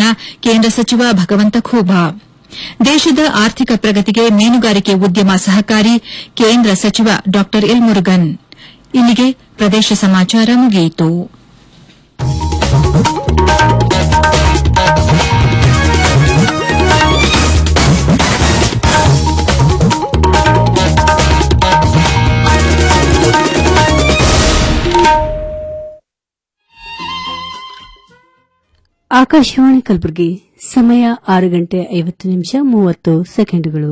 ಕೇಂದ್ರ ಸಚಿವ ಭಗವಂತ ಖೂಬಾ ದೇಶದ ಆರ್ಥಿಕ ಪ್ರಗತಿಗೆ ಮೀನುಗಾರಿಕೆ ಉದ್ಯಮ ಸಹಕಾರಿ ಕೇಂದ್ರ ಸಚಿವ ಡಾ ಎಲ್ ಮುರುಗನ್ ಇಲ್ಲಿಗೆ ಪ್ರದೇಶ ಸಮಾಚಾರ ಮುಗಿಯಿತು ಆಕಾಶವಾಣಿ ಕಲಬುರಗಿ ಸಮಯ ಆರು ಗಂಟೆ ಐವತ್ತು ನಿಮಿಷ ಮೂವತ್ತು ಸೆಕೆಂಡುಗಳು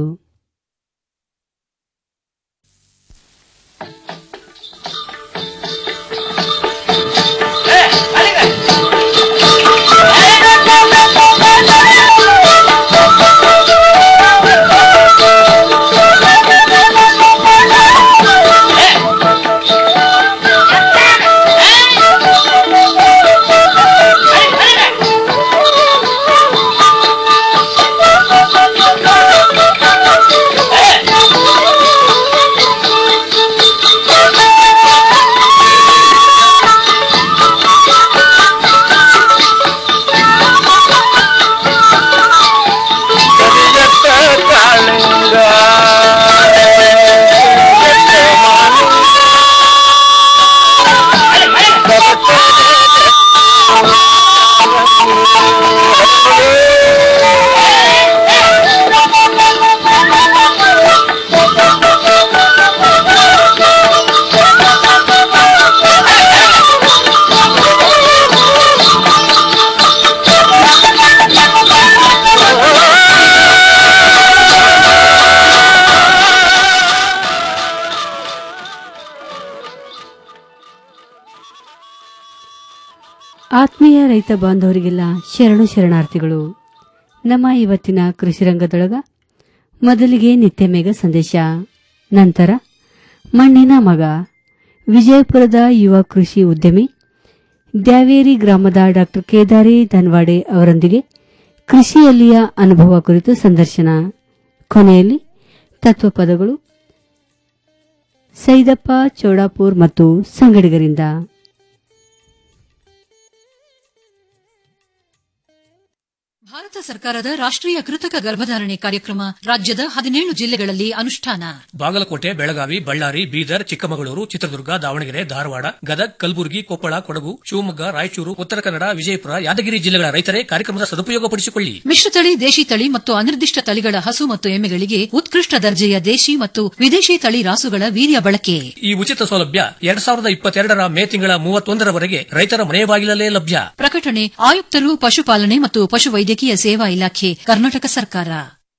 ಆತ್ಮೀಯ ರೈತ ಬಾಂಧವರಿಗೆಲ್ಲ ಶರಣು ಶರಣಾರ್ಥಿಗಳು ನಮ್ಮ ಇವತ್ತಿನ ಕೃಷಿ ರಂಗದೊಳಗ ಮೊದಲಿಗೆ ನಿತ್ಯ ಮೇಘ ಸಂದೇಶ ನಂತರ ಮಣ್ಣಿನ ಮಗ ವಿಜಯಪುರದ ಯುವ ಕೃಷಿ ಉದ್ಯಮಿ ದ್ಯಾವೇರಿ ಗ್ರಾಮದ ಡಾ ಕೇದಾರಿ ಧನ್ವಾಡೆ ಅವರೊಂದಿಗೆ ಕೃಷಿಯಲ್ಲಿಯ ಅನುಭವ ಕುರಿತು ಸಂದರ್ಶನ ಕೊನೆಯಲ್ಲಿ ತತ್ವಪದಗಳು ಸೈದಪ್ಪ ಚೌಡಾಪುರ್ ಮತ್ತು ಸಂಗಡಿಗರಿಂದ ಭಾರತ ಸರ್ಕಾರದ ರಾಷ್ಟ್ರೀಯ ಕೃತಕ ಗರ್ಭಧಾರಣೆ ಕಾರ್ಯಕ್ರಮ ರಾಜ್ಯದ ಹದಿನೇಳು ಜಿಲ್ಲೆಗಳಲ್ಲಿ ಅನುಷ್ಠಾನ ಬಾಗಲಕೋಟೆ ಬೆಳಗಾವಿ ಬಳ್ಳಾರಿ ಬೀದರ್ ಚಿಕ್ಕಮಗಳೂರು ಚಿತ್ರದುರ್ಗ ದಾವಣಗೆರೆ ಧಾರವಾಡ ಗದಗ್ ಕಲಬುರಗಿ ಕೊಪ್ಪಳ ಕೊಡಗು ಶಿವಮೊಗ್ಗ ರಾಯಚೂರು ಉತ್ತರ ಕನ್ನಡ ವಿಜಯಪುರ ಯಾದಗಿರಿ ಜಿಲ್ಲೆಗಳ ರೈತರೇ ಕಾರ್ಯಕ್ರಮದ ಸದುಪಯೋಗಪಡಿಸಿಕೊಳ್ಳಿ ಮಿಶ್ರತಳಿ ದೇಶಿ ತಳಿ ಮತ್ತು ಅನಿರ್ದಿಷ್ಟ ತಳಿಗಳ ಹಸು ಮತ್ತು ಎಮ್ಮೆಗಳಿಗೆ ಉತ್ಕೃಷ್ಟ ದರ್ಜೆಯ ದೇಶಿ ಮತ್ತು ವಿದೇಶಿ ತಳಿ ರಾಸುಗಳ ವೀರ್ಯ ಬಳಕೆ ಈ ಉಚಿತ ಸೌಲಭ್ಯ ಎರಡ್ ಸಾವಿರದ ಇಪ್ಪತ್ತೆರಡರ ಮೇ ತಿಂಗಳ ಮೂವತ್ತೊಂದರವರೆಗೆ ರೈತರ ಮನೆ ಬಾಗಿಲಲ್ಲೇ ಲಭ್ಯ ಪ್ರಕಟಣೆ ಆಯುಕ್ತರು ಪಶುಪಾಲನೆ ಮತ್ತು ಪಶುವೈದ್ಯಕೀಯ ಸೇವಾ ಇಲಾಖೆ ಕರ್ನಾಟಕ ಸರ್ಕಾರ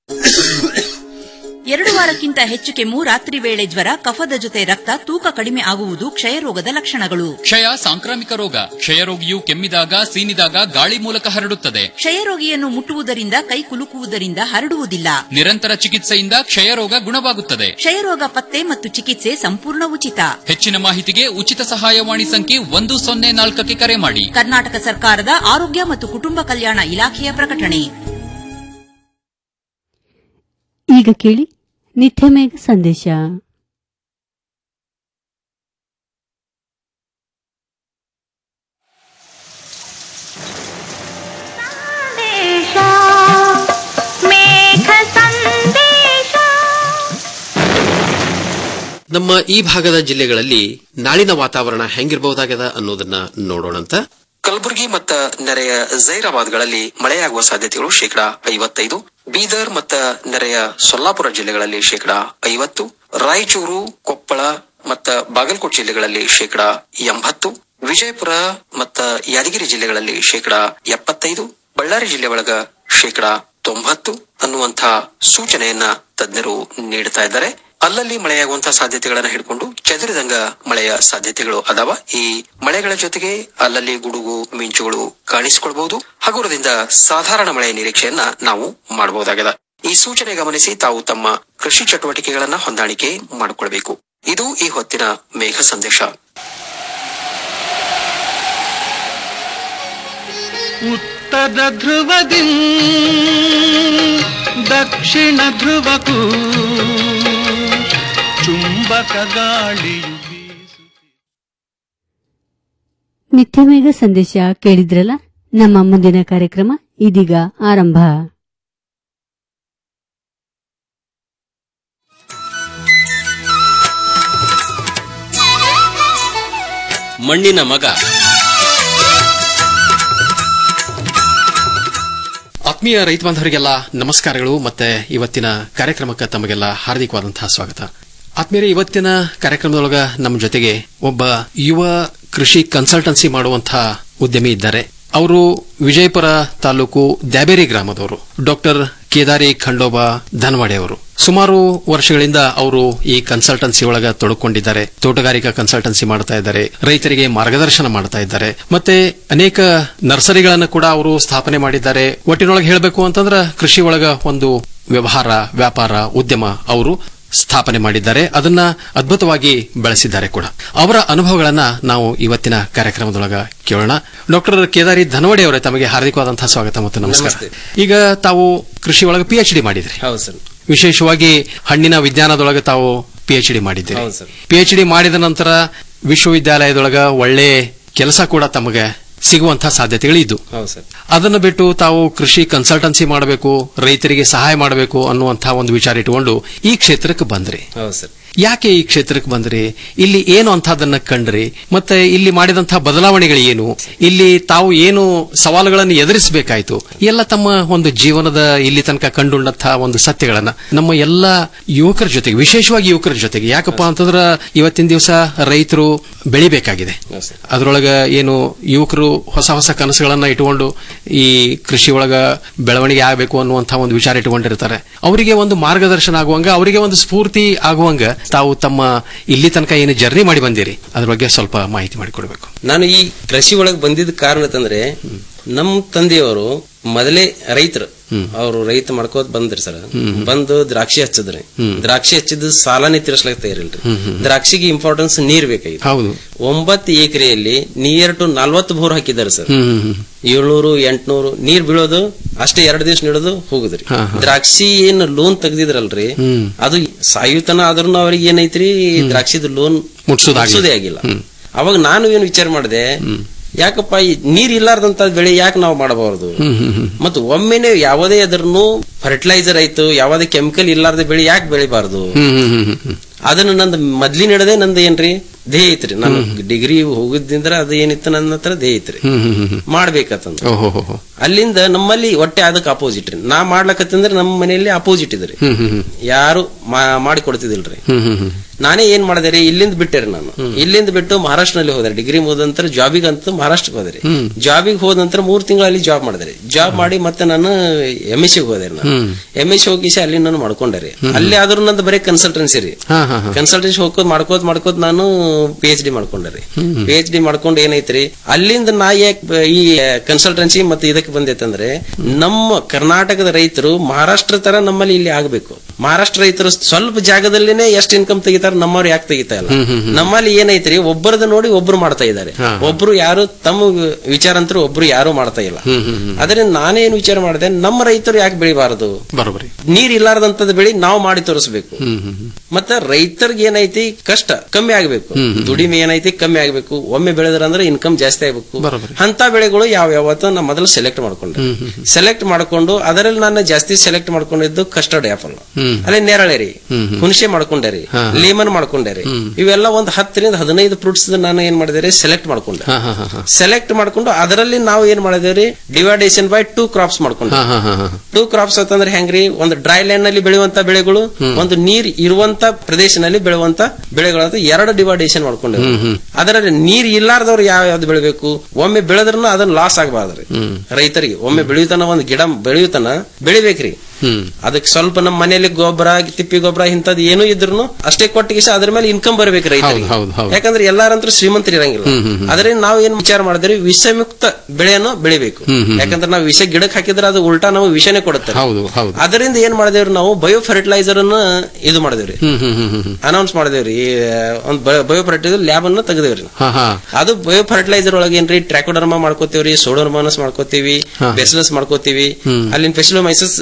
ಎರಡು ವಾರಕ್ಕಿಂತ ಹೆಚ್ಚು ಕೆಮ್ಮು ರಾತ್ರಿ ವೇಳೆ ಜ್ವರ ಕಫದ ಜೊತೆ ರಕ್ತ ತೂಕ ಕಡಿಮೆ ಆಗುವುದು ಕ್ಷಯರೋಗದ ಲಕ್ಷಣಗಳು ಕ್ಷಯ ಸಾಂಕ್ರಾಮಿಕ ರೋಗ ಕ್ಷಯರೋಗಿಯು ಕೆಮ್ಮಿದಾಗ ಸೀನಿದಾಗ ಗಾಳಿ ಮೂಲಕ ಹರಡುತ್ತದೆ ಕ್ಷಯರೋಗಿಯನ್ನು ಮುಟ್ಟುವುದರಿಂದ ಕೈ ಕುಲುಕುವುದರಿಂದ ಹರಡುವುದಿಲ್ಲ ನಿರಂತರ ಚಿಕಿತ್ಸೆಯಿಂದ ಕ್ಷಯರೋಗ ಗುಣವಾಗುತ್ತದೆ ಕ್ಷಯರೋಗ ಪತ್ತೆ ಮತ್ತು ಚಿಕಿತ್ಸೆ ಸಂಪೂರ್ಣ ಉಚಿತ ಹೆಚ್ಚಿನ ಮಾಹಿತಿಗೆ ಉಚಿತ ಸಹಾಯವಾಣಿ ಸಂಖ್ಯೆ ಒಂದು ಸೊನ್ನೆ ನಾಲ್ಕಕ್ಕೆ ಕರೆ ಮಾಡಿ ಕರ್ನಾಟಕ ಸರ್ಕಾರದ ಆರೋಗ್ಯ ಮತ್ತು ಕುಟುಂಬ ಕಲ್ಯಾಣ ಇಲಾಖೆಯ ಪ್ರಕಟಣೆ ಈಗ ಕೇಳಿ ನಿತ್ಯ ಮೇಘ ಸಂದೇಶ ನಮ್ಮ ಈ ಭಾಗದ ಜಿಲ್ಲೆಗಳಲ್ಲಿ ನಾಳಿನ ವಾತಾವರಣ ಹೆಂಗಿರಬಹುದಾಗ್ಯದ ಅನ್ನೋದನ್ನ ನೋಡೋಣಂತ ಕಲಬುರಗಿ ಮತ್ತ ನೆರೆಯ ಜೈರಾಬಾದ್ಗಳಲ್ಲಿ ಮಳೆಯಾಗುವ ಸಾಧ್ಯತೆಗಳು ಶೇಕಡಾ ಐವತ್ತೈದು ಬೀದರ್ ಮತ್ತ ನೆರೆಯ ಸೊಲ್ಲಾಪುರ ಜಿಲ್ಲೆಗಳಲ್ಲಿ ಶೇಕಡಾ ಐವತ್ತು ರಾಯಚೂರು ಕೊಪ್ಪಳ ಮತ್ತ ಬಾಗಲಕೋಟೆ ಜಿಲ್ಲೆಗಳಲ್ಲಿ ಶೇಕಡಾ ಎಂಬತ್ತು ವಿಜಯಪುರ ಮತ್ತ ಯಾದಗಿರಿ ಜಿಲ್ಲೆಗಳಲ್ಲಿ ಶೇಕಡಾ ಎಪ್ಪತ್ತೈದು ಬಳ್ಳಾರಿ ಜಿಲ್ಲೆ ಒಳಗ ಶೇಕಡಾ ತೊಂಬತ್ತು ಅನ್ನುವಂಥ ಸೂಚನೆಯನ್ನ ತಜ್ಞರು ನೀಡುತ್ತಾ ಇದ್ದಾರೆ ಅಲ್ಲಲ್ಲಿ ಮಳೆಯಾಗುವಂತಹ ಸಾಧ್ಯತೆಗಳನ್ನ ಹಿಡ್ಕೊಂಡು ಚದುರಿದಂಗ ಮಳೆಯ ಸಾಧ್ಯತೆಗಳು ಅದಾವ ಈ ಮಳೆಗಳ ಜೊತೆಗೆ ಅಲ್ಲಲ್ಲಿ ಗುಡುಗು ಮಿಂಚುಗಳು ಕಾಣಿಸಿಕೊಳ್ಬಹುದು ಹಗುರದಿಂದ ಸಾಧಾರಣ ಮಳೆಯ ನಿರೀಕ್ಷೆಯನ್ನ ನಾವು ಮಾಡಬಹುದಾಗಿದೆ ಈ ಸೂಚನೆ ಗಮನಿಸಿ ತಾವು ತಮ್ಮ ಕೃಷಿ ಚಟುವಟಿಕೆಗಳನ್ನ ಹೊಂದಾಣಿಕೆ ಮಾಡಿಕೊಳ್ಬೇಕು ಇದು ಈ ಹೊತ್ತಿನ ಮೇಘ ಸಂದೇಶ ಉತ್ತರ ಧ್ರುವದಿ ದಕ್ಷಿಣ ಧ್ರುವಕ್ಕೂ ಚುಂಬಕ ಗಾಳಿಯು ನಿತ್ಯ ಮೇಘ ಸಂದೇಶ ಕೇಳಿದ್ರಲ್ಲ ನಮ್ಮ ಮುಂದಿನ ಕಾರ್ಯಕ್ರಮ ಇದೀಗ ಆರಂಭ ಮಣ್ಣಿನ ಮಗ ಆತ್ಮೀಯ ರೈತ ಬಾಂಧವರಿಗೆಲ್ಲ ನಮಸ್ಕಾರಗಳು ಮತ್ತೆ ಇವತ್ತಿನ ಕಾರ್ಯಕ್ರಮಕ್ಕೆ ತಮಗೆಲ್ಲ ಹಾರ್ದಿಕವಾದಂತಹ ಸ್ವಾಗತ ಆತ್ಮೀಯರೇ ಇವತ್ತಿನ ಕಾರ್ಯಕ್ರಮದೊಳಗ ನಮ್ಮ ಜೊತೆಗೆ ಒಬ್ಬ ಯುವ ಕೃಷಿ ಕನ್ಸಲ್ಟೆನ್ಸಿ ಮಾಡುವಂತಹ ಉದ್ಯಮಿ ಇದ್ದಾರೆ ಅವರು ವಿಜಯಪುರ ತಾಲೂಕು ದ್ಯಾಬೇರಿ ಗ್ರಾಮದವರು ಡಾಕ್ಟರ್ ಕೇದಾರಿ ಖಂಡೋಬಾ ಧನವಾಡೆ ಅವರು ಸುಮಾರು ವರ್ಷಗಳಿಂದ ಅವರು ಈ ಕನ್ಸಲ್ಟೆನ್ಸಿ ಒಳಗ ತೊಡಕೊಂಡಿದ್ದಾರೆ ತೋಟಗಾರಿಕಾ ಕನ್ಸಲ್ಟೆನ್ಸಿ ಮಾಡ್ತಾ ಇದ್ದಾರೆ ರೈತರಿಗೆ ಮಾರ್ಗದರ್ಶನ ಮಾಡ್ತಾ ಇದ್ದಾರೆ ಮತ್ತೆ ಅನೇಕ ನರ್ಸರಿಗಳನ್ನು ಕೂಡ ಅವರು ಸ್ಥಾಪನೆ ಮಾಡಿದ್ದಾರೆ ಒಟ್ಟಿನೊಳಗೆ ಹೇಳಬೇಕು ಅಂತಂದ್ರೆ ಕೃಷಿ ಒಳಗ ಒಂದು ವ್ಯವಹಾರ ವ್ಯಾಪಾರ ಉದ್ಯಮ ಅವರು ಸ್ಥಾಪನೆ ಮಾಡಿದ್ದಾರೆ ಅದನ್ನ ಅದ್ಭುತವಾಗಿ ಬೆಳೆಸಿದ್ದಾರೆ ಕೂಡ ಅವರ ಅನುಭವಗಳನ್ನ ನಾವು ಇವತ್ತಿನ ಕಾರ್ಯಕ್ರಮದೊಳಗ ಕೇಳೋಣ ಡಾಕ್ಟರ್ ಕೇದಾರಿ ಧನವಡೆ ಅವರೇ ತಮಗೆ ಹಾರ್ದಿಕವಾದಂತಹ ಸ್ವಾಗತ ಮತ್ತು ನಮಸ್ಕಾರ ನಮಸ್ತೆ. ಈಗ ತಾವು ಕೃಷಿ ಒಳಗೆ ಪಿ ಎಚ್ ಡಿ ಮಾಡಿದ್ರಿ ಹೌದು ಸರ್ ವಿಶೇಷವಾಗಿ ಹಣ್ಣಿನ ವಿಜ್ಞಾನದೊಳಗೆ ತಾವು ಪಿ ಎಚ್ ಡಿ ಮಾಡಿದ್ದೀರಿ ಹೌದು ಸರ್. ಪಿ ಎಚ್ ಡಿ ಮಾಡಿದ ನಂತರ ವಿಶ್ವವಿದ್ಯಾಲಯದೊಳಗ ಒಳ್ಳೆ ಕೆಲಸ ಕೂಡ ತಮಗೆ ಸಿಗುವಂತಹ ಸಾಧ್ಯತೆಗಳು ಇದ್ದು ಹೌದು ಸರ್ ಅದನ್ನು ಬಿಟ್ಟು ತಾವು ಕೃಷಿ ಕನ್ಸಲ್ಟೆನ್ಸಿ ಮಾಡಬೇಕು ರೈತರಿಗೆ ಸಹಾಯ ಮಾಡಬೇಕು ಅನ್ನುವಂತಹ ಒಂದು ವಿಚಾರ ಇಟ್ಟುಕೊಂಡು ಈ ಕ್ಷೇತ್ರಕ್ಕೆ ಬಂದ್ರಿ ಹೌದು ಸರ್ ಯಾಕೆ ಈ ಕ್ಷೇತ್ರಕ್ಕೆ ಬಂದ್ರಿ ಇಲ್ಲಿ ಏನು ಅಂತಹದನ್ನ ಕಂಡ್ರಿ ಮತ್ತೆ ಇಲ್ಲಿ ಮಾಡಿದಂತಹ ಬದಲಾವಣೆಗಳು ಏನು ಇಲ್ಲಿ ತಾವು ಏನು ಸವಾಲುಗಳನ್ನು ಎದುರಿಸಬೇಕಾಯ್ತು ಎಲ್ಲ ತಮ್ಮ ಒಂದು ಜೀವನದ ಇಲ್ಲಿ ತನಕ ಕಂಡುಂಡಂತಹ ಒಂದು ಸತ್ಯಗಳನ್ನ ನಮ್ಮ ಎಲ್ಲ ಯುವಕರ ಜೊತೆಗೆ ವಿಶೇಷವಾಗಿ ಯುವಕರ ಜೊತೆಗೆ ಯಾಕಪ್ಪ ಅಂತಂದ್ರ ಇವತ್ತಿನ ದಿವಸ ರೈತರು ಬೆಳಿಬೇಕಾಗಿದೆ ಹೌದು ಸರ್ ಅದರೊಳಗ ಏನು ಯುವಕರು ಹೊಸ ಹೊಸ ಕನಸುಗಳನ್ನ ಇಟ್ಟುಕೊಂಡು ಈ ಕೃಷಿ ಒಳಗ ಬೆಳವಣಿಗೆ ಆಗಬೇಕು ಅನ್ನುವಂತಹ ಒಂದು ವಿಚಾರ ಇಟ್ಟುಕೊಂಡಿರ್ತಾರೆ ಅವರಿಗೆ ಒಂದು ಮಾರ್ಗದರ್ಶನ ಆಗುವಂಗ ಅವರಿಗೆ ಒಂದು ಸ್ಫೂರ್ತಿ ಆಗುವಂಗ ತಾವು ತಮ್ಮ ಇಲ್ಲಿ ತನಕ ಏನು ಜರ್ನಿ ಮಾಡಿ ಬಂದಿರಿ ಅದ್ರ ಬಗ್ಗೆ ಸ್ವಲ್ಪ ಮಾಹಿತಿ ಮಾಡಿಕೊಡ್ಬೇಕು ನಾನು ಈ ಕೃಷಿ ಒಳಗೆ ಬಂದಿದ್ದ ಕಾರಣ ತಂದ್ರೆ ನಮ್ಮ ತಂದೆಯವರು ಮೊದಲೇ ರೈತರು ಅವರು ರೈತ ಮಾಡ್ಕೋತ ಬಂದ್ರಿ ಸರ್ ಬಂದು ದ್ರಾಕ್ಷಿ ಹಚ್ಚದ್ರಿ ದ್ರಾಕ್ಷಿ ಹಚ್ಚಿದ ಸಾಲನೇ ತೀರ್ಸ್ಲಕ್ ತಯಾರಿಲ್ರಿ ದ್ರಾಕ್ಷಿಗೆ ಇಂಪಾರ್ಟೆನ್ಸ್ ನೀರ್ ಬೇಕಾಗಿತ್ತು ಹೌದು ಒಂಬತ್ತು ಎಕರೆಯಲ್ಲಿ ನಿಯರ್ ಟು ನಲ್ವತ್ತು ಬೋರ್ ಹಾಕಿದ್ದಾರೆ ಸರ್ ಹ್ಮ್ ಹ್ಮ್, ಹ್ಮ್ ಏಳ್ನೂರು ಎಂಟ್ನೂರು ನೀರ್ ಬೀಳೋದು ಅಷ್ಟೇ ಎರಡು ದಿವಸ ನೀಡೋದು ಹೋಗುದ್ರಿ ಹಾ, ಹಾ. ದ್ರಾಕ್ಷಿ ಏನ್ ಲೋನ್ ತೆಗ್ದಿದ್ರಲ್ರಿ ಹ್ಮ್. ಅದು ಸಾಯುತನ ಆದ್ರೂ ಅವ್ರಿಗೆ ಏನೈತ್ರಿ ದ್ರಾಕ್ಷಿದ ಲೋನ್ ಮುಟ್ಸೋದಾಗ್ಲಿ. ಆಗಿಲ್ಲ ಅವಾಗ ನಾನು ಏನು ವಿಚಾರ ಮಾಡಿದೆ ಯಾಕಪ್ಪ ಈ ನೀರ್ ಇಲ್ಲಾರ್ದಂತ ಬೆಳೆ ಯಾಕೆ ನಾವು ಮಾಡಬಾರದು ಹ್ಮ್ ಹ್ಮ್ ಹ್ಮ್ ಮತ್ತು ಒಮ್ಮೆನೆ ಯಾವುದೇ ಅದ್ರನ್ನು ಫರ್ಟಿಲೈಸರ್ ಆಯ್ತು ಯಾವುದೇ ಕೆಮಿಕಲ್ ಇಲ್ಲಾರ್ದ ಬೆಳೆ ಯಾಕೆ ಬೆಳಿಬಾರ್ದು ಹ್ಮ್ ಹ್ಮ್ ಹ್ಮ್ ಹ್ಮ್ ಹ್ಮ್ ಅದನ್ನ ನಂದು ಮೊದ್ಲಿನಡದೆ ನಂದು ಏನ್ರಿ ಧ್ಯೇಯ ಐತ್ರಿ ನಾನು ಡಿಗ್ರಿ ಹೋಗಿದ್ದಿಂದ್ರ ಅದು ಏನಿತ್ತು ನನ್ನ ಹತ್ರ ಧ್ಯೇಯ ಐತ್ರಿ ಹ್ಮ್ ಹ್ಮ್ ಹ್ಮ್ ಹ್ಮ್ ಮಾಡ್ಬೇಕಂತಂದ ಓಹೋ ಹೋ ಹೋ. ಅಲ್ಲಿಂದ ನಮ್ಮಲ್ಲಿ ಒಟ್ಟೆ ಅದಕ್ಕೆ ಅಪೋಸಿಟ್ ರೀ ನಾ ಮಾಡ್ಲಕತ್ತಂದ್ರೆ ನಮ್ಮ ಮನೆಯಲ್ಲಿ ಅಪೋಸಿಟ್ ಇದ್ರಿ ಹ್ಮ್ ಹ್ಮ್ ಹ್ಮ್ ಯಾರು ಮಾ- ಮಾಡಿ ಕೊಡ್ತಿದಿಲ್ರಿ ಹ್ಮ್ ಹ್ಮ್ ಹ್ಮ್ ನಾನೇ ಏನ್ ಮಾಡಿದೆ ರೀ ಇಲ್ಲಿಂದ ಬಿಟ್ಟೆರಿ ನಾನು ಇಲ್ಲಿಂದ ಬಿಟ್ಟು ಮಹಾರಾಷ್ಟ್ರನಲ್ಲಿ ಹೋದ್ರೆ ಡಿಗ್ರಿ ಮುಗಿದ ನಂತರ ಜಾಬಿಗೆ ಅಂತ ಮಹಾರಾಷ್ಟ್ರಕ್ಕೆ ಹೋದೆ ಹ್ಮ್. ಜಾಬಿಗೆ ಹೋದ ನಂತರ ಮೂರ್ ತಿಂಗಳು ಅಲ್ಲಿ ಜಾಬ್ ಮಾಡಿದೆ ಜಾಬ್ ಮಾಡಿ ಮತ್ತೆ ನಾನು ಎಂ ಎಸ್ ಹೋದೆ ನಾನು ಹ್ಮ್. ಎಂ ಎಸ್ ಹೋಗಿ ಅಲ್ಲಿ ನಾನು ಮಾಡ್ಕೊಂಡೆ ರೀ ಅಲ್ಲಿ ಆದ್ರೂ ನಂದು ಬರೀ ಕನ್ಸಲ್ಟೆನ್ಸಿ ರೀ ಹಾ ಹಾ ಹಾ ಕನ್ಸಲ್ಟೆನ್ಸಿ ಹೋಗೋದ್ ಮಾಡ್ಕೋದ್ ಮಾಡ್ಕೋದ್ ನಾನು ಪಿ ಎಚ್ ಡಿ ಮಾಡ್ಕೊಂಡೆ ರೀ ಪಿ ಎಚ್ ಡಿ ಮಾಡ್ಕೊಂಡು ಏನೈತ್ರಿ ಅಲ್ಲಿಂದ ನಾ ಯಾಕೆ ಈ ಕನ್ಸಲ್ಟೆನ್ಸಿ ಮತ್ತೆ ಇದಕ್ಕೆ ಬಂದೈತಂದ್ರೆ ನಮ್ಮ ಕರ್ನಾಟಕದ ರೈತರು ಮಹಾರಾಷ್ಟ್ರ ತರ ನಮ್ಮಲ್ಲಿ ಇಲ್ಲಿ ಆಗ್ಬೇಕು ಮಹಾರಾಷ್ಟ್ರ ರೈತರು ಸ್ವಲ್ಪ ಜಾಗದಲ್ಲಿನೇ ಎಷ್ಟು ಇನ್ಕಮ್ ತೆಗಿತಾರ ನಮ್ಮವ್ರು ಯಾಕೆ ತೆಗಿತಾ ಇಲ್ಲ ನಮ್ಮಲ್ಲಿ ಏನೈತ್ರಿ ಒಬ್ಬರದ ನೋಡಿ ಒಬ್ರು ಮಾಡ್ತಾ ಇದ್ದಾರೆ ಹಾ. ಒಬ್ರು ಯಾರು ತಮ್ಮ ವಿಚಾರ ಅಂತೂ ಒಬ್ರು ಯಾರು ಮಾಡ್ತಾ ಇಲ್ಲ ಹ್ಮ್ ಹ್ಮ್ ಹ್ಮ್ ಅದರಿಂದ ನಾನೇನು ವಿಚಾರ ಮಾಡಿದೆ ನಮ್ಮ ರೈತರು ಯಾಕೆ ಬೆಳಿಬಾರದು ಬರೋಬರಿ ನೀರ್ ಇಲ್ಲಾರ್ದಂತದ್ ಬೆಳಿ ನಾವು ಮಾಡಿ ತೋರಿಸ್ಬೇಕು ಹ್ಮ್ ಹ್ಮ್ ಹ್ಮ್ ಮತ್ತ ರೈತರಿಗೆ ಏನೈತಿ ಕಷ್ಟ ಕಮ್ಮಿ ಆಗ್ಬೇಕು ದುಡಿಮೆ ಏನೈತಿ ಕಮ್ಮಿ ಆಗ್ಬೇಕು ಒಮ್ಮೆ ಬೆಳೆದ್ರ ಅಂದ್ರೆ ಇನ್ಕಮ್ ಜಾಸ್ತಿ ಆಗ್ಬೇಕು ಬರೋಬ್ಬರಿ. ಅಂತ ಬೆಳೆಗಳು ಯಾವ ಯಾವತ್ತು ನಾ ಮೊದಲು ಸೆಲೆಕ್ಟ್ ಮಾಡ್ಕೊಂಡೆ ಸೆಲೆಕ್ಟ್ ಮಾಡ್ಕೊಂಡು ಅದರಲ್ಲಿ ನಾನು ಜಾಸ್ತಿ ಸೆಲೆಕ್ಟ್ ಮಾಡ್ಕೊಂಡಿದ್ದು ಕಸ್ಟರ್ಡ್ ಆಪಲ್ ಹ್ಮ್. ಅಲ್ಲಿ ನೇರಳೆ ರೀ ಹ್ಮ್ ಹ್ಮ್. ಹುಣಸೆ ಮಾಡ್ಕೊಂಡೆ ರೀ ಹಾ. ಲೇಮನ್ ಮಾಡ್ಕೊಂಡೆ ರೀ ಇವೆಲ್ಲ ಒಂದ್ ಹತ್ತರಿಂದ ಹದಿನೈದು ಫ್ರೂಟ್ಸ್ ನಾನು ಏನ್ ಮಾಡಿದೆ ರೀ ಸೆಲೆಕ್ಟ್ ಮಾಡ್ಕೊಂಡೆ ಹಾ ಹಾ ಹಾ ಹಾ ಸೆಲೆಕ್ಟ್ ಮಾಡ್ಕೊಂಡು ಅದರಲ್ಲಿ ನಾವು ಏನ್ ಮಾಡಿದೇವ್ರಿ ಡಿವೈಡೇಷನ್ ಬೈ ಟೂ ಕ್ರಾಪ್ಸ್ ಮಾಡ್ಕೊಂಡೆ ಹಾ ಹಾ ಹಾ ಹಾ ಟೂ ಕ್ರಾಪ್ಸ್ ಅಂತಂದ್ರೆ ಹೆಂಗ್ರಿ ಒಂದು ಡ್ರೈ ಲೈನ್ ನಲ್ಲಿ ಬೆಳೆಯುವಂತ ಬೆಳೆಗಳು ಒಂದು ನೀರ್ ಇರುವಂತ ಪ್ರದೇಶನಲ್ಲಿ ಬೆಳೆಯುವಂತ ಬೆಳೆಗಳು ಅಂತ ಎರಡು ಡಿವೈಡೇಷನ್ ಮಾಡ್ಕೊಂಡೆ ಅದರಲ್ಲಿ ನೀರ್ ಇಲ್ಲಾರ್ದವ್ರು ಯಾವ ಯಾವ್ದು ಬೆಳಿಬೇಕು ಒಮ್ಮೆ ಬೆಳೆದ್ರೂ ಅದನ್ನ ಲಾಸ್ ಆಗಬಾರ್ದ್ರಿ ರೈತರಿಗೆ ಒಮ್ಮೆ ಬೆಳೆಯುತನ ಒಂದು ಗಿಡ ಬೆಳೆಯುತನ ಬೆಳಿಬೇಕ್ರಿ ಹ್ಮ್ ಅದಕ್ಕೆ ಸ್ವಲ್ಪ ನಮ್ಮ ಮನೆಯಲ್ಲಿ ಗೊಬ್ಬರ ತಿಪ್ಪಿ ಗೊಬ್ಬರ ಇಂಥದ್ದು ಏನೂ ಇದ್ರು ಅಷ್ಟೇ ಕೊಟ್ಟಿಗೆ ಅದ್ರ ಮೇಲೆ ಇನ್ಕಮ್ ಬರಬೇಕು ರೈತರಿಗೆ ಹೌದು, ಹೌದು. ಯಾಕಂದ್ರೆ ಎಲ್ಲಾರಂತೂ ಶ್ರೀಮಂತರು ಇರಂಗಿಲ್ಲ ಅದರಿಂದ ನಾವು ಏನ್ ವಿಚಾರ ಮಾಡಿದ್ರಿ ವಿಷಮುಕ್ತ ಬೆಳೆಯನ್ನು ಬೆಳಿಬೇಕು ಯಾಕಂದ್ರೆ ನಾವು ವಿಷ ಗಿಡಕ್ಕೆ ಹಾಕಿದ್ರೆ ಅದು ಉಲ್ಟಾ ನಾವು ವಿಷನೇ ಕೊಡುತ್ತೆ ಹೌದು ಹೌದು ಅದರಿಂದ ಏನ್ ಮಾಡಿದೇವ್ರಿ ನಾವು ಬಯೋ ಫರ್ಟಿಲೈಸರ್ ಅನ್ನ ಇದು ಮಾಡಿದೇವ್ರಿ ಹ್ಮ್ ಹ್ಮ್ ಹ್ಮ್ ಹ್ಮ್ ಅನೌನ್ಸ್ ಮಾಡಿದೇವ್ರಿ ಒಂದು ಬಯೋ ಫರ್ಟಿಲೈಸರ್ ಲ್ಯಾಬ್ ಅನ್ನ ತೆಗೆದೇವ್ರಿ ಹಾ ಹಾ ಅದು ಬಯೋ ಫರ್ಟಿಲೈಸರ್ ಒಳಗೆ ಏನ್ರಿ ಟ್ರಾಕೋಡರ್ಮಾ ಮಾಡ್ಕೋತೀವ್ರಿ ಸೋಡೋರ್ಮಾನಸ್ ಮಾಡ್ಕೋತೀವಿ ಬೆಸ್ಲಸ್ ಮಾಡ್ಕೋತೀವಿ ಅಲ್ಲಿನ ಫೆಸಿಲೋಮೈಸಸ್ ಮಾಡ್ಕೋತೀವಿ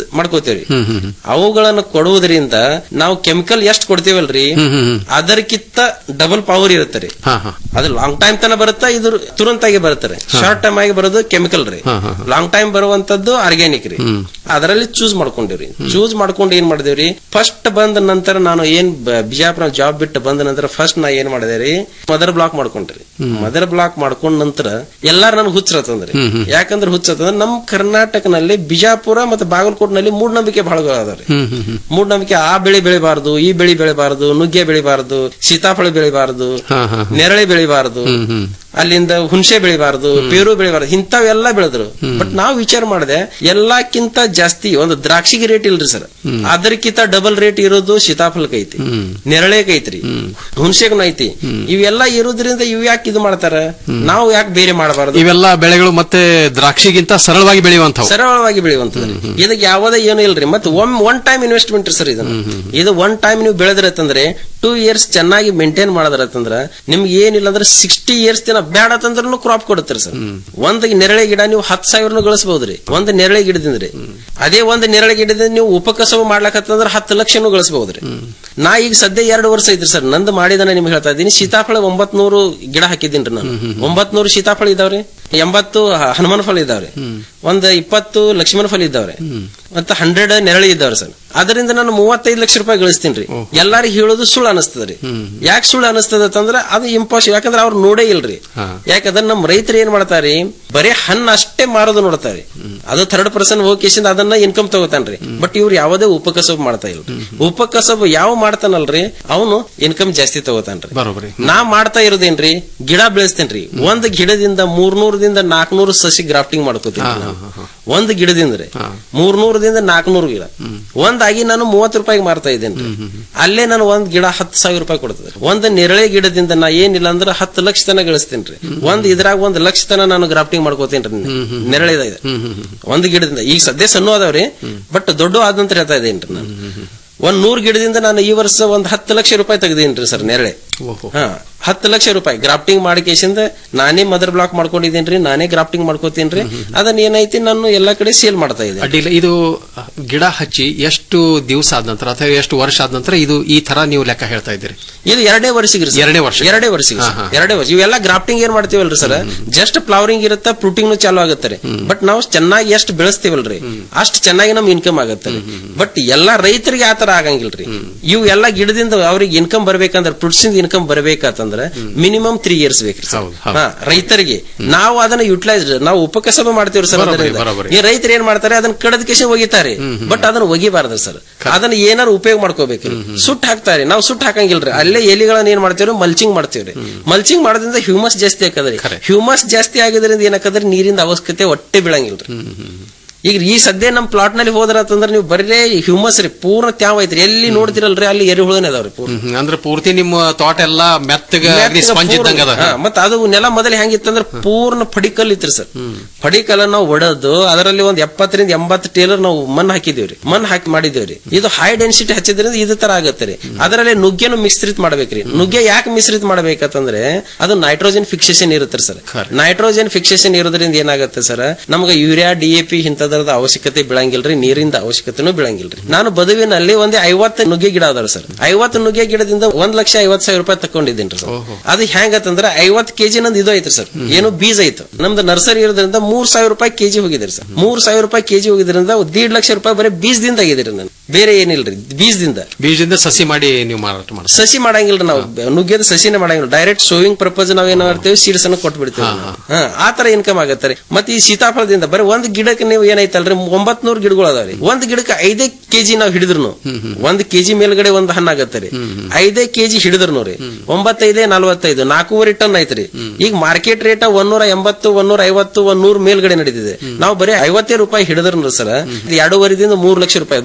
ಕೊಡ್ತೇವ್ರಿ ಅವುಗಳನ್ನು ಕೊಡುವುದರಿಂದ ನಾವು ಕೆಮಿಕಲ್ ಎಷ್ಟು ಕೊಡ್ತೇವಲ್ರಿ ಅದಕ್ಕಿಂತ ಡಬಲ್ ಪವರ್ ಇರುತ್ತೆ ರೀ ಅದು ಲಾಂಗ್ ಟೈಮ್ ತನ ಬರುತ್ತಾ ಇದು ತುರಂತಾಗಿ ಬರುತ್ತೆ ಶಾರ್ಟ್ ಟೈಮ್ ಆಗಿ ಬರೋದು ಕೆಮಿಕಲ್ ರೀ ಲಾಂಗ್ ಟೈಮ್ ಬರುವಂತದ್ದು ಆರ್ಗ್ಯಾನಿಕ್ ರೀ ಅದರಲ್ಲಿ ಚೂಸ್ ಮಾಡ್ಕೊಂಡಿವ್ರಿ ಚೂಸ್ ಮಾಡ್ಕೊಂಡು ಏನ್ ಮಾಡಿದೇವ್ರಿ ಫಸ್ಟ್ ಬಂದ ನಂತರ ನಾನು ಏನ್ ಬ- ಬಿಜಾಪುರ ಜಾಬ್ ಬಿಟ್ಟು ಬಂದ ನಂತರ ಫಸ್ಟ್ ನಾ ಏನ್ ಮಾಡಿದೆ ರೀ ಮದರ್ ಬ್ಲಾಕ್ ಮಾಡ್ಕೊಂಡ್ರಿ ಮದರ್ ಬ್ಲಾಕ್ ಮಾಡ್ಕೊಂಡ ನಂತರ ಎಲ್ಲಾರು ನನ್ಗೆ ಹುಚ್ಚರತ್ತಂದ್ರಿ ಯಾಕಂದ್ರೆ ಹುಚ್ಚತ್ತಂದ್ರೆ ನಮ್ ಕರ್ನಾಟಕನಲ್ಲಿ ಬಿಜಾಪುರ ಮತ್ತೆ ಬಾಗಲಕೋಟ್ನಲ್ಲಿ ಮೂಢನಂಬಿಕೆ ಬಹಳ ಅದಾವ್ರಿ ಮೂಢನಂಬಿಕೆ ಆ ಬೆಳೆ ಬೆಳಿಬಾರ್ದು ಈ ಬೆಳೆ ಬೆಳಿಬಾರ್ದು ನುಗ್ಗೆ ಬೆಳಿಬಾರ್ದು ಸೀತಾಫಳ ಬೆಳಿಬಾರ್ದು ನೆರಳೆ ಬೆಳಿಬಾರ್ದು ಅಲ್ಲಿಂದ ಹುಣಸೆ ಬೆಳಿಬಾರ್ದು ಪೇರು ಬೆಳಿಬಾರ್ದು ಇಂಥವೆಲ್ಲ ಬೆಳೆದ್ರು ಬಟ್ ನಾವು ವಿಚಾರ ಮಾಡಿದೆ ಎಲ್ಲಕ್ಕಿಂತ ಜಾಸ್ತಿ ಒಂದು ದ್ರಾಕ್ಷಿಗೆ ರೇಟ್ ಇಲ್ರಿ ಸರ್ ಅದಕ್ಕಿಂತ ಡಬಲ್ ರೇಟ್ ಇರೋದು ಸೀತಾಫಲಕ್ ಐತಿ ನೆರಳೆಗ್ ಐತ್ರಿ ಹುಣಸೆಗೂ ಐತಿ ಇವೆಲ್ಲ ಇರೋದ್ರಿಂದ ಇವ್ ಯಾಕೆ ಇದು ಮಾಡ್ತಾರ ನಾವು ಯಾಕೆ ಬೇರೆ ಮಾಡಬಾರ್ದು ಇವೆಲ್ಲ ಬೆಳೆಗಳು ಮತ್ತೆ ದ್ರಾಕ್ಷಿಗಿಂತ ಸರಳವಾಗಿ ಬೆಳೆಯುವಂತವು ಸರಳವಾಗಿ ಬೆಳೆಯುವಂತದ್ರಿ ಇದಕ್ಕೆ ಯಾವುದೇ ಏನು ಇಲ್ರಿ ಮತ್ತೆ um one time investment sir ಇದನ್ನ ಇದು ಒನ್ ಟೈಮ್ ನೀವು ಬೆಳೆದ್ರತ್ತಂದ್ರೆ ಟೂ ಇಯರ್ಸ್ ಚೆನ್ನಾಗಿ ಮೇಂಟೈನ್ ಮಾಡದ್ರತ್ತಂದ್ರ ನಿಮ್ಗೆ ಏನಿಲ್ಲ ಅಂದ್ರೆ ಸಿಕ್ಸ್ಟಿ ಇಯರ್ಸ್ ದಿನ ಬೇಡ ಅಂತಂದ್ರೂ ಕ್ರಾಪ್ ಕೊಡುತ್ತಾರೆ ಸರ್ ಒಂದ್ ನೆರಳೆ ಗಿಡ ನೀವು ಹತ್ತು ಸಾವಿರನು ಗಳಿಸಬಹುದ್ರಿ ಒಂದ್ ನೆರಳೆ ಗಿಡದಿಂದ್ರಿ ಅದೇ ಒಂದ್ ನೆರಳೆ ಗಿಡದಿಂದ ನೀವು ಉಪಕಸವ ಮಾಡ್ಲಕತ್ತಂದ್ರ ಹತ್ತು ಲಕ್ಷನು ಗಳಿಸಬಹುದ್ರಿ ನಾ ಈಗ ಸದ್ಯ ಎರಡು ವರ್ಷ ಐತ್ರಿ ಸರ್ ನಂದು ಮಾಡಿದನ ನಿಮ್ಗೆ ಹೇಳ್ತಾ ಇದ್ದೀನಿ ಸೀತಾಫಳ ಒಂಬತ್ ನೂರು ಗಿಡ ಹಾಕಿದ್ದೀನಿ ನಾನು ಒಂಬತ್ ನೂರು ಸೀತಾಫಳ ಇದಾವ್ರಿ ಎಂಬತ್ತು ಹ- ಹನುಮಾನ್ ಫಲ ಇದಾವ್ರಿ ಒಂದ್ ಇಪ್ಪತ್ತು ಲಕ್ಷ್ಮಣ ಫಲ ಇದಾವ್ರಿ ಮತ್ತೆ ಹಂಡ್ರೆಡ್ ನೆರಳಿ ಇದಾವ್ರಿ ಸರ್ ಅದರಿಂದ ನಾನು ಮೂವತ್ತೈದು ಲಕ್ಷ ರೂಪಾಯಿ ಗಳಿಸ್ತೀನಿ ರೀ ಎಲ್ಲಾರಿಗೂ ಹೇಳೋದು ಸುಳ್ಳು ಅನಿಸ್ತದ್ರಿ ಯಾಕೆ ಸುಳ್ಳು ಅನಿಸ್ತದ ಅಂತಂದ್ರ ಅದು ಇಂಪಾಸಿಬಲ್ ಯಾಕಂದ್ರೆ ಅವ್ರು ನೋಡೇ ಇಲ್ರಿ ಯಾಕಂದ್ರೆ ನಮ್ಮ ರೈತರು ಏನ್ ಮಾಡ್ತಾರಿ ಬರೀ ಹಣ್ಣು ಅಷ್ಟೇ ಮಾರೋದು ನೋಡ್ತಾರೆ ಅದು ಥರ್ಡ್ ಪರ್ಸನ್ ಹೋಗಿಸಿಂದ ಅದನ್ನ ಇನ್ಕಮ್ ತಗೋತಾನ್ರಿ ಬಟ್ ಇವ್ರು ಯಾವುದೇ ಉಪಕಸಬ್ ಮಾಡ್ತಾ ಇಲ್ಲ ಉಪಕಸಬ್ ಯಾವ ಮಾಡ್ತಾನಲ್ರಿ ಅವನು ಇನ್ಕಮ್ ಜಾಸ್ತಿ ತಗೋತಾನ್ರಿ ಬರೋಬ್ರಿ ನಾ ಮಾಡ್ತಾ ಇರೋದೇನ್ರಿ ಗಿಡ ಬೆಳೆಸ್ತೇನ್ರಿ ಒಂದ್ ಗಿಡದಿಂದ ಮೂರ್ನೂರದಿಂದ ನಾಲ್ಕನೂರು ಸಸಿ ಗ್ರಾಫ್ಟಿಂಗ್ ಮಾಡ್ಕೋತೀನಿ ನಾನು. ಒಂದ್ ಗಿಡದಿಂದ ರೀ ಮೂರ್ನೂರದಿಂದ ನಾಲ್ಕನೂರು ಗಿಡ ಒಂದಾಗಿ ನಾನು ಮೂವತ್ತು ರೂಪಾಯಿಗೆ ಮಾರ್ತಾ ಇದ್ದೇನೆ ಅಲ್ಲೇ ನಾನು ಒಂದ್ ಗಿಡ ಹತ್ತು ಸಾವಿರ ರೂಪಾಯಿ ಕೊಡ್ತದೆ ಒಂದ್ ನೆರಳೆ ಗಿಡದಿಂದ ನಾ ಏನಿಲ್ಲ ಅಂದ್ರೆ ಹತ್ತು ಲಕ್ಷ ತನ ಗಳಿಸ್ತೇನ್ರಿ ಒಂದ್ ಇದ್ರಾಗ ಒಂದ್ ಲಕ್ಷ ತನ ನಾನು ಗ್ರಾಫ್ಟಿಂಗ್ ಮಾಡ್ಕೋತೇನ್ರಿ ನೆರಳೆ ಇದೆ ಒಂದ್ ಗಿಡದಿಂದ ಈಗ ಸದ್ಯ ಸಣ್ಣ ಅದಾವ್ರಿ ಬಟ್ ದೊಡ್ಡ ಆದ ನಂತರ ಹೇಳ್ತಾ ಇದ್ದೇನ್ರಿ ನಾನು ಒಂದ್ ನೂರ್ ಗಿಡದಿಂದ ನಾನು ಈ ವರ್ಷ ಒಂದ್ ಹತ್ತು ಲಕ್ಷ ರೂಪಾಯಿ ತೆಗ್ದೇನ್ರಿ ಸರ್ ನೆರಳೆ ಹಾ ಹತ್ತು ಲಕ್ಷ ರೂಪಾಯಿ ಗ್ರಾಫ್ಟಿಂಗ್ ಮಾಡಿಕೇಸಿಂದ ನಾನೇ ಮದರ್ ಬ್ಲಾಕ್ ಮಾಡ್ಕೊಂಡಿದ್ದೀನ್ರಿ ನಾನೇ ಗ್ರಾಫ್ಟಿಂಗ್ ಮಾಡ್ಕೋತೀನ್ರಿ ಅದನ್ನ ಏನೈತಿ ನಾನು ಎಲ್ಲಾ ಕಡೆ ಸೇಲ್ ಮಾಡ್ತಾ ಇದ್ದೀನಿ ಅಡ್ಡಿಲ್ಲ ಇದು ಗಿಡ ಹಚ್ಚಿ ಎಷ್ಟು ದಿವಸ ಆದ ನಂತರ ಅಥವಾ ಎಷ್ಟು ವರ್ಷ ಆದ ನಂತರ ಇದು ಈ ತರ ನೀವು ಲೆಕ್ಕ ಹೇಳ್ತಾ ಇದ್ದೀರಿ ಇದು ಎರಡೇ ವರ್ಷಿಗೆ ಎರಡನೇ ವರ್ಷ. ಎರಡೇ ವರ್ಷಿಗೆ ಹಾ, sir. ಹಾ. ಎರಡೇ ವರ್ಷ ಇವೆಲ್ಲ ಗ್ರಾಫ್ಟಿಂಗ್ ಏನ್ ಮಾಡ್ತೀವಲ್ರಿ ಸರ್ ಜಸ್ಟ್ ಫ್ಲವರಿಂಗ್ ಇರುತ್ತೆ ಫ್ರೂಟಿಂಗ್ ಚಾಲು ಆಗುತ್ತೆ ರೀ ಬಟ್ ನಾವು ಚೆನ್ನಾಗಿ ಎಷ್ಟು ಬೆಳೆಸ್ತೀವಲ್ರಿ ಅಷ್ಟು ಚೆನ್ನಾಗಿ ನಮ್ ಇನ್ಕಮ್ ಆಗುತ್ತೆ ರೀ ಬಟ್ ಎಲ್ಲಾ ರೈತರಿಗೆ ಆತರ ಆಗಂಗಿಲ್ರಿ ಇವು ಎಲ್ಲ ಗಿಡದಿಂದ ಅವ್ರಿಗೆ ಇನ್ಕಮ್ ಬರ್ಬೇಕಂದ್ರೆ ಫ್ರೂಟ್ಸ್ ಇನ್ಕಮ್ ಬರ್ಬೇಕಂತಂದ್ರೆ ಮಿನಿಮಮ್ ತ್ರೀ ಇಯರ್ಸ್ ಬೇಕ್ರಿ sir. ಹಾ ರೈತರಿಗೆ ನಾವು ಅದನ್ನ ಯುಟಿಲೈಸ್ ನಾವು ಉಪಕಸಬ ಮಾಡ್ತೀವ್ರಿ ಸರ್ ಬರೋಬ್ಬರಿ, ಅದರಿಂದ. ಬರೋಬ್ಬರಿ. ಈ ರೈತರು ಏನ್ ಮಾಡ್ತಾರೆ ಅದನ್ನ ಕಡದ ಕೇಸಿ ಒಗಿತಾರೆ ಬಟ್ ಅದನ್ನ ಒಗಿಬಾರ್ದು ಸರ್ ಅದನ್ನ ಏನಾರು ಉಪಯೋಗ ಮಾಡ್ಕೋಬೇಕು ಸುಟ್ಟು ಹಾಕ್ತಾರೆ ನಾವು ಸುಟ್ಟು ಹಾಕಂಗಿಲ್ರಿ ಅಲ್ಲೇ ಎಲಿಗಳನ್ನ ಏನ್ ಮಾಡ್ತೀವ್ರಿ ಮಲ್ಚಿಂಗ್ ಮಾಡ್ತೀವ್ರಿ ಮಲ್ಚಿಂಗ್ ಮಾಡೋದ್ರಿಂದ ಹ್ಯೂಮಸ್ ಜಾಸ್ತಿ ಆಕದ್ರಿ ಹ್ಯೂಮಸ್ ಜಾಸ್ತಿ ಆಗಿದ್ರಿಂದ ಏನಾಕದ್ರಿ ನೀರಿಂದ ಅವಶ್ಯಕತೆ ಒಟ್ಟೆ ಬೀಳಂಗಿಲ್ರಿ ಈಗ ಈ ಸದ್ಯ ನಮ್ ಪ್ಲಾಟ್ ನಲ್ಲಿ ಹೋದ್ರ ಅಂತಂದ್ರೆ ನೀವು ಬರೀ ಹ್ಯೂಮಸ್ ರೀ ಪೂರ್ಣ ತ್ಯಾವ ಐತ್ರಿ ಎಲ್ಲಿ ನೋಡ್ತಿರಲ್ರಿ ಅಲ್ಲಿ ಎರೆಹುಳನೇ ಅದಾವ್ರಿ ಪೂರ್ಣ ಹ್ಮ್, ಅಂದ್ರೆ ಪೂರ್ತಿ ನಿಮ್ಮ ತೋಟ ಎಲ್ಲ ಮೆತ್ತಗ ಸ್ಪಂಜ್ ಇದ್ದಂಗ ಅದ ಹಾ, ಮತ್ತ್ ಅದು ನೆಲ ಮೊದಲು ಹೆಂಗಿತ್ತಂದ್ರೆ ಪೂರ್ಣ ಫಡಿಕಲ್ ಇತ್ರಿ ಸರ್ ಫಡಿಕಲ್ ನಾವು ಒಡೆದು ಅದರಲ್ಲಿ ಒಂದ್ ಎಪ್ಪತ್ತರಿಂದ ಎಂಬತ್ತು ಟೇಲರ್ ನಾವು ಮಣ್ಣು ಹಾಕಿದೇವ್ರಿ ಮಣ್ಣು ಹಾಕಿ ಮಾಡಿದೇವ್ರಿ ಇದು ಹೈ ಡೆನ್ಸಿಟಿ ಹಚ್ಚಿದ್ರಿಂದ ಇದು ತರ ಆಗತ್ತೆ ರೀ ಅದರಲ್ಲಿ ನುಗ್ಗೆನು ಮಿಶ್ರಿತ ಮಾಡ್ಬೇಕ್ರಿ ನುಗ್ಗೆ ಯಾಕೆ ಮಿಶ್ರಿತ ಮಾಡ್ಬೇಕಂತಂದ್ರೆ ಅದು ನೈಟ್ರೋಜನ್ ಫಿಕ್ಸೇಷನ್ ಇರುತ್ತೆ ಸರ್ ನೈಟ್ರೋಜನ್ ಫಿಕ್ಸೇಷನ್ ಇರೋದ್ರಿಂದ ಏನಾಗುತ್ತೆ ಸರ್ ನಮ್ಗೆ ಯೂರಿಯಾ ಡಿ ಎ ಪಿ ಇಂಥದ್ರದ ಅವಶ್ಯಕತೆ ಬೀಳಂಗಿಲ್ರಿ ನೀರಿಂದ ಅವಶ್ಯಕತೆನೂ ಬೀಳಂಗಿಲ್ರಿ ನಾನು ಬದುವಿನಲ್ಲಿ ಒಂದೇ ಐವತ್ತು ನುಗ್ಗೆ ಗಿಡ ಅದಾವ ಸರ್ ಐವತ್ತು ನುಗ್ಗೆ ಗಿಡದಿಂದ ಒಂದ್ ಲಕ್ಷ ಐವತ್ತು ಸಾವಿರ ರೂಪಾಯಿ ತಕೊಂಡಿದ್ದೀನಿ ಸರ್ ಅದು ಹೆಂಗತ್ತಂದ್ರೆ ಐವತ್ ಕೆಜಿ ನಂದು ಇದು ಐತ್ರಿ ಸರ್ ಏನು ಬೀಜ ಐತು ನಮ್ದು ನರ್ಸರಿ ಇರೋದ್ರಿಂದ ಮೂರ್ ಸಾವಿರ ರೂಪಾಯಿ ಕೆಜಿ ಹೋಗಿದ್ರಿ ಸರ್ ಮೂರ್ ಸಾವಿರ ರೂಪಾಯಿ ಕೆಜಿ ಹೋಗಿದ್ರಿಂದ ದೀಡ್ ಲಕ್ಷ ರೂಪಾಯಿ ಬರೀ ಬೀಜದಿಂದ ಆಗಿದ್ರಿ ನಾನು ಬೇರೆ ಏನಿಲ್ರಿ ಬೀಜದಿಂದ ಬೀಜದಿಂದ ಸಸಿ ಮಾಡಿ ನೀವು ಮಾರಾಟ ಮಾಡಿ ಸಸಿ ಮಾಡಂಗಿಲ್ರಿ ನಾವು ನುಗ್ಗೆದ ಸಸಿನೇ ಮಾಡಂಗಿಲ್ಲ ಡೈರೆಕ್ಟ್ ಸೋವಿಂಗ್ ಪರ್ಪಸ್ ನಾವ್ ಏನ್ ಮಾಡ್ತೇವೆ ಸೀಡ್ಸ್ ಅನ್ನ ಕೊಟ್ಟು ಬಿಡ್ತೇವೆ ಹಾ ಆ ತರ ಇನ್ಕಮ್ ಆಗತ್ತೆ ರೀ ಮತ್ತೆ ಈ ಸೀತಾಫಲದಿಂದ ಬರೀ ಒಂದ್ ಗಿಡಕ್ಕೆ ನೀವು ಏನೈತಲ್ರಿ ಒಂಬತ್ ನೂರ್ ಗಿಡಗಳು ಅದಾವ್ರಿ ಒಂದ್ ಗಿಡಕ್ಕೆ ಐದೇ ಕೆಜಿ ನಾವ್ ಹಿಡಿದ್ರು ಒಂದ್ ಕೆಜಿ ಮೇಲ್ಗಡೆ ಒಂದ್ ಹಣ್ಣು ಆಗತ್ತೆ ರೀ ಐದೇ ಕೆಜಿ ಹಿಡಿದ್ರು ರೀ ಒಂಬತ್ತೈದೇ ನಲ್ವತ್ತೈದು ನಾಲ್ಕೂವರೆ ಟನ್ ಐತ್ರಿ ಈಗ ಮಾರ್ಕೆಟ್ ರೇಟ್ ಒಂದೂರ ಎಂಬತ್ತು ಒಂದೂರ ಐವತ್ತು ಒಂದ್ ನೂರ್ ಮೇಲ್ಗಡೆ ನಡೀತಿದೆ ನಾವು ಬರೀ ಐವತ್ತೇ ರೂಪಾಯಿ ಹಿಡಿದ್ರು ಸರ್ ಎರಡೂವರೆದಿಂದ ಮೂರ್ ಲಕ್ಷ ರೂಪಾಯಿ ಬರೀ ಹಣ್ಣಿಂದ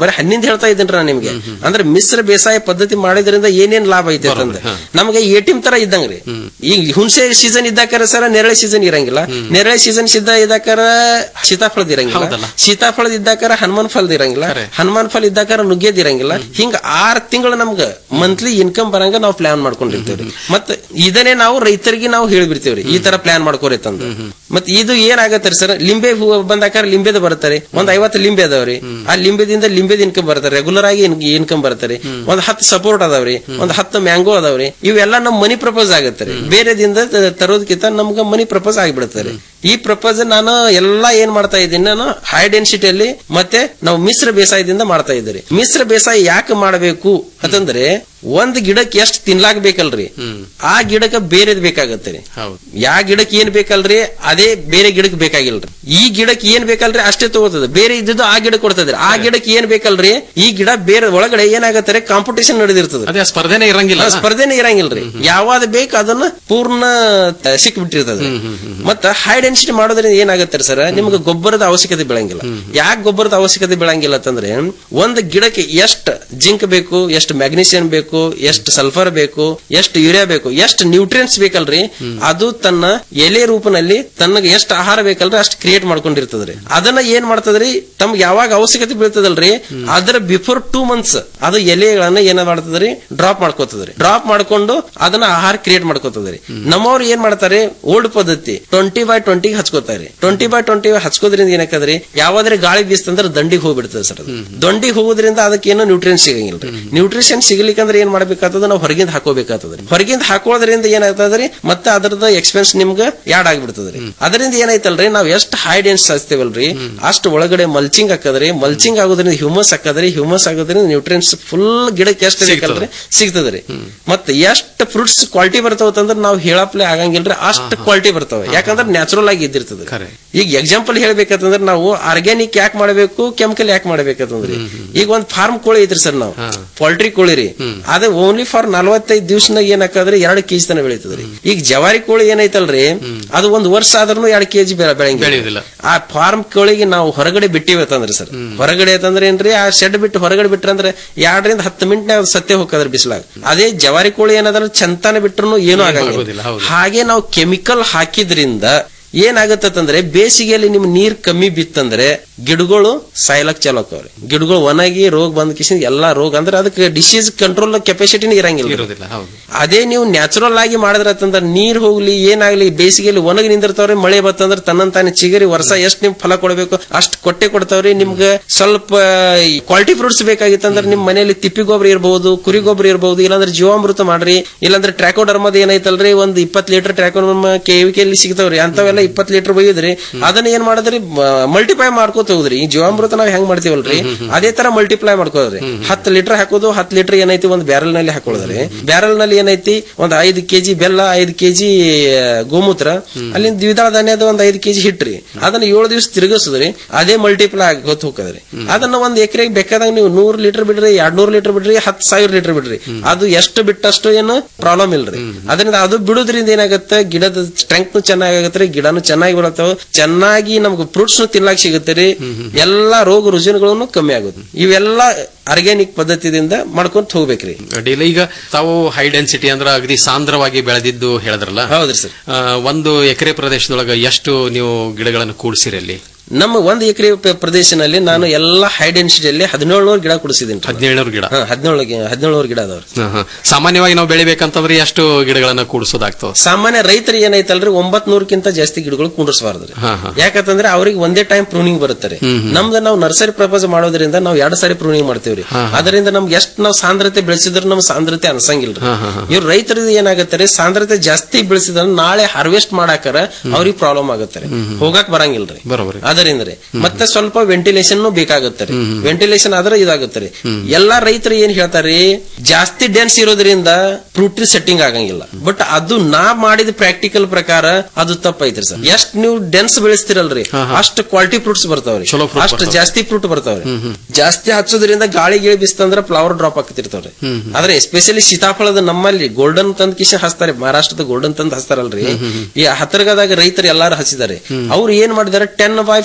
ಹೇಳ್ತಾ ಇದ್ದೀನಿ ನಾನು ನಿಮ್ಗೆ ಅಂದ್ರೆ ಮಿಶ್ರ ಬೇಸಾಯ ಪದ್ಧತಿ ಮಾಡಿದ್ರಿಂದ ಏನೇನ್ ಲಾಭ ಐತೆ ಅಂತಂದ್ರೆ ನಮಗೆ ಎಟಿಎಂ ತರ ಇದ್ದಂಗ್ರಿ ಈಗ ಹುಣಸೆ ಸೀಸನ್ ಇದ್ದಾಕಾರ ಸರ ನೆರಳೆ ಸೀಸನ್ ಇರಂಗಿಲ್ಲ ನೆರಳೆ ಸೀಸನ್ ಸಿದ್ಧ ಇದ್ದಾಕಾರ ಸೀತಾಫಳದ ಇರಂಗಿಲ್ಲ ಸೀತಾಫಳದ ಇದ್ದಾಕಾರ ಹನುಮಾನ್ ಫಲದ ಇರಂಗಿಲ್ಲ ಹನುಮಾನ್ ಫಲ ಇದ್ದಾಕಾರ ನುಗ್ಗೆದ್ ಇರಂಗಿಲ್ಲ ಹಿಂಗ ಆರ್ ತಿಂಗಳು ನಮ್ಗ ಮಂತ್ಲಿ ಇನ್ಕಮ್ ಬರಂಗ ನಾವು ಪ್ಲಾನ್ ಮಾಡ್ಕೊಂಡಿರ್ತೇವ್ರಿ ಮತ್ತ ಇದನ್ನೇ ನಾವು ರೈತರಿಗೆ ನಾವು ಹೇಳ್ಬಿಡ್ತೇವ್ರಿ ಈ ತರ ಪ್ಲಾನ್ ಮಾಡ್ಕೋರಿ ತಂದು ಮತ್ ಇದು ಏನಾಗತ್ತಾರೆ ಸರ್ ಲಿಂಬೆ ಹೂ ಬಂದಾಕಾರ ಲಿಂಬೆದ ಬರ್ತಾರೆ ಒಂದ್ ಐವತ್ತು ಲಿಂಬೆ ಅದಾವ್ರಿ ಆ ಲಿಂಬೆದಿಂದ ಲಿಂಬೆದ ಇನ್ಕಮ್ ಬರ್ತಾರೆ ರೆಗ್ಯುಲರ್ ಆಗಿ ಇನ್ಕಮ್ ಬರ್ತಾರೆ ಒಂದ್ ಹತ್ತು ಸಪೋರ್ಟ್ ಅದಾವ್ರಿ ಒಂದ್ ಹತ್ತು ಮ್ಯಾಂಗೋ ಅದಾವ್ರಿ ಇವೆಲ್ಲ ನಮ್ ಮನಿ ಪ್ರಪೋಸ್ ಆಗತ್ತಾರೆ ಬೇರೆದಿಂದ ತ- ತರೋದಕ್ಕಿಂತ ನಮ್ಗ ಮನಿ ಪ್ರಪೋಸ್ ಆಗಿಬಿಡುತ್ತಾರೆ ಈ ಪ್ರಪೋಸ್ ನಾನು ಎಲ್ಲಾ ಏನ್ ಮಾಡ್ತಾ ಇದ್ದೀನಿ ನಾನು ಹೈ ಡೆನ್ಸಿಟಿಯಲ್ಲಿ ಮತ್ತೆ ನಾವು ಮಿಶ್ರ ಬೇಸಾಯದಿಂದ ಮಾಡ್ತಾ ಇದ್ದೀರಿ ಮಿಶ್ರ ಬೇಸಾಯ ಯಾಕೆ ಮಾಡಬೇಕು ಅಂತಂದ್ರೆ ಒಂದ್ ಗಿಡಕ್ಕೆ ಎಷ್ಟು ತಿನ್ಲಾಕ್ ಬೇಕಲ್ರಿ ಆ ಗಿಡಕ್ಕೆ ಬೇರೆದ್ ಬೇಕಾಗತ್ತೆ ರೀ ಯಾ ಗಿಡಕ್ಕೆ ಏನ್ ಬೇಕಲ್ರಿ ಅದೇ ಬೇರೆ ಗಿಡಕ್ಕೆ ಬೇಕಾಗಿಲ್ರಿ ಈ ಗಿಡಕ್ಕೆ ಏನ್ ಬೇಕಲ್ರಿ ಅಷ್ಟೇ ತಗೋತದ ಬೇರೆ ಇದ್ದಿದ್ದು ಆ ಗಿಡಕ್ಕೆ ಕೊಡ್ತದ್ರಿ ಆ ಗಿಡಕ್ಕೆ ಏನ್ ಬೇಕಲ್ರಿ ಈ ಗಿಡ ಬೇರೆ ಒಳಗಡೆ ಏನಾಗತ್ತೆ ಕಾಂಪಿಟೇಷನ್ ನಡೆದಿರ್ತದೆ ಅದೇ ಸ್ಪರ್ಧೆನೇ ಇರಂಗಿಲ್ಲ ಆ ಸ್ಪರ್ಧೆನೇ ಇರಂಗಿಲ್ರಿ ಯಾವ್ದು ಬೇಕು ಅದನ್ನ ಪೂರ್ಣ ಸಿಕ್ ಬಿಟ್ಟಿರ್ತದೆ ಮತ್ತ ಹೈ ಡೆನ್ಸಿಟಿ ಮಾಡೋದ್ರಿಂದ ಏನಾಗತ್ತೆ ಸರ್ ನಿಮ್ಗೆ ಗೊಬ್ಬರದ ಅವಶ್ಯಕತೆ ಬೆಳಂಗಿಲ್ಲ ಯಾಕೆ ಗೊಬ್ಬರದ ಅವಶ್ಯಕತೆ ಬೆಳಂಗಿಲ್ಲ ಅಂತಂದ್ರೆ ಒಂದ್ ಗಿಡಕ್ಕೆ ಎಷ್ಟು ಜಿಂಕ್ ಬೇಕು ಎಷ್ಟು ಮ್ಯಾಗ್ನೀಸಿಯಂ ಬೇಕು ಎಷ್ಟು ಸಲ್ಫರ್ ಬೇಕು ಎಷ್ಟು ಯೂರಿಯಾ ಬೇಕು ಎಷ್ಟು ನ್ಯೂಟ್ರಿಯನ್ಸ್ ಬೇಕಲ್ರಿ ಅದು ತನ್ನ ಎಲೆ ರೂಪನಲ್ಲಿ ತನ್ನಗೆ ಎಷ್ಟು ಆಹಾರ ಬೇಕಲ್ರಿ ಅಷ್ಟು ಕ್ರಿಯೇಟ್ ಮಾಡ್ಕೊಂಡಿರ್ತದ್ರಿ ಅದನ್ನ ಏನ್ ಮಾಡ್ತದ್ರಿ ತಮ್ಗೆ ಯಾವಾಗ ಅವಶ್ಯಕತೆ ಬೀಳ್ತದಲ್ರಿ ಅದರ ಬಿಫೋರ್ ಟೂ ಮಂತ್ಸ್ ಅದು ಎಲೆಗಳನ್ನ ಏನ ಮಾಡ್ತದ್ರಿ ಡ್ರಾಪ್ ಮಾಡ್ಕೋತದ್ರಿ ಡ್ರಾಪ್ ಮಾಡ್ಕೊಂಡು ಅದನ್ನ ಆಹಾರ ಕ್ರಿಯೇಟ್ ಮಾಡ್ಕೋತದ್ರಿ ನಮ್ಮವ್ರು ಏನ್ ಮಾಡ್ತಾರೆ ಓಲ್ಡ್ ಪದ್ಧತಿ ಟ್ವೆಂಟಿ ಬೈ ಟ್ವೆಂಟಿ ಹಚ್ಕೋತಾರೆ ಟ್ವೆಂಟಿ ಬೈ ಟ್ವೆಂಟಿ ಹಚ್ಕೋದ್ರಿಂದ ಏನಾಕದ್ರಿ ಯಾವಾದ್ರೆ ಗಾಳಿ ಬೀಸ್ತಂದ್ರೆ ದಂಡಿಗೆ ಹೋಗ್ಬಿಡ್ತದೆ ಸರ್ ಅದು ದಂಡಿಗೆ ಹೋಗೋದ್ರಿಂದ ಅದಕ್ಕೆ ಏನೋ ನ್ಯೂಟ್ರಿಯನ್ ಸಿಗಂಗಿಲ್ಲ ನ್ಯೂಟ್ರಿಷನ್ ಸಿಗ್ಲಿಕ್ಕಂದ್ರೆ ಏನ್ ಮಾಡ್ಬೇಕಾಗ್ತದ ನಾವು ಹೊರಗಿಂದ ಹಾಕೋಬೇಕಾಗ್ತದ್ರಿ ಹೊರಗಿಂದ ಹಾಕೋದ್ರಿಂದ ಏನಾಗ್ತದ್ರಿ ಮತ್ತೆ ಅದರದ ಎಕ್ಸ್ಪೆನ್ಸ್ ನಿಮ್ಗೆ ಯಾಡ್ ಆಗ್ಬಿಡ್ತದ್ರಿ ಅದರಿಂದ ಏನಾಯ್ತಲ್ರಿ ನಾವ್ ಎಷ್ಟು ಹೈ ಡೆನ್ಸ್ ಹಚ್ತೇವಲ್ರಿ ಅಷ್ಟು ಒಳಗಡೆ ಮಲ್ಚಿಂಗ್ ಹಾಕದ್ರಿ ಮಲ್ಚಿಂಗ್ ಆಗೋದ್ರಿಂದ ಹ್ಯೂಮಸ್ ಹಾಕದ್ರಿ ಹ್ಯೂಮಸ್ ಆಗೋದ್ರಿಂದ ನ್ಯೂಟ್ರಿಯನ್ಸ್ ಫುಲ್ ಗಿಡಕ್ಕೆ ಎಷ್ಟು ಬೇಕಲ್ರಿ ಸಿಗ್ತದ್ರಿ ಮತ್ತೆ ಎಷ್ಟು ಫ್ರೂಟ್ಸ್ ಕ್ವಾಲಿಟಿ ಬರ್ತಾವಂದ್ರೆ ನಾವು ಹೇಳಪ್ಲೆ ಆಗಂಗಿಲ್ರಿ ಅಷ್ಟು ಕ್ವಾಲಿಟಿ ಬರ್ತಾವ ಯಾಕಂದ್ರೆ ನ್ಯಾಚುರಲ್ ಆಗಿ ಇದ್ದಿರ್ತದೆ ಈಗ ಎಕ್ಸಾಂಪಲ್ ಹೇಳ್ಬೇಕಂತಂದ್ರೆ ನಾವು ಆರ್ಗ್ಯಾನಿಕ್ ಯಾಕೆ ಮಾಡಬೇಕು ಕೆಮಿಕಲ್ ಯಾಕೆ ಮಾಡ್ಬೇಕಂತಂದ್ರಿ ಈಗ ಒಂದ್ ಫಾರ್ಮ್ ಕೋಳಿ ಐತ್ರಿ ಸರ್ ನಾವು ಪೋಲ್ಟ್ರಿ ಕೋಳಿ ರೀ ಅದೇ ಓನ್ಲಿ ಫಾರ್ ನಲ್ವತ್ತೈದು ದಿವ್ಸನಾಗ ಏನ್ ಹಾಕದ್ರಿ ಎರಡ್ ಕೆಜಿ ತನ ಬೆಳೀತದ್ರಿ ಈಗ ಜವಾರಿ ಕೋಳಿ ಏನೈತಲ್ರಿ ಅದು ಒಂದ್ ವರ್ಷ ಆದ್ರೂ ಎರಡ್ ಕೆಜಿ ಬೆಳೆಯಂಗಿಲ್ಲ ಆ ಫಾರ್ಮ್ ಕೋಳಿಗೆ ನಾವು ಹೊರಗಡೆ ಬಿಟ್ಟಿವಿ ಅಂತಂದ್ರಿ ಸರ್ ಹೊರಗಡೆ ಅಂತಂದ್ರೆ ಏನ್ರಿ ಆ ಶೆಡ್ ಬಿಟ್ಟು ಹೊರಗಡೆ ಬಿಟ್ರಂದ್ರೆ ಎರಡರಿಂದ ಹತ್ತು ಮಿನಿಟ್ನಾಗ ಸತ್ಯ ಹೋಗ್ತದ್ರಿ ಬಿಸಿಲಾಗ ಅದೇ ಜವಾರಿ ಕೋಳಿ ಏನಾದ್ರ ಚಂತಾನ ಬಿಟ್ರು ಏನೂ ಆಗಂಗಿಲ್ಲ ಹಾಗೆ ನಾವು ಕೆಮಿಕಲ್ ಹಾಕಿದ್ರಿಂದ ಏನಾಗತ್ತಂದ್ರೆ ಬೇಸಿಗೆಯಲ್ಲಿ ನಿಮ್ ನೀರ್ ಕಮ್ಮಿ ಬಿತ್ತಂದ್ರೆ ಗಿಡಗಳು ಸಾಯ್ಲಕ್ ಚಲೋ ಆಕವ್ರಿ ಗಿಡಗಳು ಒಣಗಿ ರೋಗ ಬಂದ ಕಿಸಿಂದ ಎಲ್ಲಾ ರೋಗ ಅಂದ್ರೆ ಅದಕ್ಕೆ ಡಿಸೀಸ್ ಕಂಟ್ರೋಲ್ ಕೆಪಾಸಿಟಿನ ಇರಂಗಿಲ್ಲ ಇರೋದಿಲ್ಲ ಹೌದು ಅದೇ ನೀವು ನ್ಯಾಚುರಲ್ ಆಗಿ ಮಾಡಿದ್ರತ್ತಂದ್ರ ನೀರ್ ಹೋಗ್ಲಿ ಏನಾಗ್ಲಿ ಬೇಸಿಗೆಯಲ್ಲಿ ಒಣಗಿ ನಿಂದಿರ್ತಾವ್ರಿ ಮಳೆ ಬತ್ತಂದ್ರ ತನ್ನಂತಾನೆ ಚಿಗರಿ ವರ್ಷ ಎಷ್ಟ್ ನಿಮ್ ಫಲ ಕೊಡಬೇಕು ಅಷ್ಟ್ ಕೊಟ್ಟೆ ಕೊಡ್ತಾವ್ರಿ ನಿಮ್ಗೆ ಸ್ವಲ್ಪ ಕ್ವಾಲಿಟಿ ಫ್ರೂಟ್ಸ್ ಬೇಕಾಗಿತ್ತಂದ್ರ ನಿಮ್ ಮನೆಯಲ್ಲಿ ತಿಪ್ಪಿ ಗೊಬ್ಬರ ಇರಬಹುದು ಕುರಿ ಗೊಬ್ಬರ ಇರಬಹುದು ಇಲ್ಲಾಂದ್ರೆ ಜೀವಾಮೃತ ಮಾಡ್ರಿ ಇಲ್ಲಾಂದ್ರೆ ಟ್ರ್ಯಾಕೋಡರ್ಮದ ಏನೈತಲ್ರಿ ಒಂದ್ ಇಪ್ಪತ್ ಲೀಟರ್ ಟ್ರ್ಯಾಕೋಡರ್ಮ ಕೆವಿಕೆಯಲ್ಲಿ ಸಿಗ್ತಾವ್ರಿ ಅಂತವೆಲ್ಲ ಇಪ್ಪತ್ ಲೀಟರ್ ಒಯ್ಯುದ್ರಿ ಅದನ್ನ ಏನ್ ಮಾಡಿದ್ರಿ ಮಲ್ಟಿಪ್ಲೈ ಮಾಡ್ಕೋತ ಹೋದ್ರಿ ಈ ಜೀವಾಮೃತ ನಾವ್ ಹೆಂಗ್ ಮಾಡ್ತೀವಲ್ರಿ ಅದೇ ತರ ಮಲ್ಟಿಪ್ಲೈ ಮಾಡ್ಕೋದ್ರಿ ಹತ್ತು ಲೀಟರ್ ಹಾಕೋದು ಹತ್ತು ಲೀಟರ್ ಏನೈತಿ ಒಂದ್ ಬ್ಯಾರಲ್ ನಲ್ಲಿ ಹಾಕೊಳ್ಳೋದ್ರಿ ಬ್ಯಾರಲ್ ನಲ್ಲಿ ಏನೈತಿ ಒಂದ್ ಐದು ಕೆಜಿ ಬೆಲ್ಲ ಐದು ಕೆಜಿ ಗೋಮೂತ್ರ ಅಲ್ಲಿಂದ ದ್ವಿದಳ ಧಾನ್ಯದ ಒಂದ್ ಐದು ಕೆಜಿ ಹಿಟ್ರಿ ಅದನ್ನ ಏಳು ದಿವಸ ತಿರುಗಿಸಿದ್ರಿ ಅದೇ ಮಲ್ಟಿಪ್ಲೈ ಆಗೋತ್ ಹೋಗದ್ರಿ ಅದನ್ನ ಒಂದ್ ಎಕರೆಗೆ ಬೇಕಾದಾಗ ನೀವು ನೂರ್ ಲೀಟರ್ ಬಿಡ್ರಿ ಎರಡ್ ನೂರ್ ಲೀಟರ್ ಬಿಡ್ರಿ ಹತ್ತು ಸಾವಿರ ಲೀಟರ್ ಬಿಡ್ರಿ ಅದು ಎಷ್ಟು ಬಿಟ್ಟಷ್ಟು ಏನು ಪ್ರಾಬ್ಲಮ್ ಇಲ್ರಿ ಅದರಿಂದ ಅದು ಬಿಡೋದ್ರಿಂದ ಏನಾಗುತ್ತೆ ಗಿಡದ ಸ್ಟ್ರೆಂತ್ ಚೆನ್ನಾಗತ್ತೆ ಗಿಡನು ಚೆನ್ನಾಗಿ ಬರತ್ತಾವ ಚೆನ್ನಾಗಿ ನಮ್ಗೆ ಫ್ರೂಟ್ಸ್ ತಿನ್ಲಾಕ್ ಸಿಗುತ್ತೆ ರೀ ಎಲ್ಲಾ ರೋಗ ರುಜಿನಗಳನ್ನು ಕಮ್ಮಿ ಆಗುತ್ತೆ ಇವೆಲ್ಲ ಆರ್ಗ್ಯಾನಿಕ್ ಪದ್ಧತಿಯಿಂದ ಮಾಡ್ಕೊಂತ ಹೋಗ್ಬೇಕ್ರಿ ಅಡ್ಡಿಲ್ಲ ಈಗ ತಾವು ಹೈ ಡೆನ್ಸಿಟಿ ಅಂದ್ರೆ ಅಗದಿ ಸಾಂದ್ರವಾಗಿ ಬೆಳೆದಿದ್ದು ಹೇಳಿದ್ರಲ್ಲ ಹೌದ್ರಿ ಸರ್ ಆ, ಒಂದು ಎಕರೆ ಪ್ರದೇಶದೊಳಗ ಎಷ್ಟು ನೀವು ಗಿಡಗಳನ್ನು ಕೂಡಿಸಿರಿ ಅಲ್ಲಿ ನಮ್ಮ ಒಂದ್ ಎಕರೆ ಪ್ರದೇಶನಲ್ಲಿ ನಾನು ಎಲ್ಲಾ ಹೈ ಡೆನ್ಸಿಟಿಯಲ್ಲಿ ಹದಿನೇಳ್ನೂರು ಗಿಡ ಕುಡಿಸಿದ್ದೀನಿ ಹದಿನೇಳನೂರು ಗಿಡ ಹದಿನೇಳು ಹದಿನೇಳ್ನೂರು ಗಿಡ ಅದಾವ್ರಿ ಹ, ಹ. ಸಾಮಾನ್ಯವಾಗಿ ನಾವು ಬೆಳಿಬೇಕಂತಂದ್ರೆ ಎಷ್ಟು ಗಿಡಗಳನ್ನ ಕೂಡಿಸೋದಾಗ್ತವ ಸಾಮಾನ್ಯ ರೈತರಿಗೆ ಏನೈತಲ್ರಿ ಒಂಬತ್ ನೂರಕ್ಕಿಂತ ಜಾಸ್ತಿ ಗಿಡಗಳು ಕುಂಡ್ರಸಬಾರ್ದ್ರಿ ಹಾ, ಹಾ. ಯಾಕಂತಂದ್ರೆ ಅವ್ರಿಗೆ ಒಂದೇ ಟೈಮ್ ಪ್ರೂನಿಂಗ್ ಬರುತ್ತೆ ನಮ್ದು ನಾವು ನರ್ಸರಿ ಪ್ರಪೋಸ್ ಮಾಡೋದ್ರಿಂದ ನಾವು ಎರಡು ಸಾರಿ ಪ್ರೂನಿಂಗ್ ಮಾಡ್ತೇವ್ರಿ ಅದರಿಂದ ನಮ್ಗೆ ಎಷ್ಟು ನಾವು ಸಾಂದ್ರತೆ ಬೆಳೆಸಿದ್ರೆ ನಮ್ ಸಾಂದ್ರತೆ ಅನ್ಸಂಗಿಲ್ರಿ ಇವ್ರ ರೈತರಿಗೆ ಏನಾಗತ್ತೆ ಸಾಂದ್ರತೆ ಜಾಸ್ತಿ ಬೆಳೆಸಿದ್ರೆ ನಾಳೆ ಹಾರ್ವೆಸ್ಟ್ ಮಾಡಾಕರ ಅವ್ರಿಗೆ ಪ್ರಾಬ್ಲಮ್ ಆಗತ್ತೆ ಹೋಗಾಕ್ ಬರಂಗಿಲ್ರಿ ಬರೋಬರಿ ಅದರಿಂದ ರೀ ಮತ್ತೆ ಸ್ವಲ್ಪ ವೆಂಟಿಲೇಷನ್ ಬೇಕಾಗುತ್ತೆ ರೀ ವೆಂಟಿಲೇಷನ್ ಆದ್ರೆ ಇದಾಗುತ್ತೆ ರೀ ಎಲ್ಲಾ ರೈತರು ಏನ್ ಹೇಳ್ತಾರೆ ಜಾಸ್ತಿ ಡೆನ್ಸ್ ಇರೋದ್ರಿಂದ ಫ್ರೂಟ್ ಸೆಟ್ಟಿಂಗ್ ಆಗಂಗಿಲ್ಲ ಬಟ್ ಅದು ನಾ ಮಾಡಿದ ಪ್ರಾಕ್ಟಿಕಲ್ ಪ್ರಕಾರ ಅದು ತಪ್ಪೈತ್ರಿ ಸರ್ ಎಷ್ಟ್ ನೀವು ಡೆನ್ಸ್ ಬೆಳೆಸ್ತಿರಲ್ರಿ ಅಷ್ಟು ಕ್ವಾಲಿಟಿ ಫ್ರೂಟ್ಸ್ ಬರ್ತಾವ್ರಿ ಅಷ್ಟು ಜಾಸ್ತಿ ಫ್ರೂಟ್ ಬರ್ತಾವ್ರಿ ಜಾಸ್ತಿ ಹಚ್ಚೋದ್ರಿಂದ ಗಾಳಿ ಗಿಳಿ ಬಿಸ್ತಂದ್ರ ಫ್ಲವರ್ ಡ್ರಾಪ್ ಆಗ್ತಿರ್ತಾವ್ರಿ ಆದ್ರೆ ಎಸ್ಪೆಷಲಿ ಸೀತಾಫಳದ ನಮ್ಮಲ್ಲಿ ಗೋಲ್ಡನ್ ತಂದ್ ಕಿಶ ಹಚ್ತಾರೆ ಮಹಾರಾಷ್ಟ್ರದ ಗೋಲ್ಡನ್ ತಂದ್ ಹಚ್ತಾರಲ್ರಿ ಈ ಹತ್ತರಗದಾಗ ರೈತರು ಎಲ್ಲಾರು ಹಚ್ಚಿದ್ದಾರೆ ಅವ್ರು ಏನ್ ಮಾಡಿದಾರೆ ten by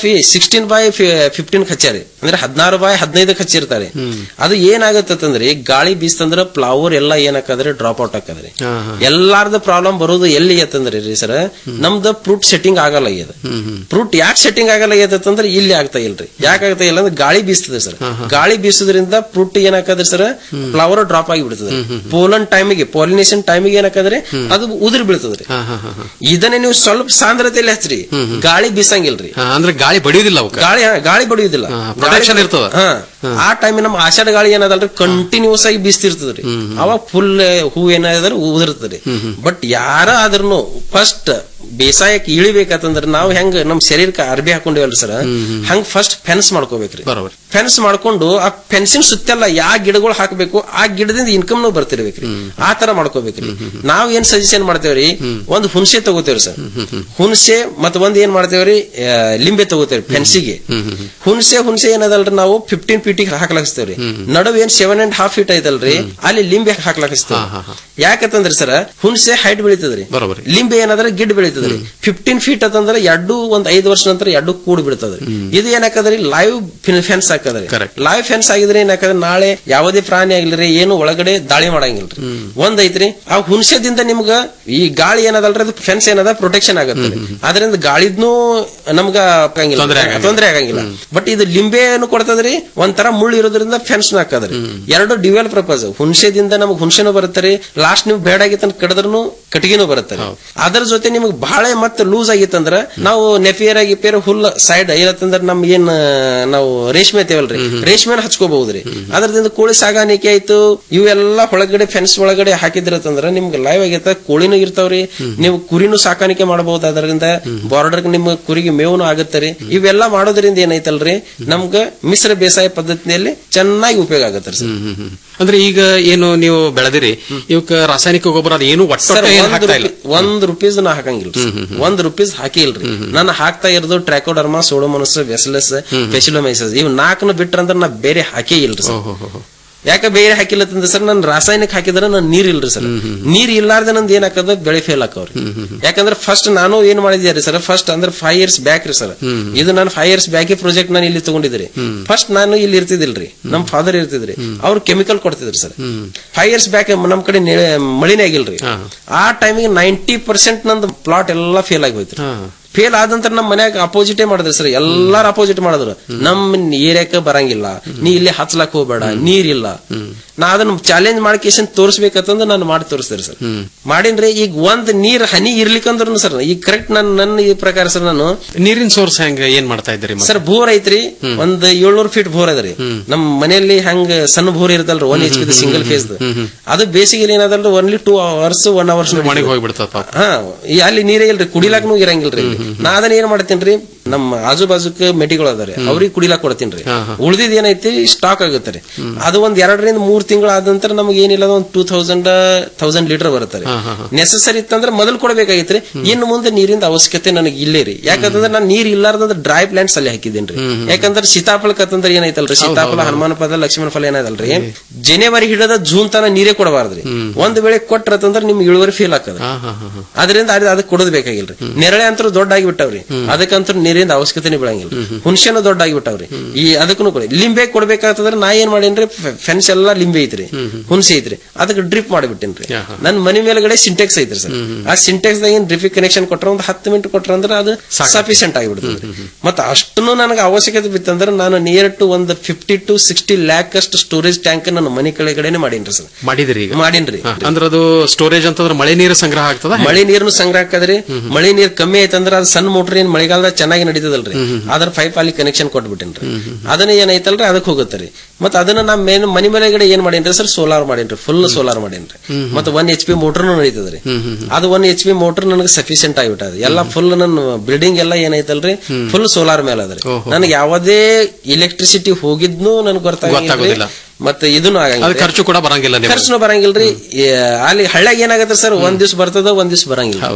coffee sixteen by fifteen ಹಚ್ಚಾರಿ ಅಂದ್ರೆ ಹದಿನಾರು ಬೈ ಹದಿನೈದಕ್ಕೆ ಹಚ್ಚಿರ್ತಾರೆ ಅದು ಏನಾಗತ್ತಂದ್ರೆ ಗಾಳಿ ಬೀಸ್ತಂದ್ರ ಫ್ಲವರ್ ಎಲ್ಲ ಏನಾಕಂದ್ರೆ ಡ್ರಾಪ್ ಔಟ್ ಹಾಕದ್ರಿ ಎಲ್ಲಾರ್ದ ಪ್ರಾಬ್ಲಮ್ ಬರೋದು ಎಲ್ಲಿ ಅಂತಂದ್ರೆ ರೀ ಸರ್ ನಮ್ದು ಫ್ರೂಟ್ ಸೆಟ್ಟಿಂಗ್ ಆಗಲ್ಲ ಆಗ್ಯದ ಫ್ರೂಟ್ ಯಾಕೆ ಸೆಟ್ಟಿಂಗ್ ಆಗಲ್ಲ ಆಗ್ಯದಂದ್ರೆ ಇಲ್ಲಿ ಆಗ್ತಾ ಇಲ್ರಿ ಯಾಕೆ ಆಗ್ತಾ ಇಲ್ಲ ಅಂದ್ರೆ ಗಾಳಿ ಬೀಸ್ತದೆ ಸರ್ ಗಾಳಿ ಬೀಸೋದ್ರಿಂದ ಫ್ರೂಟ್ ಏನಾಕದ್ರಿ ಸರ್ ಫ್ಲವರ್ ಡ್ರಾಪ್ ಆಗಿ ಬಿಡ್ತದೆ ಪೋಲನ್ ಟೈಮಿಗೆ ಪಾಲಿನೇಷನ್ ಟೈಮಿಗೆ ಏನಾಕದ್ರಿ ಅದು ಉದುರಿ ಬೀಳ್ತದ್ರಿ ಇದನ್ನೇ ನೀವು ಸ್ವಲ್ಪ ಸಾಂದ್ರತೆಯಲ್ಲಿ ಹಚ್ಚ್ರಿ ಗಾಳಿ ಬೀಸಂಗಿಲ್ರಿ ಹಾ, ಅಂದ್ರೆ ಗಾಳಿ ಬಡಿಯೋದಿಲ್ಲ ಅವಕ್ಕೆ ಗಾಳಿ ಗಾಳಿ ಬಡಿಯುದಿಲ್ಲ protection ಇರ್ತದ. ಹಾ. ಆ ಟೈಮ್ ನಮ್ಮ ಆಷಾಢ ಗಾಳಿ ಏನದಲ್ರಿ ಕಂಟಿನ್ಯೂಸ್ ಆಗಿ ಬೀಸ್ತಿರ್ತದ್ರಿ ಅವಾಗ ಫುಲ್ ಹೂ ಏನಾದ್ರೆ ಉದುರ್ತದ್ರಿ ಬಟ್ ಯಾರ ಆದ್ರೂ ಫಸ್ಟ್ ಬೇಸಾಯಕ್ಕೆ ಇಳಿಬೇಕಂತಂದ್ರ ನಾವು ಹೆಂಗ್ ನಮ್ ಶರೀರಕ್ಕೆ ಅರ್ಬಿ ಹಾಕೊಂಡಿವಲ್ರಿ ಸರ್ ಹಂಗ್ ಫಸ್ಟ್ ಫೆನ್ಸ್ ಮಾಡ್ಕೋಬೇಕ್ರಿ ಫೆನ್ಸ್ ಮಾಡ್ಕೊಂಡು ಆ ಫೆನ್ಸಿನ ಸುತ್ತೆಲ್ಲ ಯಾವ ಗಿಡಗಳು ಹಾಕಬೇಕು ಆ ಗಿಡದಿಂದ ಇನ್ಕಮ್ ನಾವು ಬರ್ತಿರ್ಬೇಕ್ರಿ ಆ ತರ ಮಾಡ್ಕೋಬೇಕ್ರಿ ನಾವ್ ಏನ್ ಸಜೆಷನ್ ಮಾಡ್ತೇವ್ರಿ ಒಂದ್ ಹುಣಸೆ ತಗೋತೇವ್ರಿ ಸರ್ ಹುಣಸೆ ಮತ್ತ ಒಂದ್ ಏನ್ ಮಾಡ್ತೇವ್ರಿ ಆ, ಲಿಂಬೆ ತಗೋತೇವ್ರಿ ಫೆನ್ಸಿಗೆ ಹುಣಸೆ ಹುಣಸೆ ಏನದಲ್ರಿ ನಾವು ಫಿಫ್ಟೀನ್ ಫೀಟಿಗೆ ಹಾಕ್ಲಾಕಿಸ್ತೇವ್ರಿ ನಡುವೆ ಏನ್ ಸೆವೆನ್ ಅಂಡ್ ಹಾಫ್ ಫೀಟ್ ಐತಲ್ರಿ ಅಲ್ಲಿ ಲಿಂಬೆ ಹಾಕ್ಲಾಕಿಸ್ತೇವೆ ಯಾಕಂತಂದ್ರಿ ಸರ್ ಹುಣಸೆ ಹೈಟ್ ಬೆಳಿತದ್ರಿ ಲಿಂಬೆ ಏನಾದ್ರೆ ಗಿಡ್ ಬೆಳಿತದ್ರಿ ಫಿಫ್ಟೀನ್ ಫೀಟ್ ಅಂತಂದ್ರೆ ಎರಡು ಒಂದ್ ಐದು ವರ್ಷ ನಂತರ ಎರಡು ಕೂಡ್ ಬಿಡ್ತದ್ರಿ ಇದು ಏನಾಕದ್ರಿ ಲೈವ್ ಫೆನ್ಸ್ ಹಾಕದ್ರಿ ಲೈವ್ ಫೆನ್ಸ್ ಆಗಿದ್ರೆ ಏನಾಕದ್ರಿ ನಾಳೆ ಯಾವುದೇ ಪ್ರಾಣಿ ಆಗ್ಲಿರಿ ಏನು ಒಳಗಡೆ ದಾಳಿ ಮಾಡಂಗಿಲ್ರಿ ಒಂದ್ ಐತ್ರಿ ಆ ಹುಣಸೆದಿಂದ ನಿಮ್ಗ ಈ ಗಾಳಿ ಏನದಲ್ರಿ ಅದು ಫೆನ್ಸ್ ಏನದ ಪ್ರೊಟೆಕ್ಷನ್ ಆಗತ್ತೆ ಅದರಿಂದ ಗಾಳಿದ್ನು ನಮ್ಗ ಆಗಂಗಿಲ್ಲ ತೊಂದರೆ ಆಗಂಗಿಲ್ಲ ಬಟ್ ಇದು ಲಿಂಬೆನು ಕೊಡ್ತದ್ರಿ ಒಂಥರ ಮುಳ್ಳು ಇರೋದ್ರಿಂದ ಫೆನ್ಸ್ ಹಾಕದ್ರಿ ಎರಡು ಡಿವೆಲ್ ಪರ್ಪಸ್ ಹುಣಸೆದಿಂದ ನಮ್ಗೆ ಹುಣಸೆನು ಬರುತ್ತಾರೆ ಲಾಸ್ಟ್ ನೀವು ಬೇಡ ಆಗಿತ್ತ ಕಡದ್ರೂ ಕಟ್ಟಿಗೆನೂ ಬರುತ್ತೆ ಅದರ ಜೊತೆ ನಿಮ್ಗೆ ಬಹಳ ಮತ್ತೆ ಲೂಸ್ ಆಗಿತ್ತಂದ್ರ ನಾವು ನೆಫಿಯರ್ ಆಗಿ ಪೇರ್ ಹುಲ್ ಸೈಡ್ ಇರತ್ತಂದ್ರ ನಮ್ ಏನ್ ಆ, ನಾವು ರೇಷ್ಮೆ ಐತೇವಲ್ರಿ ರೇಷ್ಮೆನ ಹಚ್ಕೋಬಹುದ್ರಿ ಅದರದಿಂದ ಕೋಳಿ ಸಾಗಾಣಿಕೆ ಆಯ್ತು ಇವೆಲ್ಲ ಒಳಗಡೆ ಫೆನ್ಸ್ ಒಳಗಡೆ ಹಾಕಿದ್ರತಂದ್ರ ನಿಮ್ಗೆ ಲೈವ್ ಆಗೈತ ಕೋಳಿನೂ ಇರ್ತಾವ್ರಿ ನೀವು ಕುರಿನೂ ಸಾಕಾಣಿಕೆ ಮಾಡಬಹುದು ಅದರಿಂದ ಬಾರ್ಡರ್ ನಿಮ್ ಕುರಿಗೆ ಮೇವ್ನು ಆಗತ್ತರಿ ಇವೆಲ್ಲ ಮಾಡೋದ್ರಿಂದ ಏನೈತಲ್ರಿ ನಮ್ಗ ಮಿಶ್ರ ಬೇಸಾಯ ಪದ್ಧತಿಯಲ್ಲಿ ಚೆನ್ನಾಗಿ ಉಪಯೋಗ ಆಗತ್ತೆ ಸರ್ ಅಂದ್ರೆ ಈಗ ಏನು ನೀವು ಬೆಳೆದಿರಿ ಇವಕ್ಕ ರಾಸಾಯನಿಕ ಗೊಬ್ಬರ ಅದು ಏನು ಸರ್ ಒಟ್ಟ ಏನು ಒಂದ್ ಹಾಕ್ತಾ ಇಲ್ಲ ರೂಪಿ- ಒಂದ್ ರುಪೀಸ್ ನಾ ಹಾಕಂಗಿಲ್ಲ ಒಂದ್ ರುಪೀಸ್ ಹಾಕಿಲ್ರಿ ನಾನು ಹಾಕ್ತಾ ಇರೋದು ಟ್ರ್ಯಾಕೋಡರ್ಮಾ ಸೋಡೋಮೋನಸ್ ವೆಸಲಸ್ ಫೆಸಿಲೋಮೈಸಸ್ ಇವ್ ನಾಲ್ಕನ್ನು ಬಿಟ್ರಂದ್ರ ನಾ ಬೇರೆ ಹಾಕೇ ಇಲ್ರಿ ಸರ್ ಯಾಕೆ ಬೇರೆ ಹಾಕಿಲ್ಲತ್ತಂದ್ರೆ ಸರ್ ನಾನು ರಾಸಾಯನಿಕ ಹಾಕಿದ್ರೆ ನಾನು ನೀರ್ ಇಲ್ರಿ ಸರ್ ನೀರ್ ಇಲ್ಲಾರ್ದೆ ನಂದು ಏನಾಕದ ಬೆಳೆ ಫೇಲ್ ಹಾಕವ್ರಿ ಯಾಕಂದ್ರೆ ಫಸ್ಟ್ ನಾನು ಏನ್ ಮಾಡಿದ್ಯಾರಿ ಸರ್ ಫಸ್ಟ್ ಅಂದ್ರೆ ಫೈವ್ ಇಯರ್ಸ್ ಬ್ಯಾಕ್ ರೀ ಸರ್ ಇದು ನಾನು ಫೈವ್ ಇಯರ್ಸ್ ಬ್ಯಾಕ್ ಪ್ರಾಜೆಕ್ಟ್ ನಾನು ಇಲ್ಲಿ ತಗೊಂಡಿದ್ರಿ ಫಸ್ಟ್ ನಾನು ಇಲ್ಲಿ ಇರ್ತಿದಿಲ್ರಿ ನಮ್ ಫಾದರ್ ಇರ್ತಿದ್ರಿ ಅವ್ರು ಕೆಮಿಕಲ್ ಕೊಡ್ತಿದ್ರಿ ಸರ್ ಫೈವ್ ಇಯರ್ಸ್ ಬ್ಯಾಕ್ ನಮ್ ಕಡೆ ನೆ- ಮಳಿನೇ ಆಗಿಲ್ರಿ ಆ ಟೈಮಿಗೆ ನೈಂಟಿ ಪರ್ಸೆಂಟ್ ನಂದು ಪ್ಲಾಟ್ ಎಲ್ಲಾ ಫೇಲ್ ಆಗಿ ಹೋಯ್ತು ಫೇಲ್ ಆದಂತರ ನಮ್ ಮನ್ಯಾಗ ಅಪೋಸಿಟೇ ಮಾಡಿದ್ರಿ ಸರ್ ಎಲ್ಲಾರು ಅಪೋಸಿಟ್ ಮಾಡಿದ್ರು ನಮ್ ಏರಿಯಾಕ ಬರಂಗಿಲ್ಲ ನೀ ಇಲ್ಲಿ ಹಚ್ಲಕ್ ಹೋಗ್ಬೇಡ ನೀರಿಲ್ಲ ನಾ ಅದನ್ನ ಚಾಲೆಂಜ್ ಮಾಡ್ಕೇಶನ್ ತೋರಿಸ್ಬೇಕಂತಂದ್ರೆ ನಾನು ಮಾಡಿ ತೋರಿಸ್ತೇನೆ ಸರ್ ಮಾಡಿನ್ರಿ ಈಗ ಒಂದ್ ನೀರ್ ಹನಿ ಇರ್ಲಿಕ್ಕಂದ್ರು ಸರ್ ಈಗ ಕರೆಕ್ಟ್ ನನ್ ನನ್ನ ಈ ಪ್ರಕಾರ ಸರ್ ನಾನು ನೀರಿನ ಸೋರ್ಸ್ ಹೆಂಗ ಏನ್ ಮಾಡ್ತಾ ಇದ್ದೀರಿ ಮತ್ತೆ? ಸರ್ ಬೋರ್ ಐತ್ರಿ ಒಂದ್ ಏಳ್ನೂರ್ ಫೀಟ್ ಬೋರ್ ಅದ್ರಿ ನಮ್ ಮನೆಯಲ್ಲಿ ಹಂಗ ಸಣ್ಣ ಬೋರ್ ಇರ್ತಲ್ರಿ one H P single phase ಅದು ಬೇಸಿಗೆ ಏನದಲ್ರಿ only two hours one hours ಒಣಗಿ ಹೋಗ್ಬಿಡ್ತದ ಪಾಪ ಹಾ ಈ ಅಲ್ಲಿ ನೀರೇ ಇಲ್ರಿ ಕುಡಿಲಾಕ್ನು ಇರಂಗಿಲ್ರಿ ಇಲ್ಲಿ. ನಾ ಅದನ್ನ ಏನ್ ಮಾಡ್ತೇನ್ರಿ ನಮ್ಮ ಆಜು ಬಾಜುಕ್ ಮೆಟಿಗಳು ಅದಾರೆ ಅವ್ರಿಗೆ ಕುಡಿಲಾಕ್ ಕೊಡ್ತೀನ್ರಿ ಉಳ್ದಿದ್ ಏನೈತಿ ಸ್ಟಾಕ್ ಆಗುತ್ತೆ ರೀ ಅದು ಒಂದ್ ಎರಡರಿಂದ ಮೂರ್ ತಿಂಗಳ ಆದ ನಂತರ ನಮ್ಗೆ ಏನಿಲ್ಲ ಒಂದ್ ಟೂ ತೌಸಂಡ್ ತೌಸಂಡ್ ಲೀಟರ್ ಬರುತ್ತೆ ರೀ ನೆಸಸರಿ ಇತ್ತಂದ್ರೆ ಮೊದಲು ಕೊಡಬೇಕಾಗಿತ್ರಿ ಇನ್ನು ಮುಂದೆ ನೀರಿಂದ ಅವಶ್ಯಕತೆ ನನಗೆ ಇಲ್ಲೇ ರೀ ಯಾಕಂತಂದ್ರೆ ನಾನು ನೀರ್ ಇಲ್ಲಾರ್ದಂದ್ರೆ ಡ್ರೈ ಪ್ಲಾಂಟ್ಸ್ ಅಲ್ಲಿ ಹಾಕಿದ್ದೇನ್ರಿ ಯಾಕಂದ್ರೆ ಸೀತಾಫಲಕ್ಕಂದ್ರೆ ಏನೈತಲ್ರಿ ಸೀತಾಫಲ ಹನುಮಾನ ಪದ ಲಕ್ಷ್ಮಣ ಫಲ ಏನೈತಲ್ರಿ ಜನವರಿ ಹಿಡಿದ ಜೂನ್ ತನ ನೀರೇ ಕೊಡಬಾರ್ದ್ರಿ ಒಂದ್ ವೇಳೆ ಕೊಟ್ರತಂದ್ರೆ ನಿಮ್ ಇಳುವರಿ ಫೇಲ್ ಆಗ್ತದ ಅದರಿಂದ ಅದು ಅದಕ್ಕೆ ಕೊಡೋದ್ ಬೇಕಾಗಿಲ್ರಿ ನೆರಳೆ ಅಂತೂ ದೊಡ್ಡ ಆಗಿಬಿಟ್ಟವ್ರಿ ಅದಕ್ಕಂತೂ ನೀರಿಂದ ಅವಶ್ಯಕತೆನೇ ಬೀಳಂಗಿಲ್ಲ ಹುಣಸೆನು ದೊಡ್ಡ ಆಗಿಬಿಟ್ಟವ್ರಿ ಈ ಅದಕ್ಕೂ ಕೊಡಿ ಲಿಂಬೆ ಕೊಡ್ಬೇಕಾಗ್ತದ್ರೆ ನಾ ಏನ್ ಮಾಡೇನ್ರಿ ಫೆನ್ಸ್ ಎಲ್ಲಾ ಲಿಂಬೆ ಐತ್ರಿ ಹುಣಸೆ ಐತ್ರಿ ಅದಕ್ಕೆ ಡ್ರಿಪ್ ಮಾಡಿಬಿಟ್ಟೇನ್ರಿ ನನ್ ಮನೆ ಮೇಲ್ಗಡೆ ಸಿಂಟೆಕ್ಸ್ ಐತ್ರಿ ಸರ್ ಆ ಸಿಂಟೆಕ್ಸ್ ದಾಗ ಏನ್ ಡ್ರಿಪ್ ಕನೆಕ್ಷನ್ ಕೊಟ್ರ ಒಂದ್ ಹತ್ತು ಮಿನಿಟ್ ಕೊಟ್ರ ಅಂದ್ರೆ ಅದು ಸಫಿಶಿಯಂಟ್ ಆಗಿಬಿಡ್ತದೆ ಮತ್ತ ಅಷ್ಟನ್ನು ನನಗೆ ಅವಶ್ಯಕತೆ ಬಿತ್ತಂದ್ರೆ ನಾನು ನಿಯರ್ ಟು ಒಂದು ಫಿಫ್ಟಿ ಟು ಸಿಕ್ಸ್ಟಿ ಲ್ಯಾಕ್ ಅಷ್ಟು ಸ್ಟೋರೇಜ್ ಟ್ಯಾಂಕ್ ನನ್ನ ಮನೆ ಕೆಳಗಡೆನೆ ಮಾಡೀನ್ರಿ ಸರ್ ಮಾಡಿದಿರಿ ಈಗ ಮಾಡೀನ್ರಿ ಅಂದ್ರೆ ಅದು ಸ್ಟೋರೇಜ್ ಅಂತಂದ್ರೆ ಮಳೆ ನೀರು ಸಂಗ್ರಹ ಆಗ್ತದ ಮಳೆ ನೀರ್ನು ಸಂಗ್ರಹ ಹಾಕದ್ರಿ ಮಳೆ ನೀರ್ ಕಮ್ಮಿ ಐತಂದ್ರ ಅದು ಸಣ್ಣ ಮೋಟರ್ ಏನ್ ಮಳೆಗಾಲದಾಗ ಚೆನ್ನಾಗಿ ನಡೀತದಲ್ರಿ ಅದ್ರ ಪೈಪ್ ಅಲ್ಲಿ ಕನೆಕ್ಷನ್ ಕೊಟ್ಬಿಟ್ಟೇನ್ರಿ ಅದನ್ನ ಏನೈತಲ್ರಿ ಅದಕ್ಕೆ ಹೋಗುತ್ತರಿ ಮತ್ತ ಅದನ್ನ ನಾ ಮೇನ್ ಮನಿ ಮೇಲೆಗಡೆ ಏನ್ ಮಾಡೇನ್ರಿ ಸರ್ ಸೋಲಾರ್ ಮಾಡೇನ್ರಿ ಫುಲ್ ಸೋಲಾರ್ ಮಾಡೇನ್ರಿ ಮತ್ತೆ ಒನ್ ಎಚ್ ಪಿ ಮೋಟರ್ನು ನಡೀತದ್ರಿ ಅದು ಒನ್ ಎಚ್ ಪಿ ಮೋಟರ್ ನನಗೆ ಸಫಿಶಿಯಂಟ್ ಆಗಿಬಿಟ್ಟದ ಎಲ್ಲ ಫುಲ್ ನನ್ನ ಬಿಲ್ಡಿಂಗ್ ಎಲ್ಲ ಏನೈತಲ್ರಿ ಫುಲ್ ಸೋಲಾರ್ ಮೇಲೆ ಅದ್ರಿ ನನಗೆ ಯಾವುದೇ ಎಲೆಕ್ಟ್ರಿಸಿಟಿ ಹೋಗಿದ್ನು ನನಗೆ ಗೊತ್ತಾಗಿಲ್ಲ ಗೊತ್ತಾಗೋದಿಲ್ಲ. ಮತ್ತೆ ಇದನ್ನು ಅದು ಆಗಂಗಿಲ್ಲ ಖರ್ಚು ಕೂಡ ಬರಂಗಿಲ್ಲ ನಿಮ್ಗೆ. ಖರ್ಚುನು ಬರಂಗಿಲ್ರಿ ಏ, ಅಲ್ಲಿ ಹಳ್ಳ್ಯಾಗ ಏನಾಗತ್ತೆ ಸರ್ ಒಂದ್ ದಿವ್ಸ ಬರ್ತದ ಒಂದ್ ದಿವ್ಸ ಬರಂಗಿಲ್ಲ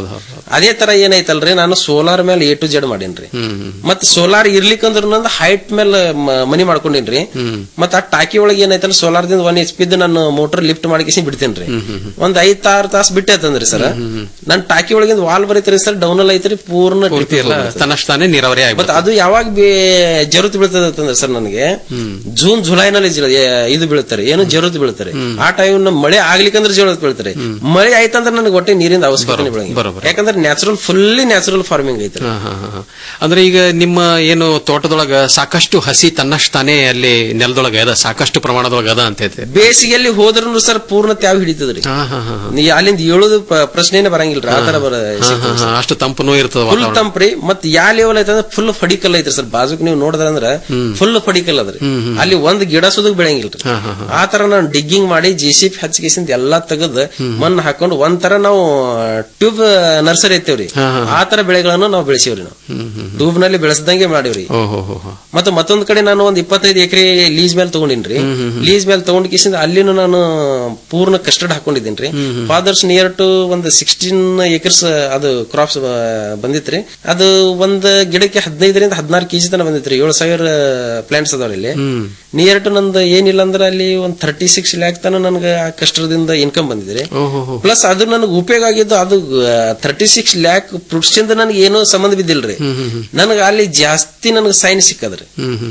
ಅದೇ ತರ ಏನೈತಲ್ರಿ ನಾನು ಸೋಲಾರ್ ಮೇಲೆ ಎ ಟು ಜೆಡ್ ಮಾಡೇನ್ರಿ ಮತ್ ಸೋಲಾರ್ ಇರ್ಲಿಕ್ಕಂದ್ರ ನಂದು ಹೈಟ್ ಮೇಲೆ ಮ- ಮನಿ ಮಾಡ್ಕೊಂಡಿನ್ರಿ ಮತ್ ಆ ಟಾಕಿ ಒಳಗೆ ಏನೈತಲ್ಲ ಸೋಲಾರ್ ದಿಂದ ಒನ್ ಎಚ್ ಪಿದ್ ನಾನು ಮೋಟರ್ ಲಿಫ್ಟ್ ಮಾಡಿಸಿ ಬಿಡ್ತೇನ್ರಿ ಒಂದ್ ಐದ್ ಆರು ತಾಸ್ ಬಿಟ್ಟೈತಂದ್ರಿ ಸರ್ ನನ್ ಟಾಕಿ ಒಳಗಿಂದ ವಾಲ್ ಬರೀತ್ರಿ ಸರ್ ಡೌನ್ ಅಲ್ಲಿ ಐತ್ರಿ ಪೂರ್ಣ ಪೂರ್ತಿ ಎಲ್ಲ ತನ್ನಷ್ಟಾನೆ ನೀರಾವರಿ ಮತ್ ಆಗ್ಬಿಡುತ್ತೆ ಅದು ಯಾವಾಗ ಬೇ- ಜರುತ್ ಬೀಳ್ತದೆ ಅಂತಂದ್ರೆ ಸರ್ ನನಗೆ ಜೂನ್ ಜುಲೈನಲ್ಲಿ ಜ- ಏ- ಇದು ಬೀಳ್ತಾರೆ ಏನು ಜರುತ್ ಬೀಳ್ತಾರೆ ಆ ಟೈಮ್ ಮಳೆ ಆಗ್ಲಿಕ್ಕಂದ್ರೆ ಜರುತ್ ಬೀಳ್ತಾರೆ ಮಳೆ ಆಯ್ತಂದ್ರೆ ನನಗೆ ಒಟ್ಟೆ ನೀರಿಂದ ಅವಶ್ಯಕತೆ ಬೆಳಂಗಿಲ್ಲ ಯಾಕಂದ್ರೆ ನ್ಯಾಚುರಲ್ ಫುಲ್ಲಿ ನ್ಯಾಚುರಲ್ ಫಾರ್ಮಿಂಗ್ ಐತ್ರಿ ಹಾ, ಹಾ, ಹಾ. ಅಂದ್ರೆ ಈಗ ನಿಮ್ಮ ಏನು ತೋಟದೊಳಗ ಸಾಕಷ್ಟು ಹಸಿ ತನ್ನಷ್ಟಾನೇ ಅಲ್ಲಿ ನೆಲದೊಳಗ ಅದ ಸಾಕಷ್ಟು ಪ್ರಮಾಣದೊಳಗ ಅದ ಅಂತ ಐತೆ ಬೇಸಿಗೆಯಲ್ಲಿ ಹೋದ್ರೂ ಸರ್ ಪೂರ್ಣ ತ್ಯಾವ ಹಿಡಿತದ್ರಿ ನೀ ಅಲ್ಲಿಂದ ಏಳೋದು ಪ- ಪ್ರಶ್ನೆನೇ ಬರಂಗಿಲ್ರಿ ಆ ತರ ಬರ ಹಾ, ಹಾ, ಹಾ. ಅಷ್ಟು ತಂಪನೂ ಇರ್ತದ ಫುಲ್ ವಾತಾವರಣ. ತಂಪ್ರಿ ಮತ್ ಯಾ ಲೆವೆಲ್ ಐತಂದ್ರೆ ಫುಲ್ ಫಡಿಕಲ್ ಐತ್ರಿ ಸರ್ ಬಾಜುಕ್ ನೀವು ನೋಡಿದ್ರ ಅಂದ್ರ ಫುಲ್ ಫಡಿಕಲ್ ಅದ್ರಿ ಅಲ್ಲಿ ಒಂದ್ ಗಿಡ ಸುದಕ್ ಬೆಳಂಗಿಲ್ರಿ ಆ ತರ ನಾನು ಡಿಗ್ಗಿಂಗ್ ಮಾಡಿ ಜಿ ಸಿ ಪಿ ಹಚ್ಚಿಗೆಸಿಂದ ಎಲ್ಲಾ ತೆಗೆದ್ ಮಣ್ಣು ಹಾಕೊಂಡು ಒಂದ್ ತರ ನಾವು ಟ್ಯೂಬ್ ನರ್ಸರಿ ಐತೇವ್ರಿ ಆ ತರ ಬೆಳೆಗಳನ್ನು ನಾವು ಬೆಳೆಸಿವ್ರಿ ನಾವು ಟ್ಯೂಬ್ ನಲ್ಲಿ ಬೆಳೆಸದಂಗೆ ಮಾಡಿವ್ರಿ ಓಹೋ ಹೋ, ಹೋ. ಮತ್ತೆ ಮತ್ತೊಂದ್ ಕಡೆ ನಾನು ಒಂದ್ ಇಪ್ಪತ್ತೈದು ಎಕರೆ ಲೀಸ್ ಮೇಲೆ ತಗೊಂಡಿನ್ರಿ ಲೀಸ್ ಮೇಲೆ ತಗೊಂಡ್ ಕಿಸಿಂದ ಅಲ್ಲಿನೂ ನಾನು ಪೂರ್ಣ ಕಸ್ಟರ್ಡ್ ಹಾಕೊಂಡಿದ್ದೀನ್ರಿ ಫಾದರ್ಸ್ ನಿಯರ್ ಟು ಒಂದು ಸಿಕ್ಸ್ಟೀನ್ ಏಕರ್ಸ್ ಅದು ಕ್ರಾಪ್ಸ್ ಬಂದಿತ್ರಿ ಅದು ಒಂದ್ ಗಿಡಕ್ಕೆ ಹದಿನೈದರಿಂದ ಹದಿನಾರು ಕೆಜಿ ತನ ಬಂದಿತ್ರಿ ಏಳು ಸಾವಿರ ಪ್ಲಾಂಟ್ಸ್ ಅದಾವ್ರಿ ಇಲ್ಲಿ ನಿಯರ್ ಟು ನಂದು ಏನಿಲ್ಲ ಅಂದ್ರೆ ಅಲ್ಲಿ ಒಂದ್ ಥರ್ಟಿ ಸಿಕ್ಸ್ ಲ್ಯಾಕ್ ತನ ನನ್ಗೆ ಆ ಕಸ್ಟರ್ದಿಂದ ಇನ್ಕಮ್ ಬಂದಿದ್ರಿ ಪ್ಲಸ್ ಅದು ನನಗೆ ಉಪಯೋಗ ಆಗಿದ್ದು ಅದು ಥರ್ಟಿ ಸಿಕ್ಸ್ ಲ್ಯಾಕ್ ಫ್ರೂಟ್ಸ್ ಇಂದ ನನಗೆ ಏನೋ ಸಂಬಂಧ ಬಿದ್ದಿಲ್ರಿ ನನಗೆ ಅಲ್ಲಿ ಜಾಸ್ತಿ ನನಗೆ ಸೈನ್ ಸಿಕ್ಕದ್ರಿ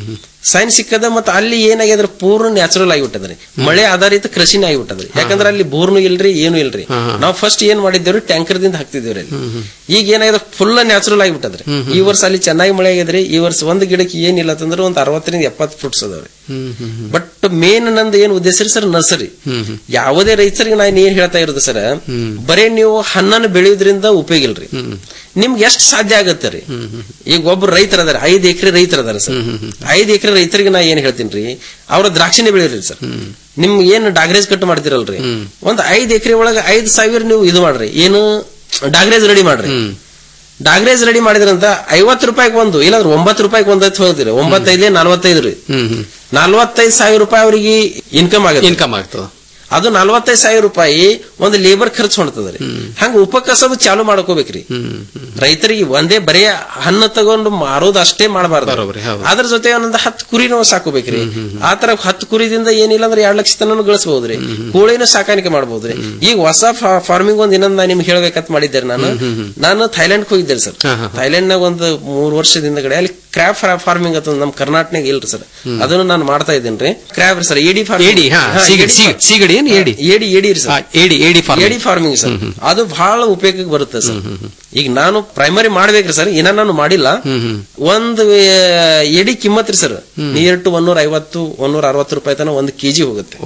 ಸೈನ್ ಸಿಕ್ಕದ ಮತ್ತೆ ಅಲ್ಲಿ ಏನಾಗ್ಯದ್ರ ಪೂರ್ಣ ನ್ಯಾಚುರಲ್ ಆಗಿಬಿಟ್ಟದ್ರಿ ಮಳೆ ಆಧಾರಿತ ಕೃಷಿನೇ ಆಗಿಬಿಟ್ಟದ್ರಿ ಯಾಕಂದ್ರೆ ಅಲ್ಲಿ ಬೋರ್ನು ಇಲ್ರಿ ಏನು ಇಲ್ರಿ ನಾವು ಫಸ್ಟ್ ಏನ್ ಮಾಡಿದ್ದೇವ್ರಿ ಟ್ಯಾಂಕರ್ ದಿಂದ ಹಾಕ್ತಿದ್ದೇವ್ರಿ ಅಲ್ಲಿ ಈಗ ಏನಾಗ್ಯದ ಫುಲ್ ನ್ಯಾಚುರಲ್ ಆಗಿಬಿಟ್ಟದ್ರಿ ಈ ವರ್ಷ ಅಲ್ಲಿ ಚೆನ್ನಾಗಿ ಮಳೆ ಆಗ್ಯದ್ರಿ ಈ ವರ್ಷ ಒಂದ್ ಗಿಡಕ್ಕೆ ಏನಿಲ್ಲ ಅಂತಂದ್ರೆ ಒಂದ್ ಅರವತ್ತರಿಂದ ಎಪ್ಪತ್ತು ಫ್ರೂಟ್ಸ್ ಅದಾವ್ರಿ ಬಟ್ ಮೇನ್ ನಂದು ಏನ್ ಉದ್ದೇಶ ರೀ ಸರ್ ನರ್ಸರಿ ಯಾವುದೇ ರೈತರಿಗೆ ನಾನು ಏನ್ ಹೇಳ್ತಾ ಇರೋದು ಸರ್ ಬರೇ ನೀವು ಹಣ್ಣನ್ನು ಬೆಳೆಯೋದ್ರಿಂದ ಉಪಯೋಗ ಇಲ್ರಿ ನಿಮ್ಗೆ ಎಷ್ಟು ಸಾಧ್ಯ ಆಗತ್ತೆ ರೀ ಈಗ ಒಬ್ರು ರೈತರ ಅದಾರ ಐದ್ ಎಕರೆ ರೈತರ ಅದಾರ ಸರ್ ಐದ್ ಎಕರೆ ರೈತರಿಗೆ ನಾ ಏನ್ ಹೇಳ್ತೀನಿ ರೀ ಅವ್ರ ದ್ರಾಕ್ಷಿನೇ ಬೆಳೀರಿ ಸರ್ ನಿಮ್ ಏನ್ ಡಾಗ್ರೇಜ್ ಕಟ್ ಮಾಡ್ತಿರಲ್ರಿ ಒಂದ್ ಐದ್ ಎಕರೆ ಒಳಗ ಐದ್ ಸಾವಿರ ನೀವು ಇದು ಮಾಡ್ರಿ ಏನು ಡಾಗ್ರೇಜ್ ರೆಡಿ ಮಾಡ್ರಿ ಡಾಗ್ರೇಜ್ ರೆಡಿ ಮಾಡಿದ್ರಂತ ಐವತ್ತು ರೂಪಾಯಿಗೆ ಒಂದು ಇಲ್ಲಾಂದ್ರೆ ಒಂಬತ್ತು ರೂಪಾಯಿಗೆ ಒಂದು ಅಂತ ಹೇಳ್ತೀರಿ ಒಂಬತ್ತೈದೇ ನಲ್ವತ್ತೈದು ರೀ ನಲ್ವತ್ತೈದು ಸಾವಿರ ರೂಪಾಯಿ ಅವರಿಗೆ ಇನ್ಕಮ್ ಆಗುತ್ತೆ ಇನ್ಕಮ್ ಆಗ್ತದ ಅದು ನಲ್ವತ್ತೈದು ಸಾವಿರ ರೂಪಾಯಿ ಒಂದು ಲೇಬರ್ ಖರ್ಚು ಹೊಂಟದ್ರಿ ಹಂಗ ಉಪಕಸಬು ಚಾಲು ಮಾಡ್ಕೋಬೇಕ್ರಿ ರೈತರಿಗೆ ಒಂದೇ ಬರೇ ಹಣ್ಣು ತಗೊಂಡು ಮಾರೋದು ಅಷ್ಟೇ ಮಾಡಬಾರ್ದು ಅದ್ರ ಜೊತೆ ಒಂದೊಂದು ಹತ್ತು ಕುರಿನೂ ಸಾಕೋಬೇಕ್ರಿ ಆ ತರ ಹತ್ತು ಕುರಿದಿಂದ ಏನಿಲ್ಲ ಅಂದ್ರೆ ಎರಡ್ ಲಕ್ಷ ತನಕ ಗಳಿಸಬಹುದ್ರಿ ಕೋಳಿನೂ ಸಾಕಾಣಿಕೆ ಮಾಡಬಹುದ್ರಿ ಈಗ ಹೊಸ ಫಾರ್ಮಿಂಗ್ ಒಂದ್ ಇನ್ನೊಂದ್ ನಾನು ನಿಮ್ಗೆ ಹೇಳ್ಬೇಕಂತ ಮಾಡಿದ್ದೆ ನಾನು ನಾನು ಥೈಲ್ಯಾಂಡ್ ಹೋಗಿದ್ದೆ ಸರ್ ಥೈಲ್ಯಾಂಡ್ ನಾಗ ಒಂದು ಮೂರ್ ವರ್ಷದಿಂದ ಕಡೆ ಅಲ್ಲಿ ಕ್ರಾಬ್ ಫಾರ್ಮಿಂಗ್ ಅಂತ ನಮ್ ಕರ್ನಾಟಕ ಇಲ್ರಿ ಸರ್ ಅದನ್ನು ನಾನು ಮಾಡ್ತಾ ಇದ್ದೇನ್ರಿ ಕ್ರಾಬ್ ಸರ್ ಏಡಿ ಏಡಿ, ಹಾ, ಸೀಗಡಿ, ಸೀ- ಸೀಗಡಿ ಏನ್ ಏಡಿ? ಏಡಿ ಏಡಿ ರೀ ಸರ್ ಏಡಿ ಏಡಿ farming. ಏಡಿ ಫಾರ್ಮಿಂಗ್ ಸರ್ ಅದು ಬಹಳ ಉಪಯೋಗಕ್ಕೆ ಬರುತ್ತೆ ಸರ್ ಈಗ ನಾನು ಪ್ರೈಮರಿ ಮಾಡ್ಬೇಕ್ರಿ ಸರ್ ಇನ್ನ ನಾನು ಮಾಡಿಲ್ಲ ಒಂದು ಆ, ಎಡಿ ಕಿಮ್ಮತ್ ರೀ ಸರ್ ನಿಯರ್ ಟು ಒನ್ನೂರ ಐವತ್ತು ಒನ್ನೂರ ಅರವತ್ತು ರೂಪಾಯಿ ತನ ಒಂದು ಕೆಜಿ ಹೋಗುತ್ತೆ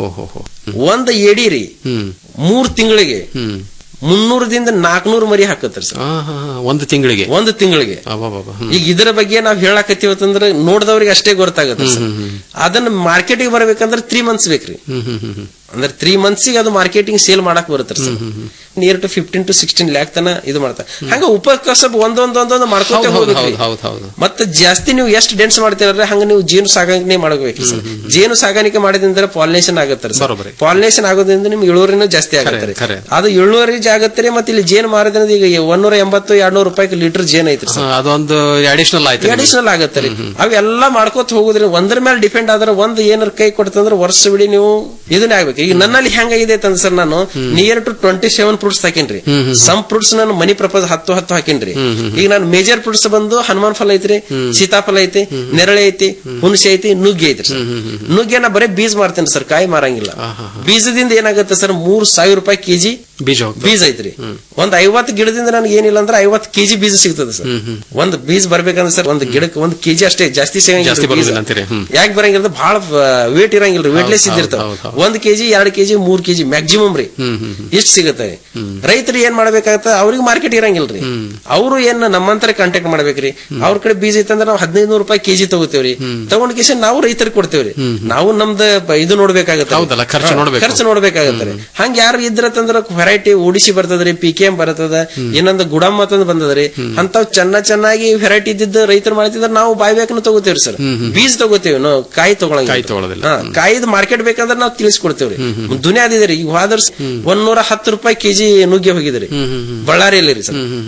ಒಂದ್ ಎಡಿ ರೀ ಮೂರ್ ತಿಂಗಳಿಗೆ ಮುನ್ನೂರದಿಂದ ನಾಲ್ಕನೂರು ಮರಿ ಹಾಕತ್ರಿ ಸರ್ ಒಂದು ತಿಂಗಳಿಗೆ ಒಂದು ತಿಂಗಳಿಗೆ ಈಗ ಇದರ ಬಗ್ಗೆ ನಾವ್ ಹೇಳಕತ್ತೀವಿ ಅಂತಂದ್ರೆ ನೋಡಿದವ್ರಿಗೆ ಅಷ್ಟೇ ಗೊತ್ತಾಗುತ್ತೆ ಸರ್ ಅದನ್ನ ಮಾರ್ಕೆಟಿಗೆ ಬರ್ಬೇಕಂದ್ರೆ ತ್ರೀ ಮಂತ್ಸ್ ಬೇಕ್ರಿ ಅಂದ್ರೆ ತ್ರೀ ಮಂತ್ಸಿಗೆ ಅದು ಮಾರ್ಕೆಟಿಂಗ್ ಸೇಲ್ ಮಾಡಕ್ ಬರುತ್ತೆ sir near to fifteen to sixteen lakh ತನ ಇದು ಮಾಡ್ತಾರೆ ಹಂಗ ಉಪಕಸಬ್ ಒಂದೊಂದ್ ಒಂದೊಂದು ಮಾಡ್ಕೊತ ಹೌದು, ಹೌದು, ಹೋಗ್ಬೇಕ್ರಿ ಹೌದು, ಹೌದು. ಮತ್ತೆ ಜಾಸ್ತಿ ನೀವು ಎಷ್ಟು ಡೆನ್ಸ್ ಮಾಡ್ತೀರ ಹಂಗ ನೀವು ಜೇನು ಸಾಗಾಣಿಕೆ ಮಾಡಬೇಕು ಸರ್ ಜೇನು ಸಾಗಾಣಿಕೆ ಮಾಡಿದ್ರೆ ಪಾಲಿನೇಷನ್ ಆಗತ್ತಾರೆ ಸರ್ ಪಾಲಿನೇಷನ್ ಆಗೋದ್ರಿಂದ ನಿಮ್ಗೆ ಇಳುವರಿನೂ ಜಾಸ್ತಿ ಆಗತ್ತೆ ಖರೆ. ಅದು ಇಳುವರಿ ಜಾಗತ್ತೆ ಮತ್ತೆ ಇಲ್ಲಿ ಜೇನು ಮಾರಿದ್ರೆ ಈಗ ಒಂದೂರ ಎಂಬತ್ತು ಎರಡ್ನೂರು ರೂಪಾಯಿ ಲೀಟರ್ ಜೇನ್ ಐತ್ರಿ ಸರ್ ಹಾ, ಅದೊಂದು ಅಡಿಷನಲ್ ಆಯ್ತು ಅಡಿಷನಲ್ ಆಗತ್ತೆ ರೀ ಅವೆಲ್ಲ ಮಾಡ್ಕೋತ ಹೋಗುದ್ರಿ ಒಂದ್ರ ಮೇಲೆ ಡಿಪೆಂಡ್ ಆದ್ರೆ ಒಂದ್ ಏನಾರ ಕೈ ಕೊಡ್ತಂದ್ರೆ ವರ್ಷ ಬಿಡಿ ನೀವು ಇದನ್ನೇ ಆಗ್ಬೇಕು ಈಗ ನನ್ನಲ್ಲಿ ಹೆಂಗಾಗಿದೆ ಅಂತಂದ್ರೆ ಸರ್ ನಾನು near to twenty seven fruits ಹಾಕಿನ್ರಿ ಸಮ್ ಫ್ರೂಟ್ಸ್ ನಾನು ಮನಿ ಪ್ರಪೋಸ್ ಹತ್ತು ಹತ್ತು ಹಾಕಿನ್ರಿ ಈಗ ನಾನು ಮೇಜರ್ ಫ್ರೂಟ್ಸ್ ಬಂದು ಹನುಮಾನ್ ಫಲ ಐತ್ರಿ ಸೀತಾಫಲ ಐತಿ ನೆರಳೆ ಐತಿ ಹುಣಸೆ ಐತಿ ನುಗ್ಗೆ ಐತ್ರಿ ಸರ್ ನುಗ್ಗೆ ನಾ ಬರೀ ಬೀಜ ಮಾರ್ತೇನೆ ಸರ್ ಕಾಯಿ ಮಾರಂಗಿಲ್ಲ ಬೀಜದಿಂದ ಏನಾಗುತ್ತೆ ಸರ್ ಮೂರ್ ಸಾವಿರ ರೂಪಾಯಿ ಕೆಜಿ ಬೀಜ ಹೋಗ್ತದೆ. ಬೀಜ ಐತ್ರಿ ಒಂದ್ ಐವತ್ತು ಗಿಡದಿಂದ ನನಗೆ ಏನಿಲ್ಲ ಅಂದ್ರೆ ಐವತ್ತು ಕೆಜಿ ಬೀಜ ಸಿಗ್ತದೆ ಸರ್ ಒಂದ್ ಬೀಜ ಬರ್ಬೇಕಂದ್ರೆ ಸರ್ ಒಂದ್ ಗಿಡಕ್ಕೆ ಒಂದ್ ಕೆಜಿ ಅಷ್ಟೇ ಜಾಸ್ತಿ ಜಾಸ್ತಿ ಬರೋದಿಲ್ಲ ಅಂತೀರಿ ಹ್ಮ್. ಯಾಕೆ ಬರಂಗಿಲ್ಲ ಬಹಳ ವೇಟ್ ಇರಂಗಿಲ್ರಿ ವೇಟ್ಲೆಸ್ ಹೌದ್, ಇದ್ದಿರ್ತಾವ ಹೌದ್, ಹೌದ್. ಒಂದ್ ಕೆಜಿ ಎರಡ್ ಕೆಜಿ ಮೂರ್ ಕೆಜಿ ಮ್ಯಾಕ್ಸಿಮಮ್ ರೀ ಇಷ್ಟ ಸಿಗುತ್ತೆ ರೈತರು ಏನ್ ಮಾಡ್ಬೇಕಾಗತ್ತ ಅವ್ರಿಗೆ ಮಾರ್ಕೆಟ್ ಇರಂಗಿಲ್ರಿ ಅವರು ಏನ್ ನಮ್ಮಂತರ ಕಾಂಟ್ಯಾಕ್ಟ್ ಮಾಡ್ಬೇಕ್ರಿ ಅವ್ರ ಕಡೆ ಬೀಜ ಇತ್ತಂದ್ರೆ ನಾವು ಹದಿನೈದು ನೂರು ರೂಪಾಯಿ ಕೆಜಿ ತಗೋತೇವ್ರಿ ತಗೊಂಡ್ ಕೇಸಿ ನಾವು ರೈತರಿಗೆ ಕೊಡ್ತೇವ್ರಿ ನಾವು ನಮ್ದು ಪ- ಇದು ನೋಡ್ಬೇಕಾಗತ್ತೆ ಹೌದಲ್ಲ, ಖರ್ಚು ಹಾ, ನೋಡ್ಬೇಕು. ಖರ್ಚು ನೋಡ್ಬೇಕಾಗತ್ತೆ ಹಂಗ ಯಾರು ಇದ್ರತಂದ್ರ ವೆರೈಟಿ ಓಡಿಸಿ ಬರ್ತದ್ರಿ ಪಿ ಕೆ ಎಂ ಬರ್ತದ ಇನ್ನೊಂದು ಗುಡಮ್ ಅಂತಂದ್ ಬಂದದ್ರಿ ಅಂತಾವ್ ಚೆನ್ನ ಚೆನ್ನಾಗಿ ವೆರೈಟಿ ಇದ್ದಿದ್ದು ರೈತರು ಮಾಡ್ತಿದ್ರ ನಾವು ಬಾಯ್ಬೇಕನ್ನು ತಗೋತೇವ್ರಿ ಸರ್ ಬೀಜ ತಗೋತೇವಿ ನಾವು ಕಾಯಿ ತಗೊಳಂಗ ಕಾಯಿ ತಗೊಳ್ಳೋದಿಲ್ಲ. ಕಾಯಿದ್ ಮಾರ್ಕೆಟ್ ಬೇಕಂದ್ರೆ ನಾವು ತಿಳಿಸ್ಕೊಡ್ತೇವ್ರಿ ದುನಿಯಾದಿದ್ರಿ ಈಗ ಹೋದರ್ಸ್ ಒಂದೂರ ಹತ್ತು ರೂಪಾಯಿ ಕೆಜಿ ನುಗ್ಗೆ ಹೋಗಿದ್ರಿ ಬಳ್ಳಾರಿಯಲ್ಲಿ ರೀ ಸರ್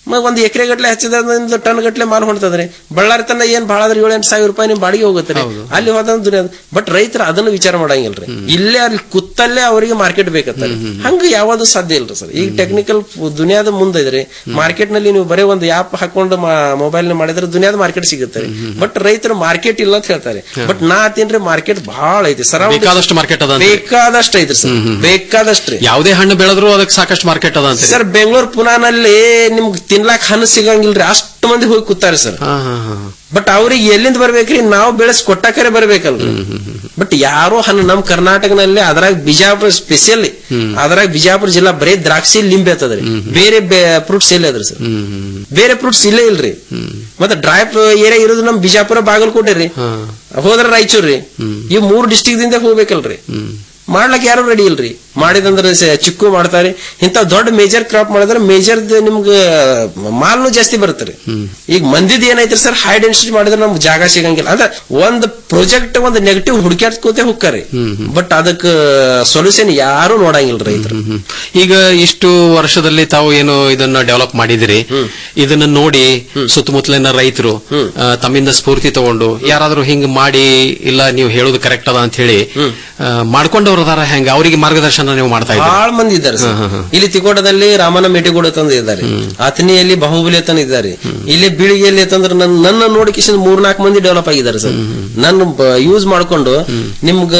ಮ- ಒಂದ್ ಎಕರೆ ಗಟ್ಲೆ ಹಚ್ಚಿದ ಟನ್ ಗಟ್ಲೆ ಮಾಲ್ ಹೊಂಟದ್ರಿ ಬಳ್ಳಾರಿ ತನ ಏನ್ ಭಾಳ ಆದ್ರೆ ಏಳು ಎಂಟು ಸಾವಿರ ರೂಪಾಯಿ ನಿಮ್ ಬಾಡಿಗೆ ಹೋಗುತ್ತೆ ಅಲ್ಲಿ ಹೋದ ದುನಿಯಾದ ಬಟ್ ರೈತರು ಅದನ್ನ ವಿಚಾರ ಮಾಡಂಗಿಲ್ರಿ ಇಲ್ಲೇ ಅಲ್ಲಿ ಕುತ್ತಲ್ಲೇ ಅವರಿಗೆ ಮಾರ್ಕೆಟ್ ಬೇಕತ್ತ ಹಂಗ ಯಾವ್ದು ಸಾಧ್ಯ ಇಲ್ರಿ ಸರ್ ಈಗ ಟೆಕ್ನಿಕಲ್ ದುನಿಯಾದ ಮುಂದೈದ್ರಿ ಮಾರ್ಕೆಟ್ ನಲ್ಲಿ ನೀವು ಬರೀ ಒಂದು ಆಪ್ ಹಾಕೊಂಡು ಮೊಬೈಲ್ ಮಾಡಿದ್ರೆ ದುನಿಯಾದ ಮಾರ್ಕೆಟ್ ಸಿಗುತ್ತೆ ಬಟ್ ರೈತರು ಮಾರ್ಕೆಟ್ ಇಲ್ಲ ಅಂತ ಹೇಳ್ತಾರೆ ಬಟ್ ನಾ ತಿನ್ರಿ ಮಾರ್ಕೆಟ್ ಬಹಳ ಐತಿ ಸರ್ ಬೇಕಾದಷ್ಟು market ಅದ ಅಂತ. ಬೇಕಾದಷ್ಟು ಐತ್ರಿ ಸರ್ ಬೇಕಾದಷ್ಟ್ರಿ ಯಾವುದೇ ಹಣ್ಣು ಬೆಳೆದ್ರು ಅದಕ್ಕೆ ಸಾಕಷ್ಟು ಮಾರ್ಕೆಟ್ ಅದ ಅಂತ ಸರ್ ಬೆಂಗಳೂರು ಪುನಾನಲ್ಲಿ ನಿಮ್ಗ್ ತಿನ್ಲಾಕ್ ಹಣ್ಣು ಸಿಗಂಗಿಲ್ರಿ ಅಷ್ಟು ಮಂದಿ ಹೋಗಿ ಕೂತಾರೆ ಸರ್ ಬಟ್ ಅವ್ರಿಗೆ ಎಲ್ಲಿಂದ ಬರ್ಬೇಕ್ರಿ ನಾವು ಬೆಳೆಸ್ ಕೊಟ್ಟಾಕರೆ ಬರ್ಬೇಕಲ್ರಿ ಬಟ್ ಯಾರೋ ಹಣ್ಣು ನಮ್ ಕರ್ನಾಟಕನಲ್ಲಿ ಅದ್ರಾಗ ಬಿಜಾಪುರ ಸ್ಪೆಷಲಿ ಅದ್ರಾಗ ಬಿಜಾಪುರ ಜಿಲ್ಲಾ ಬರೀ ದ್ರಾಕ್ಷಿ ಲಿಂಬೆ ಅಂತದ್ರಿ ಬೇರೆ ಫ್ರೂಟ್ಸ್ ಎಲ್ಲಿ ಅದ್ರಿ ಸರ್ ಬೇರೆ ಫ್ರೂಟ್ಸ್ ಇಲ್ಲೇ ಇಲ್ರಿ ಮತ್ತೆ ಡ್ರೈ ಏರಿಯಾ ಇರೋದು ನಮ್ ಬಿಜಾಪುರ ಬಾಗಲಕೋಟೆ ರೀ ಹೋದ್ರ ರಾಯಚೂರ್ ರೀ ಈ ಮೂರ್ ಡಿಸ್ಟಿಕ್ ದಿಂದ ಹೋಗ್ಬೇಕಲ್ರಿ ಮಾಡ್ಲಕ್ ಯಾರು ರೆಡಿ ಇಲ್ರಿ ಮಾಡಿದಂದ್ರೆ ಸ- ಚಿಕ್ಕು ಮಾಡ್ತಾರೆ ಇಂತ ದೊಡ್ಡ ಮೇಜರ್ ಕ್ರಾಪ್ ಮಾಡಿದ್ರೆ ಮೇಜರ್ ನಿಮ್ಗ ಮಾಲ್ನು ಜಾಸ್ತಿ ಬರುತ್ತೆ ಈಗ ಮಂದಿದ್ ಏನೈತ್ರಿ ಸರ್ ಹೈ ಡೆನ್ಸಿಟಿ ಮಾಡಿದ್ರೆ ನಮ್ಗೆ ಜಾಗ ಸಿಗಂಗಿಲ್ಲ ಅಂದ್ರೆ ಒಂದ್ ಪ್ರಾಜೆಕ್ಟ್ ಒಂದ್ ನೆಗೆಟಿವ್ ಹುಡುಕ್ಯಾಡ್ಕೋತೆ ಹೋಗ್ತಾರೆ ಬಟ್ ಅದಕ್ಕ ಸೊಲ್ಯೂಷನ್ ಯಾರು ನೋಡಂಗಿಲ್ಲ ರೈತರು ಈಗ ಇಷ್ಟು ವರ್ಷದಲ್ಲಿ ತಾವು ಏನು ಇದನ್ನ ಡೆವಲಪ್ ಮಾಡಿದಿರಿ ಇದನ್ನ ನೋಡಿ ಸುತ್ತಮುತ್ತಲಿನ ರೈತರು ಆ, ತಮ್ಮಿಂದ ಸ್ಫೂರ್ತಿ ತಗೊಂಡು ಯಾರಾದ್ರೂ ಹಿಂಗ್ ಮಾಡಿ ಇಲ್ಲ ನೀವು ಹೇಳೋದು ಕರೆಕ್ಟ್ ಅದ ಅಂತ ಹೇಳಿ ಆ, ಮಾಡ್ಕೊಂಡವ್ರು ಅದಾರ ಹೆಂಗ ಅವರಿಗೆ ಮಾರ್ಗದರ್ಶನ ನೀವು ಮಾಡ್ತಾ ಇದ್ದೀರಿ ಬಹಳ ಮಂದಿ ಇದ್ದಾರೆ ಸರ್ ಇಲ್ಲಿ ತಿಕೋಟದಲ್ಲಿ ರಾಮನ ಮೇಟಿಗೂಡ ತಂದು ಇದ್ದಾರೆ ಅಥಣಿಯಲ್ಲಿ ಬಾಹುಬಲಿ ತಂದು ಇದ್ದಾರೆ ಇಲ್ಲಿ ಬೀಳಿಗೆಯಲ್ಲಿ ತಂದ್ರೆ ನನ್ನ ನನ್ನ ನೋಡಿ ಕಿಶನ್ ಮೂರ್ನಾಲ್ಕು ಮಂದಿ ಡೆವಲಪ್ ಆಗಿದ್ದಾರೆ ಸರ್ ನನ್ನ ಯೂಸ್ ಮಾಡ್ಕೊಂಡು ನಿಮ್ಗ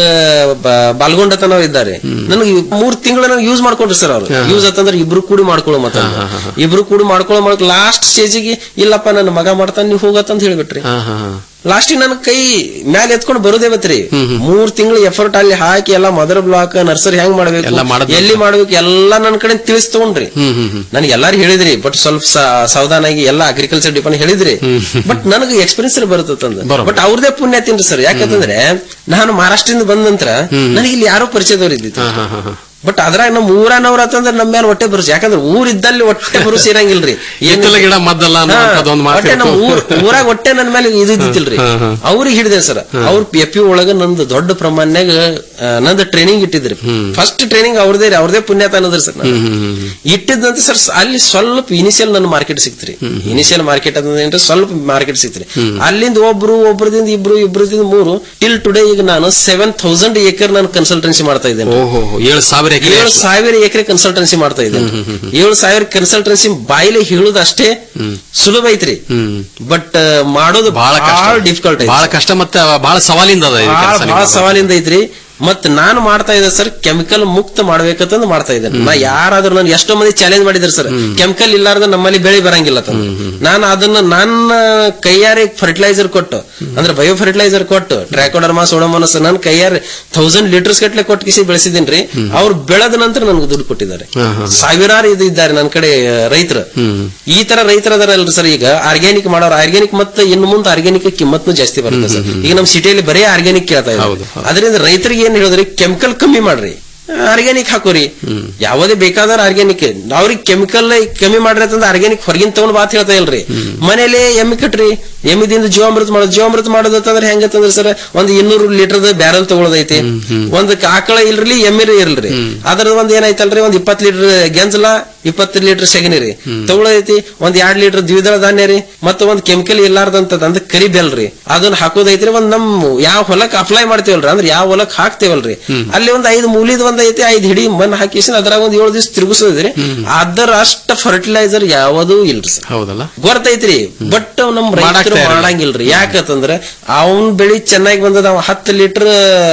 ಬ- ಬಾಲ್ಗೊಂಡ ತನ ಇದ್ದಾರೆ ನನಗೆ ಮೂರ್ ತಿಂಗಳ ಯೂಸ್ ಮಾಡ್ಕೊಂಡ್ರಿ ಸರ್ ಅವ್ರು ಯೂಸ್ ಆತಂದ್ರೆ ಇಬ್ರು ಕೂಡಿ ಮಾಡ್ಕೊಳ್ಳೋ ಮತ್ತ ಇಬ್ರು ಕೂಡಿ ಮಾಡ್ಕೊಳ್ಳೋ ಮಾಡಕ್ ಲಾಸ್ಟ್ ಸ್ಟೇಜಿಗೆ ಇಲ್ಲಪ್ಪ ನನ್ನ ಮಗ ಮಾಡ್ತಾನೆ ನೀವು ಹೋಗತ್ತಂತ ಹೇಳ್ಬಿಟ್ರಿ ಲಾಸ್ಟ್ ನನ್ನ ಕೈ ಮ್ಯಾಲೆ ಎತ್ಕೊಂಡು ಬರೋದೇ ಬತ್ರಿ ಮೂರ್ ತಿಂಗಳು ಎಫರ್ಟ್ ಅಲ್ಲಿ ಹಾಕಿ ಎಲ್ಲ ಮದರ್ ಬ್ಲಾಕ್ ನರ್ಸರಿ ಹೆಂಗ್ ಮಾಡ್ಬೇಕು ಎಲ್ಲ ಮಾಡದ್ ಎಲ್ಲಿ ಮಾಡ್ಬೇಕು ಎಲ್ಲ ನನ್ನ ಕಡೆ ತಿಳಿಸ್ ತಗೊಂಡ್ರಿ ನನಗೆ ಎಲ್ಲಾರು ಹೇಳಿದ್ರಿ ಬಟ್ ಸ್ವಲ್ಪ ಸ- ಸಾವಧಾನ ಆಗಿ ಎಲ್ಲ ಅಗ್ರಿಕಲ್ಚರ್ ಡಿಪಾರ್ಟ್ಮೆಂಟ್ ಹೇಳಿದ್ರಿ ಬಟ್ ನನಗೆ ಎಕ್ಸ್ಪೀರಿಯನ್ಸ್ ಬರುತ್ತಂದ ಬಟ್ ಅವ್ರದೇ ಪುಣ್ಯ ತಿನ್ರಿ ಸರ್ ಯಾಕಂತಂದ್ರೆ ನಾನು ಮಹಾರಾಷ್ಟ್ರದಿಂದ ಬಂದ ನಂತರ ನನಗೆ ಇಲ್ಲಿ ಯಾರೋ ಪರಿಚಯದವ್ರು ಇದ್ದಿತ್ತು ಬಟ್ ಅದ್ರಾಗ ನಮ್ಮ ಊರನವ್ರ ಅಂತಂದ್ರೆ ನಮ್ಮ ಮೇಲೆ ಹೊಟ್ಟೆ ಬರುಸ್ ಯಾಕಂದ್ರೆ ಊರಿದ್ದಲ್ಲಿ ಹೊಟ್ಟೆ ಬರುಸ್ ಇರಂಗಿಲ್ರಿ ಹಿತ್ತಲ ಗಿಡ ಮದ್ದಲ್ಲ ಅನ್ನುವಂಥದ್ದೊಂದು ಮಾತು ಹೊಟ್ಟೆ ನಮ್ಮ ಊರ್ ಊರಾಗ ಹೊಟ್ಟೆ ನನ್ನ ಮೇಲೆ ಇದು ಇದ್ದಿತ್ತಿಲ್ರಿ ಅವ್ರಿಗೆ ಹಿಡಿದೆ ಸರ್ ಅವ್ರ ಎಫ್ ಪಿ ಒಳಗ ನಂದು ದೊಡ್ಡ ಪ್ರಮಾಣನ್ಯಾಗ ಆ, ನಂದು ಟ್ರೈನಿಂಗ್ ಇಟ್ಟಿದ್ರಿ ಫಸ್ಟ್ ಟ್ರೈನಿಂಗ್ ಅವ್ರದೇ ರೀ ಅವ್ರದೇ ಪುಣ್ಯತ ಅನ್ನೋದ್ರಿ ಸರ್ ಇಟ್ಟಿದ್ದಂತ ಸರ್ ಅಲ್ಲಿ ಸ್ವಲ್ಪ ಇನಿಷಿಯಲ್ ನನ್ನ ಮಾರ್ಕೆಟ್ ಸಿಕ್ತ್ರಿ ಇನಿಷಿಯಲ್ ಮಾರ್ಕೆಟ್ ಅಂದ್ರೆ ಸ್ವಲ್ಪ ಮಾರ್ಕೆಟ್ ಸಿಕ್ತ್ರಿ ಅಲ್ಲಿಂದ ಒಬ್ರು ಒಬ್ರದಿಂದ ಇಬ್ರು ಇಬ್ರದಿಂದ ಮೂರು ಟಿಲ್ ಟುಡೇ ಈಗ ನಾನು ಸೆವೆನ್ ಥೌಸಂಡ್ ಏಕರ್ ನಾನು ಕನ್ಸಲ್ಟೆನ್ಸಿ ಮಾಡ್ತಾ ಇದ್ದೇನೆ ಓಹೋ ಏಳು ಸಾವಿರ ಎಕರೆ ಏಳು ಸಾವಿರ ಎಕರೆ ಕನ್ಸಲ್ಟೆನ್ಸಿ ಮಾಡ್ತಾ ಇದ್ದೇನೆ ಏಳು ಸಾವಿರ ಕನ್ಸಲ್ಟೆನ್ಸಿ ಬಾಯಿಲೆ ಹೇಳುದು ಅಷ್ಟೇ ಸುಲಭ ಐತ್ರಿ ಬಟ್ ಮಾಡೋದು ಬಹಳ ಕಷ್ಟ ಬಹಳ ಡಿಫಿಕಲ್ಟ್ ಬಹಳ ಕಷ್ಟ ಮತ್ತೆ ಬಹಳ ಸವಾಲಿಂದ ಅದ ಇದು ಕೆಲ್ಸ ಬಹಳ ನಿಮ್ದು. ಸವಾಲಿಂದ ಐತ್ರಿ ಮತ್ ನಾನು ಮಾಡ್ತಾ ಇದ್ದೆ ಸರ್ ಕೆಮಿಕಲ್ ಮುಕ್ತ ಮಾಡ್ಬೇಕಂತಂದು ಮಾಡ್ತಾ ಇದ್ದೇನೆ ನಾ ಯಾರಾದ್ರೂ ನನ್ ಎಷ್ಟೋ ಮಂದಿ ಚಾಲೆಂಜ್ ಮಾಡಿದ್ರು ಸರ್ ಕೆಮಿಕಲ್ ಇಲ್ಲಾರ್ದ ನಮ್ಮಲ್ಲಿ ಬೆಳೆ ಬರಂಗಿಲ್ಲ ತಂದು ನಾನು ಅದನ್ನ ನನ್ನ ಕೈಯಾರೆ ಫರ್ಟಿಲೈಸರ್ ಕೊಟ್ಟು ಅಂದ್ರೆ ಬಯೋ ಫರ್ಟಿಲೈಸರ್ ಕೊಟ್ಟು ಟ್ರ್ಯಾಕೋಡರ್ಮಾ ಸೋಡಮೋನಸ್ ನನ್ನ ಕೈಯಾರೆ ಥೌಸಂಡ್ ಲೀಟರ್ಸ್ ಗಟ್ಲೆ ಕೊಟ್ಟು ಕಿಸಿ ಬೆಳೆಸಿದ್ದೀನಿ ಅವ್ರು ಬೆಳೆದ ನಂತರ ನನಗೆ ದುಡ್ಡು ಕೊಟ್ಟಿದ್ದಾರೆ ಸಾವಿರಾರು ಇದು ಇದ್ದಾರೆ ನನ್ನ ಕಡೆ ರೈತರು ಈ ತರ ರೈತರ ಅದಾರಲ್ರಿ ಸರ್ ಈಗ ಆರ್ಗ್ಯಾನಿಕ್ ಮಾಡೋರು ಆರ್ಗ್ಯಾನಿಕ್ ಮತ್ತೆ ಇನ್ನು ಮುಂದೆ ಆರ್ಗ್ಯಾನಿಕ್ ಕಿಮ್ಮತ್ನು ಜಾಸ್ತಿ ಬರುತ್ತೆ ಸರ್ ಈಗ ನಮ್ಮ ಸಿಟಿಯಲ್ಲಿ ಬರೀ ಆರ್ಗ್ಯಾನಿಕ್ ಕೇಳ್ತಾ ಇದ್ದಾರೆ ಅದರಿಂದ ರೈತರಿಗೆ ಏನ್ ಹೇಳಿದ್ರಿ ಕೆಮಿಕಲ್ ಕಮ್ಮಿ ಮಾಡ್ರಿ ಆರ್ಗ್ಯಾನಿಕ್ ಹಾಕೋರಿ ಯಾವುದೇ ಬೇಕಾದ್ರ ಆರ್ಗ್ಯಾನಿಕ್ ಅವ್ರಿಗೆ ಕೆಮಿಕಲ್ ಕಮ್ಮಿ ಮಾಡ್ರಿ ಅಂತಂದ್ರೆ ಆರ್ಗ್ಯಾನಿಕ್ ಹೊರಗಿನ ತಗೊಂಡ್ ಬಾತ್ ಹೇಳ್ತಾ ಇಲ್ರಿ ಮನೇಲಿ ಎಮ್ಮಿ ಕಟ್ರಿ ಎಮ್ಮಿದಿಂದ ಜೀವಾಮೃತ ಮಾಡೋದು ಜೀವಾಮೃತ ಮಾಡೋದು ಅಂತಂದ್ರೆ ಹೆಂಗತ್ತಂದ್ರೆ ಸರ್ ಒಂದ್ ಇನ್ನೂರು ಲೀಟರ್ ಬ್ಯಾರಲ್ ತಗೊಳದೈತಿ ಒಂದ್ ಆಕಳ ಇಲ್ರಿ ಎಮ್ಮಿರಿ ಇರ್ಲ್ರಿ ಅದ್ರದ್ ಒಂದ್ ಏನಾಯ್ತಲ್ರಿ ಒಂದ್ ಇಪ್ಪತ್ ಲೀಟರ್ ಗೆಂಜಲ ಇಪ್ಪತ್ತು ಲೀಟರ್ ಸಗಣಿ ರೀ ತಗೊಳದೈತಿ ಒಂದ್ ಎರಡ್ ಲೀಟರ್ ದ್ವಿದಳ ಧಾನ್ಯ ರೀ ಮತ್ತೆ ಒಂದ್ ಕೆಮಿಕಲ್ ಇಲ್ಲಾರ್ದಂತದ್ ಅಂದ್ರೆ ಕರಿ ಬೆಲ್ ರೀ ಅದನ್ನ ಹಾಕೋದೈತ್ರಿ ಒಂದ್ ನಮ್ ಯಾವ ಹೊಲಕ್ ಅಪ್ಲೈ ಮಾಡ್ತೇವಲ್ರಿ ಅಂದ್ರೆ ಯಾವ ಹೊಲಕ್ ಹಾಕ್ತೇವಲ್ರಿ ಅಲ್ಲಿ ಒಂದ್ ಐದು ಮೂಲಿದ್ ಒಂದ್ ಐತಿ ಐದ್ ಹಿಡಿ ಮಣ್ಣು ಹಾಕಿಸಿ ಅದ್ರಾಗ ಒಂದ್ ಏಳು ದಿವಸ ತಿರುಗಿಸೋದ್ರಿ ಅದರ ಅಷ್ಟ ಫರ್ಟಿಲೈಸರ್ ಯಾವದೂ ಇಲ್ರಿ ಸರ್ ಹೌದಲ್ಲ ಗೊತ್ತೈತ್ರಿ ಬಟ್ ನಮ್ ರೈತರು ಮಾಡಾಕ್ತಾ ಇರಲ್ಲ. ಮಾಡಂಗಿಲ್ರಿ ಯಾಕಂತಂದ್ರ ಅವನ್ ಬೆಳಿ ಚೆನ್ನಾಗಿ ಬಂದದ ಅವ ಹತ್ತು ಲೀಟರ್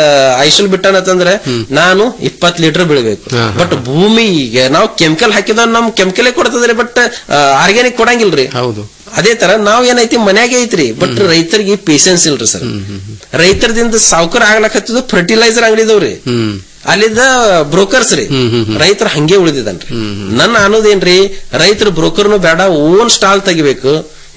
ಐಸಲ್ ಬಿಟ್ಟಾನಂತಂದ್ರೆ ನಾನು ಇಪ್ಪತ್ ಲೀಟರ್ ಬೆಳಿಬೇಕು ಬಟ್ ಭೂಮಿಗೆ ನಾವು ಕೆಮಿಕಲ್ ಹಾಕಿದ ನಮ್ ಕೆಮಿಕಲೇ ಕೊಡ್ತದ್ರಿ ಬಟ್ ಆರ್ಗ್ಯಾನಿಕ್ ಕೊಡಂಗಿಲ್ರಿ ಹೌದು ಅದೇ ತರ ನಾವ್ ಏನೈತಿ ಮನ್ಯಾಗೆ ಐತ್ರಿ ಬಟ್ ರೈತರಿಗೆ ಪೇಷನ್ಸ್ ಇಲ್ರಿ ಸರ್ ರೈತರದಿಂದ ಸಾವುಕಾರ ಆಗ್ಲಕತ್ತದ ಫರ್ಟಿಲೈಸರ್ ಅಂಗಡಿದವ್ರಿ ಅಲ್ಲಿದ್ದ ಬ್ರೋಕರ್ಸ್ ರೀ ರೈತರು ಹಂಗೆ ಉಳಿದಿದನ್ರಿ ನನ್ನ ಅನ್ನೋದೇನ್ರಿ ರೈತರು ಬ್ರೋಕರ್ನು ಬೇಡ ಓನ್ ಸ್ಟಾಲ್ ತೆಗಿಬೇಕು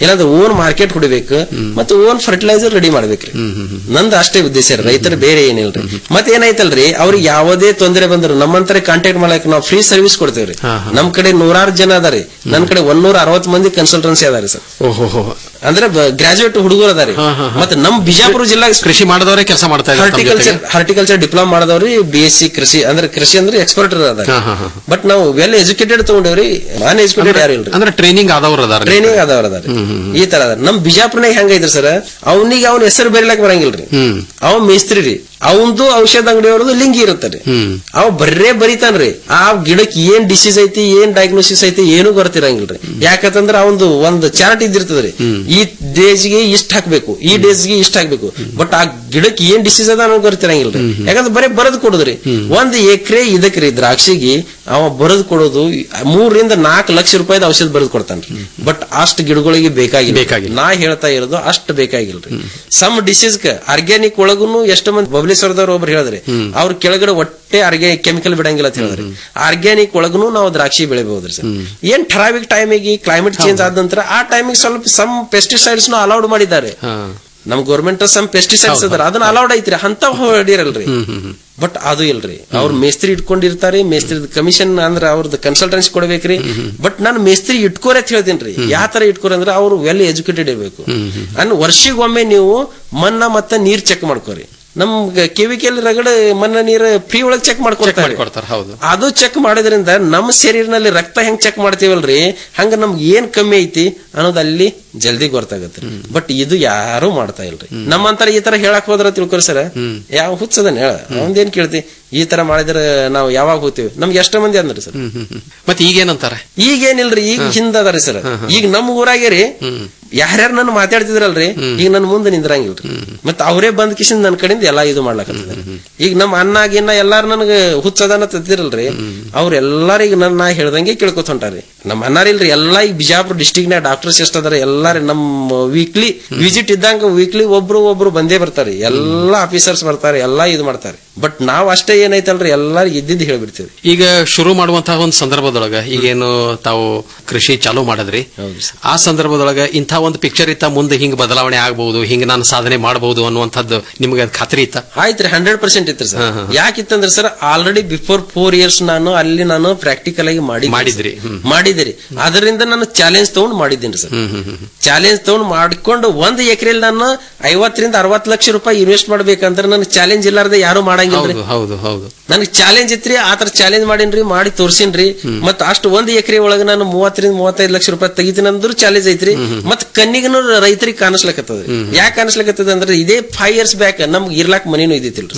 ಇಲ್ಲಾಂದ್ರೆ ಓನ್ ಮಾರ್ಕೆಟ್ ಹೊಡಿಬೇಕು ಮತ್ತೆ ಓನ್ ಫರ್ಟಿಲೈಸರ್ ರೆಡಿ ಮಾಡ್ಬೇಕ್ರಿ ನಂದು ಅಷ್ಟೇ ಉದ್ದೇಶ ರೀ ರೈತರ ಬೇರೆ ಏನಿಲ್ರಿ ಮತ್ತೆ ಏನಾಯ್ತಲ್ರಿ ಅವ್ರಿಗೆ ಯಾವುದೇ ತೊಂದರೆ ಬಂದ್ರು ನಮ್ಮಂತರ ಕಾಂಟ್ಯಾಕ್ಟ್ ಮಾಡಕ್ ನಾವು ಫ್ರೀ ಸರ್ವಿಸ್ ಕೊಡ್ತೇವ್ರಿ ನಮ್ ಕಡೆ ನೂರಾರು ಜನ ಅದಾರಿ ನನ್ ಕಡೆ ಒಂದೂರ ಅರವತ್ ಮಂದಿ ಕನ್ಸಲ್ಟೆನ್ಸಿ ಅದಾರಿ ಸರ್ ಓಹೋ ಅಂದ್ರೆ ಗ್ರಾಜುಯೇಟ್ ಹುಡುಗರು ಅದಾರಿ ಮತ್ತೆ ನಮ್ ಬಿಜಾಪುರ ಜಿಲ್ಲಾ ಕೃಷಿ ಮಾಡಿದವರೇ ಕೆಲಸ ಮಾಡ್ತಾ ಇದ್ದಾರೆ ತಮ್ಮ ಹಾರ್ಟಿಕಲ್ಚರ್ ಜೊತೆಗೆ? ಹಾರ್ಟಿಕಲ್ಚರ್ ಡಿಪ್ಲೊಮಾ ಮಾಡದವ್ರಿ ಬಿ ಎಸ್ ಸಿ ಕೃಷಿ ಅಂದ್ರೆ ಕೃಷಿ ಅಂದ್ರೆ ಎಕ್ಸ್ಪರ್ಟ್ ಅದಾರ ಹಾ, ಹಾ, ಹಾ. ಬಟ್ ನಾವು ವೆಲ್ ಎಜುಕೇಟೆಡ್ ತಗೊಂಡೇವ್ರಿ ನಾನ್ ಎಜುಕೇಟೆಡ್ ಯಾರು ಇಲ್ರಿ ಅಂದ್ರೆ ಟ್ರೈನಿಂಗ್ ಆದವ್ರು ಅದಾರ ಟ್ರೈನಿಂಗ್ ಆದವ್ರ ಅದಾರ ಈ ತರ ಅದಾರ ನಮ್ ಬಿಜಾಪುರ್ನಾಗ ಹೆಂಗೈತ್ರಿ ಸರ್ ಅವನಿಗೆ ಅವ್ನ ಹೆಸರು ಬೇರೆಲಕ್ ಬರಂಗಿಲ್ರಿ ಅವ ಮೇಸ್ತ್ರಿ ರೀ ಅವಂದು ಔಷಧ ಅಂಗಡಿಯವ್ರದ್ದು ಲಿಂಗಿ ಇರುತ್ತಾರೆ ಅವ ಬರ್ರೇ ಬರಿತಾನ್ರಿ ಆ ಗಿಡಕ್ಕೆ ಏನ್ ಡಿಸೀಸ್ ಐತಿ ಏನ್ ಡಯಾಗ್ನೋಸಿಸ್ ಐತಿ ಏನು ಗೊತ್ತಿರಂಗಿಲ್ರಿ ಯಾಕಂತಂದ್ರ ಅವಂದು ಒಂದ್ ಚಾರ್ಟ್ ಇದ್ದಿರ್ತದ್ರಿ ಈ ಡೇಜ್ಗೆ ಇಷ್ಟ ಹಾಕ್ಬೇಕು ಈ ಡೇಸ್ಗೆ ಇಷ್ಟ ಹಾಕ್ಬೇಕು ಬಟ್ ಆ ಗಿಡಕ್ಕೆ ಏನ್ ಡಿಸೀಸ್ ಅದ ಅನ್ನೋದು ಗೊತ್ತಿರಂಗಿಲ್ರಿ ಯಾಕಂದ್ರೆ ಬರೀ ಬರದ್ ಕೊಡುದ್ರಿ ಒಂದ್ ಎಕರೆ ಇದಕ್ರಿ ದ್ರಾಕ್ಷಿಗೆ ಅವ ಬರದ್ ಕೊಡೋದು ಮೂರರಿಂದ ನಾಲ್ಕು ಲಕ್ಷ ರೂಪಾಯಿದ ಔಷಧ ಬರೆದು ಕೊಡ್ತಾನ್ರಿ ಬಟ್ ಅಷ್ಟು ಗಿಡಗಳಿಗೆ ಬೇಕಾಗಿಲ್ಲ ಬೇಕಾಗಿಲ್ಲ ನಾ ಹೇಳ್ತಾ ಇರೋದು ಅಷ್ಟು ಬೇಕಾಗಿಲ್ರಿ ಸಮ್ ಡಿಸೀಸ್ ಆರ್ಗ್ಯಾನಿಕ್ ಒಳಗುನು ಎಷ್ಟು ಮಂದಿ ಬಬಲೇಶ್ವರದವ್ರು ಒಬ್ರು ಹೇಳಿದ್ರಿ ಅವ್ರ ಕೆಳಗಡೆ ಒಟ್ಟೆ ಆರ್ಗ್ಯಾನಿಕ್ ಕೆಮಿಕಲ್ ಬಿಡಂಗಿಲ್ಲ ಅಂತ ಹೇಳಿದ್ರಿ ಆರ್ಗ್ಯಾನಿಕ್ ಒಳಗುನು ನಾವು ದ್ರಾಕ್ಷಿ ಬೆಳಿಬಹುದ್ರಿ ಸರ್ ಏನ್ ಟ್ರಾಫಿಕ್ ಟೈಮಿಗೆ ಕ್ಲೈಮೇಟ್ ಚೇಂಜ್ ಆದ ನಂತರ ಆ ಟೈಮಿಗೆ ಸ್ವಲ್ಪ ಸಮ್ ಪೆಸ್ಟಿಸೈಡ್ಸ್ ಅಲೌಡ್ ಮಾಡಿದ್ದಾರೆ ನಮ್ ಗೌರ್ಮೆಂಟ್ ಸಮ್ ಪೆಸ್ಟಿಸೈಡ್ಸ್ ಅದಾರ ಅದನ್ನ ಅಲೌಡ್ ಐತ್ರಿ ಅಂತ ಹೊಡಿರಲ್ರಿ ಬಟ್ ಅದು ಇಲ್ರಿ ಅವ್ರ ಮೇಸ್ತ್ರಿ ಇಟ್ಕೊಂಡಿರ್ತಾರೆ ಮೇಸ್ತ್ರಿ ಕಮಿಷನ್ ಅಂದ್ರ ಅವ್ರದ್ದು ಕನ್ಸಲ್ಟೆನ್ಸಿ ಕೊಡ್ಬೇಕ್ರಿ ಬಟ್ ನಾನು ಮೇಸ್ತ್ರಿ ಇಟ್ಕೋರಿ ಅಂತ ಹೇಳ್ತೀನಿ ಯಾವ ತರ ಇಟ್ಕೋರಿ ಅಂದ್ರೆ ಅವ್ರು ವೆಲ್ ಎಜುಕೇಟೆಡ್ ಇರ್ಬೇಕು ಅನ್ ವರ್ಷಿಗೊಮ್ಮೆ ನೀವು ಮನ್ನ ಮತ್ತೆ ನೀರ್ ಚೆಕ್ ಮಾಡ್ಕೋರಿ ನಮ್ ಕೆವಿಕೆಯಲ್ಲಿ ರಗಡೆ ಮನ್ನ ನೀರ್ ಫ್ರೀ ಒಳಗ್ ಚೆಕ್ ಮಾಡ್ಕೊಡ್ತಾರೆ ಕೊಡ್ತಾರೆ ಹೌದು ಅದು ಚೆಕ್ ಮಾಡೋದ್ರಿಂದ ನಮ್ಮ ಶರೀರನಲ್ಲಿ ರಕ್ತ ಹೆಂಗ್ ಚೆಕ್ ಮಾಡ್ತೀವಲ್ರಿ ಹಂಗ ನಮ್ಗೆ ಏನ್ ಕಮ್ಮಿ ಐತಿ ಅನ್ನೋದು ಅಲ್ಲಿ ಜಲ್ದಿ ಗೊತ್ತಾಗತ್ತೆ ಬಟ್ ಇದು ಯಾರು ಮಾಡ್ತಾ ಇಲ್ರಿ ನಮ್ಮಂತರ ಈ ತರ ಹೇಳಕ್ ಹೋದ್ರ ತಿಳ್ಕೊರಿ ಸರ್ ಯಾವ ಹುಚ್ಚದನ್ ಹೇಳ ಅವಂದೇನ್ ಕೇಳ್ತಿ ಈ ತರ ಮಾಡಿದ್ರೆ ನಾವು ಯಾವಾಗ ಹೋಗ್ತೀವಿ ನಮ್ಗೆ ಎಷ್ಟೋ ಮಂದಿ ಅಂದ್ರಿ ಸರ್ ಮತ್ತೆ ಈಗೇನಂತಾರೆ ಈಗೇನಿಲ್ರಿ ಈಗ ಹಿಂದ ಅದಾರಿ ಸರ್ ಈಗ ನಮ್ಮ ಊರಾಗೆ ರೀ ಯಾರ್ಯಾರು ನನ್ನ ಮಾತಾಡ್ತಿದ್ರಲ್ರಿ ಈಗ ನನ್ ಮುಂದೆ ನಿಂದ್ರಂಗಿಲ್ರಿ ಮತ್ತ ಅವರೇ ಬಂದ್ ಕಿಶನ್ ನನ್ ಕಡೆಯಿಂದ ಎಲ್ಲಾ ಇದು ಮಾಡ್ಲಕತ್ತಿದಾರೆ ಈಗ ನಮ್ಮ ಅನ್ನ ಗಿನ್ನ ಎಲ್ಲಾರು ನನಗ ಹುಚ್ಚದನ ತತ್ತಿರಲ್ರಿ ಅವ್ರ ಎಲ್ಲಾರು ಈಗ ನನ್ನ ನಾ ಹೇಳ್ದಂಗೆ ಕೇಳ್ಕೊತ ಹೊಂಟಾರಿ ನಮ್ಮ ಅನ್ನಾರಿಲ್ರಿ ಎಲ್ಲಾ ಈಗ ಬಿಜಾಪುರ ಡಿಸ್ಟಿಕ್ ನ ಡಾಕ್ಟರ್ಸ್ ಎಷ್ಟ ಅದಾರ ಎಲ್ಲಾರು ನಮ್ಮ ವೀಕ್ಲಿ ವಿಸಿಟ್ ಇದ್ದಂಗ ವೀಕ್ಲಿ ಒಬ್ರು ಒಬ್ರು ಬಂದೇ ಬರ್ತಾರೆ ಎಲ್ಲಾ ಆಫೀಸರ್ಸ್ ಬರ್ತಾರೆ ಎಲ್ಲಾ ಇದು ಮಾಡ್ತಾರೆ ಬಟ್ ನಾವ್ ಅಷ್ಟೇ ಏನೈತಲ್ರಿ ಎಲ್ಲಾರು ಇದ್ದಿದ್ದು ಹೇಳ್ಬಿಡ್ತೀವಿ ಈಗ ಶುರು ಮಾಡುವಂತಹ ಒಂದು ಸಂದರ್ಭದೊಳಗ ಈಗೇನು ತಾವು ಕೃಷಿ ಚಾಲೂ ಮಾಡಿದ್ರಿ ಆ ಸಂದರ್ಭದೊಳಗ ಇಂಥ ಒಂದು ಪಿಕ್ಚರ್ ಇತ್ತ ಮುಂದೆ ಹಿಂಗ್ ಬದಲಾವಣೆ ಆಗಬಹುದು ಹಿಂಗ್ ನಾನು ಸಾಧನೆ ಮಾಡಬಹುದು ಅನ್ನುವಂಥದ್ದು ನಿಮ್ಗೆ ಅದ್ ಖಾತ್ರಿ ಇತ್ತ ಆಯ್ತ್ರಿ ಹಂಡ್ರೆಡ್ ಪರ್ಸೆಂಟ್ ಇತ್ತು ಸರ್ ಯಾಕಿತ್ತಂದ್ರೆ sir already before four years ನಾನು ಅಲ್ಲಿ ನಾನು ಪ್ರಾಕ್ಟಿಕಲ್ ಆಗಿ ಮಾಡಿ ಮಾಡಿದ್ರಿ. ಮಾಡಿದಿರಿ ಅದರಿಂದ ನಾನು ಚಾಲೆಂಜ್ ತಗೊಂಡ್ ಮಾಡಿದ್ದೀನಿ ಸರ್ ಚಾಲೆಂಜ್ ತಗೊಂಡ್ ಮಾಡ್ಕೊಂಡು ಒಂದ್ ಎಕರೆಲಿ ನಾನು ಐವತ್ತರಿಂದ ಅರವತ್ ಲಕ್ಷ ರೂಪಾಯಿ ಇನ್ವೆಸ್ಟ್ ಮಾಡ್ಬೇಕಂದ್ರೆ ನನಗೆ ಚಾಲೆಂಜ್ ಇಲ್ಲಾರ್ದೆ ಯಾರು ಮಾಡಂಗಿಲ್ರಿ ಹೌದು ಹೌದು ಹೌದು ನನಗೆ ಚಾಲೆಂಜ್ ಇತ್ರಿ ಆತರ ಚಾಲೆಂಜ್ ಮಾಡೀನ್ರಿ ಮಾಡಿ ತೋರ್ಸಿನ್ರಿ ಮತ್ ಅಷ್ಟು ಒಂದ್ ಎಕರೆ ಒಳಗ ನಾನು ಮೂವತ್ತರಿಂದ ಮೂವತ್ತೈದು ಲಕ್ಷ ರೂಪಾಯಿ ತೆಗಿತೀನಿ ಅಂದ್ರು ಚಾಲೆಂಜ್ ಐತ್ರಿ ಮತ್ ಕಣ್ಣಿಗೂ ರೈತರಿಗೆ ಕಾಣಿಸ್ಲಕತ್ತದ ಯಾಕೆ ಕಾಣಿಸ್ಲಕತ್ತದ ಅಂದ್ರೆ ಇದೇ ಫೈವ್ ಇಯರ್ಸ್ ಬ್ಯಾಕ್ ನಮ್ಗೆ ಇರ್ಲಾಕ್ ಮನಿನೂ ಇದ್ದಿತ್ತಿಲ್ರಿ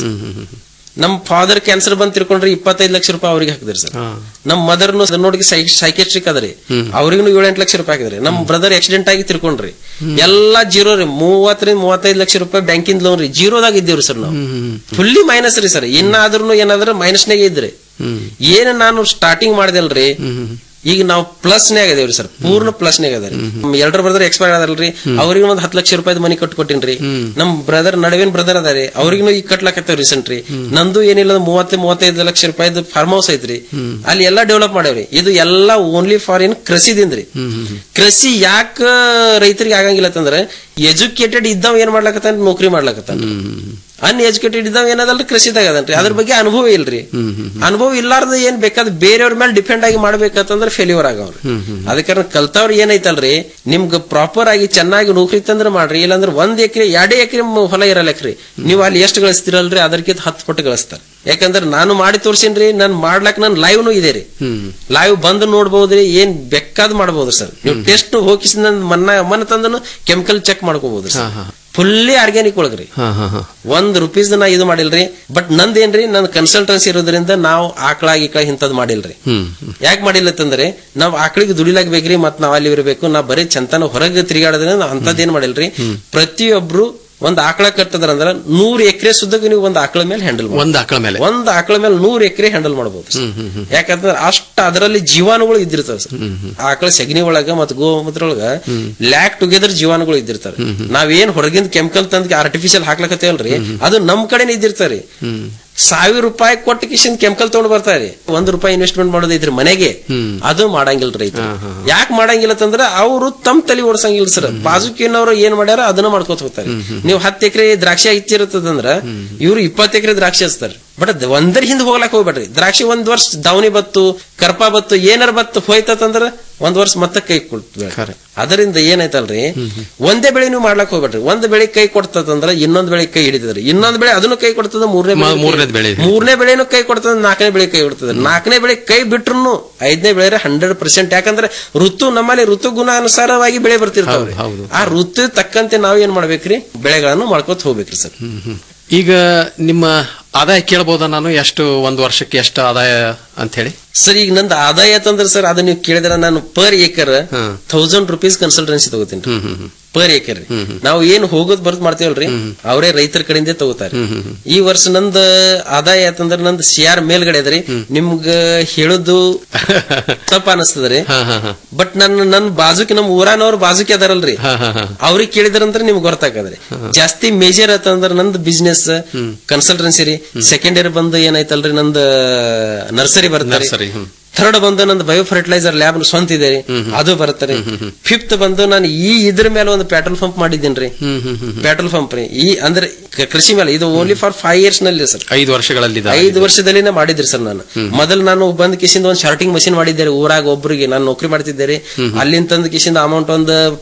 ನಮ್ ಫಾದರ್ ಕ್ಯಾನ್ಸರ್ ಬಂದ್ ತಿರ್ಕೊಂಡ್ರಿ ಇಪ್ಪತ್ತೈದು ಲಕ್ಷ ರೂಪಾಯಿ ಅವ್ರಿಗೆ ಹಾಕಿದ್ರಿ ಸರ್ ನಮ್ ಮದರ್ನು ನೋಡಿ ಸೈಕೆಟ್ರಿಕ್ ಅದರಿ ಅವ್ರಿಗೂ ಏಳೆಂಟು ಲಕ್ಷ ರೂಪಾಯಿ ಹಾಕಿದ್ರಿ ನಮ್ ಬ್ರದರ್ ಆಕ್ಸಿಡೆಂಟ್ ಆಗಿ ತಿರ್ಕೊಂಡ್ರಿ ಎಲ್ಲಾ ಜೀರೋ ರೀ ಮೂವತ್ತರಿಂದ ಮೂವತ್ತೈದು ಲಕ್ಷ ರೂಪಾಯಿ ಬ್ಯಾಂಕಿಂದ ಲೋನ್ ರೀ ಜೀರೋದಾಗ ಇದ್ದೇವ್ರಿ ಸರ್ ನಾವು ಫುಲ್ಲಿ ಮೈನಸ್ ರೀ ಸರ್ ಇನ್ನಾದ್ರೂ ಏನಾದ್ರೂ ಮೈನಸ್ನಾಗೆ ಇದ್ರಿ ಏನ್ ನಾನು ಸ್ಟಾರ್ಟಿಂಗ್ ಮಾಡಿದೆಲ್ರಿ ಈಗ ನಾವು ಪ್ಲಸ್ ನೇ ಆಗದೇವ್ರಿ ಸರ್ ಪೂರ್ಣ ಪ್ಲಸ್ ನೇ ಅದಾರಿ ನಮ್ ಎಲ್ಡರ್ ಬ್ರದರ್ ಎಕ್ಸ್ಪೈರ್ ಅದಲ್ರಿ ಅವ್ರಿಗೆ ಒಂದ್ ಹತ್ತು ಲಕ್ಷ ರೂಪಾಯಿ ಮನಿ ಕಟ್ಟು ಕೊಟ್ಟಿನ್ರಿ ನಮ್ ಬ್ರದರ್ ನಡುವಿನ ಬ್ರದರ್ ಅದಾರಿ ಅವ್ರಿಗೂ ಈಗ ಕಟ್ಲಾಕತ್ತೇವ್ ರೀಸೆಂಟ್ ರೀ ನಂದು ಏನಿಲ್ಲ ಮೂವತ್ತು ಮೂವತ್ತೈದು ಲಕ್ಷ ರೂಪಾಯಿದು ಫಾರ್ಮ್ ಹೌಸ್ ಐತ್ರಿ ಅಲ್ಲಿ ಎಲ್ಲಾ ಡೆವಲಪ್ ಮಾಡ್ಯಾವ್ರಿ ಇದು ಎಲ್ಲಾ ಓನ್ಲಿ ಫಾರ್ ಇನ್ ಕೃಷಿದಿಂದ್ರಿ ಕೃಷಿ ಯಾಕ ರೈತರಿಗೆ ಆಗಂಗಿಲ್ಲ ಅಂತಂದ್ರೆ ಎಜುಕೇಟೆಡ್ ಇದ್ದಾವ ಏನ್ ಮಾಡ್ಲಕತ್ತಾನ ನೌಕರಿ ಮಾಡ್ಲಕತ್ತಾನ ಅನ್ಎಜುಕೇಟೆಡ್ ಇದ್ದಾವ ಏನದಲ್ರಿ ಕೃಷಿದಾಗ ಅದನ್ರಿ ಅದ್ರ ಬಗ್ಗೆ ಅನುಭವ ಇಲ್ರಿ ಅನುಭವ ಇಲ್ಲಾರ್ದ ಏನ್ ಬೇಕಾದ್ ಬೇರೆಯವ್ರ ಮೇಲೆ ಡಿಪೆಂಡ್ ಆಗಿ ಮಾಡ್ಬೇಕಂತಂದ್ರೆ ಫೇಲ್ಯೂರ್ ಆಗವ್ರಿ ಅದಕ್ಕೆ ಕಲ್ತವ್ರ ಏನೈತಲ್ರಿ ನಿಮ್ಗೆ ಪ್ರಾಪರ್ ಆಗಿ ಚೆನ್ನಾಗಿ ನೌಕರಿ ತಂದ್ರೆ ಮಾಡ್ರಿ ಇಲ್ಲಾಂದ್ರೆ ಒಂದ್ ಎಕರೆ ಎರಡೇ ಎಕರೆ ಹೊಲ ಇರಲ್ಲಕ್ರಿ ನೀವು ಅಲ್ಲಿ ಎಷ್ಟು ಗಳಿಸ್ತಿರಲ್ರಿ ಅದಕ್ಕಿಂತ ಹತ್ತು ಪಟ್ಟು ಗಳಿಸ್ತಾರೆ ಯಾಕಂದ್ರೆ ನಾನು ಮಾಡಿ ತೋರ್ಸಿನ್ರಿ ನಾನ್ ಮಾಡ್ಲಾಕ್ ನನ್ ಲೈವ್ನು ಇದೆ ರೀ ಲೈವ್ ಬಂದು ನೋಡ್ಬಹುದ್ರಿ ಏನ್ ಬೇಕಾದ್ ಮಾಡಬಹುದು ಸರ್ ನೀವು ಟೆಸ್ಟ್ ಹೋಗಿಸಿ ನನ್ ಮನ್ನ ಮನ್ನ ತಂದನು ಕೆಮಿಕಲ್ ಚೆಕ್ ಮಾಡ್ಕೋಬಹುದು ಫುಲ್ಲಿ ಆರ್ಗ್ಯಾನಿಕ್ ಒಳಗ್ರಿ ಒಂದ್ ರುಪೀಸ್ ನಾ ಇದು ಮಾಡಿಲ್ರಿ ಬಟ್ ನಂದೇನ್ರಿ ನನ್ ಕನ್ಸಲ್ಟೆನ್ಸಿ ಇರೋದ್ರಿಂದ ನಾವು ಆಕಳ ಗಿಕಳ ಇಂಥದ್ ಮಾಡಿಲ್ರಿ ಯಾಕೆ ಮಾಡಿಲ್ಲ ಅಂತಂದ್ರೆ ನಾವ್ ಆಕಳಿಗೆ ದುಡಿಲಾಗ್ಬೇಕ್ರಿ ಮತ್ ನಾವ್ ಅಲ್ಲಿ ಇರಬೇಕು ನಾ ಬರೀ ಚಂತನ ಹೊರಗೆ ತಿರುಗಾಡೋದ್ರಿಂದ ನಾವ್ ಅಂತದ್ ಏನ್ ಮಾಡಿಲ್ರಿ ಪ್ರತಿಯೊಬ್ರು ಒಂದ್ ಆಕಳ ಕಟ್ಟದ್ರ ಅಂದ್ರ ನೂರ್ ಎಕರೆ ಸುದ್ದಕ್ಕೆ ನೀವು ಒಂದ್ ಆಕಳ ಮೇಲೆ ಹ್ಯಾಂಡಲ್ ಒಂದ್ ಆಕಳ ಮೇಲೆ ಒಂದ್ ಆಕಳ ಮೇಲೆ ನೂರ್ ಎಕರೆ ಹ್ಯಾಂಡಲ್ ಮಾಡಬಹುದು ಯಾಕಂದ್ರೆ ಅಷ್ಟ ಅದರಲ್ಲಿ ಜೀವಾಣುಗಳು ಇದ್ದಿರ್ತಾವ ಸರ್ ಆಕಳ ಸಗಣಿ ಒಳಗ ಮತ್ ಗೋಮೂತ್ರ ಒಳಗ ಲ್ಯಾಕ್ ಟುಗೆದರ್ ಜೀವಾಣುಗಳು ಇದ್ದಿರ್ತಾರೆ ನಾವೇನ್ ಹೊರಗಿಂದ ಕೆಮಿಕಲ್ ತಂದ್ ಆರ್ಟಿಫಿಷಿಯಲ್ ಹಾಕ್ಲಕತ್ತೇವಲ್ರಿ ಅದು ನಮ್ ಕಡೆನೇ ಇದ್ದಿರ್ತಾರಿ ಸಾವಿರ ರೂಪಾಯಿ ಕೊಟ್ಟು ಕಿಶನ್ ಕೆಮಿಕಲ್ ತಗೊಂಡ್ ಬರ್ತಾರೆ ಒಂದ್ ರೂಪಾಯಿ ಇನ್ವೆಸ್ಟ್ಮೆಂಟ್ ಮಾಡೋದೈತ್ರಿ ಮನೆಗೆ ಅದು ಮಾಡಂಗಿಲ್ಲ ರೈತ ಯಾಕೆ ಮಾಡಂಗಿಲ್ಲ ಅಂತಂದ್ರ ಅವರು ತಮ್ಮ ತಲೆ ಓಡಿಸಂಗಿಲ್ಲ ಸರ್ ಬಾಜುಕಿನವ್ರು ಏನ್ ಮಾಡ್ಯಾರ ಅದನ್ನ ಮಾಡ್ಕೋತ ಹೋಗ್ತಾರೆ ನೀವು ಹತ್ತು ಎಕರೆ ದ್ರಾಕ್ಷಿ ಹಚ್ಚಿರುತ್ತದಂದ್ರ ಇವ್ರು ಇಪ್ಪತ್ತು ಎಕರೆ ದ್ರಾಕ್ಷಿ ಹಚ್ತಾರೆ ಬಟ್ ಒಂದರ ಹಿಂದೆ ಹೋಗ್ಲಾಕ್ ಹೋಗ್ಬೇಡ್ರಿ ದ್ರಾಕ್ಷಿ ಒಂದ್ ವರ್ಷ ದವನಿ ಬತ್ತು ಕರ್ಪ ಬತ್ತು ಏನಾರ ಬತ್ತು ಹೋಯ್ತಂದ್ರ ಒಂದ್ ವರ್ಷ ಮತ್ತೆ ಕೈ ಕೊಡ್ತಾರೆ ಅದರಿಂದ ಏನಾಯ್ತಲ್ರಿ ಒಂದೇ ಬೆಳೆ ನೀವು ಮಾಡ್ಲಾಕ್ ಹೋಗ್ಬೇಡ್ರಿ ಒಂದ್ ಬೆಳೆ ಕೈ ಕೊಡ್ತದಂದ್ರ ಇನ್ನೊಂದ್ ಬೆಳೆ ಕೈ ಹಿಡಿತದ್ರಿ ಇನ್ನೊಂದ್ ಬೆಳೆ ಅದನ್ನು ಕೈ ಕೊಡ್ತದ ಮೂರನೇ ಮ- ಮೂರನೇದ್ ಬೆಳೆ ಇದೆ. ಮೂರನೇ ಬೆಳೆನು ಕೈ ಕೊಡ್ತದ ನಾಲ್ಕನೇ ಬೆಳೆ ಕೈ ಕೊಡ್ತದ ನಾಲ್ಕನೇ ಬೆಳೆ ಕೈ ಬಿಟ್ರು ಐದನೇ ಬೆಳೆ ಹಂಡ್ರೆಡ್ ಪರ್ಸೆಂಟ್ ಯಾಕಂದ್ರೆ ಋತು ನಮ್ಮಲ್ಲಿ ಋತು ಗುಣಾನುಸಾರವಾಗಿ ಬೆಳೆ ಬರ್ತಿರ್ತಾವ್ರಿ ಆ ಋತು ತಕ್ಕಂತೆ ನಾವ್ ಏನ್ ಮಾಡ್ಬೇಕ್ರಿ ಬೆಳೆಗಳನ್ನು ಮಾಡ್ಕೊತ ಹೋಗ್ಬೇಕ್ರಿ ಸರ್ ಈಗ ನಿಮ್ಮ ಆದಾಯ ಕೇಳಬಹುದಾ ನಾನು ಎಷ್ಟು ಒಂದು ವರ್ಷಕ್ಕೆ ಎಷ್ಟು ಆದಾಯ ಅಂತ ಹೇಳಿ ಸರ್ ಈಗ ನಂದು ಆದಾಯ ಅಂತಂದ್ರೆ ಸರ್ ಅದು ನೀವು ಕೇಳಿದ್ರೆ ನಾನು per acre thousand rupees consultancy ತಗೋತೀನಿ ಪರ್ ಏಕರ್ ನಾವು ಏನ್ ಹೋಗೋದ್ ಬರ್ದ್ ಮಾಡ್ತೇವಲ್ರಿ ಅವರೇ ರೈತರ ಕಡೆಯಿಂದ ತಗೋತಾರೆ ಈ ವರ್ಷ ನಂದ ಆದಾಯ ಅಂತಂದ್ರೆ ನಂದು ಸಿ ಆರ್ ಮೇಲ್ಗಡೆ ಅದ್ರಿ ನಿಮ್ಗ ಹೇಳೋದು ತಪ್ಪ ಅನಸ್ತದ್ರಿ ಬಟ್ ನನ್ನ ನನ್ ಬಾಜುಕಿ ನಮ್ ಊರಾನವ್ರ ಬಾಜುಕಿ ಅದಾರಲ್ರಿ ಅವ್ರಿಗೆ ಕೇಳಿದ್ರಂದ್ರೆ ನಿಮ್ಗೆ ಗೊತ್ತಾಗದ್ರಿ ಜಾಸ್ತಿ ಮೇಜರ್ ಆತಂದ್ರ ನಂದು ಬಿಸ್ನೆಸ್ ಕನ್ಸಲ್ಟೆನ್ಸಿ ರೀ ಸೆಕೆಂಡ್ ಇಯರ್ ಬಂದು ಏನಾಯ್ತಲ್ರಿ ನಂದು ನರ್ಸರಿ ಬರ್ತಾರೆ ನರ್ಸರಿ, ಹ್ಮ್. ಥರ್ಡ್ ಬಂದು ನಂದು ಬಯೋ ಫರ್ಟಿಲೈಸರ್ ಲ್ಯಾಬ್ ಸ್ವಂತ ಇದೆ ರೀ ಅದು ಬರುತ್ತೆ ಫಿಫ್ತ್ ಬಂದು ನಾನು ಈ ಇದ್ರ ಮೇಲೆ ಒಂದು ಪೆಟ್ರೋಲ್ ಪಂಪ್ ಮಾಡಿದ್ದೀನಿ ರೀ ಪೆಟ್ರೋಲ್ ಪಂಪ್ ರೀ ಈ ಅಂದ್ರೆ ಕ- ಕೃಷಿ ಮೇಲೆ ಇದು ಓನ್ಲಿ ಫಾರ್ ಫೈವ್ ಇಯರ್ಸ್ ನಲ್ಲಿ ಸರ್ ಐದು ವರ್ಷಗಳಲ್ಲಿ ಇದು ಐದು ವರ್ಷದಲ್ಲಿನೇ ಮಾಡಿದ್ರಿ ಸರ್ ನಾನು ಮೊದಲು ನಾನು ಬಂದ್ ಕಿಸಿಂದ ಒಂದು ಶಾರ್ಟಿಂಗ್ ಮಷಿನ್ ಮಾಡಿದ್ದೆ ರೀ ಊರಾಗ ಒಬ್ರಿಗೆ ನಾನು ನೌಕರಿ ಮಾಡ್ತಿದ್ದೆ ರೀ ಅಲ್ಲಿಂದ ತಂದ್ ಕಿಸಿಂದ ಅಮೌಂಟ್ ಒಂದು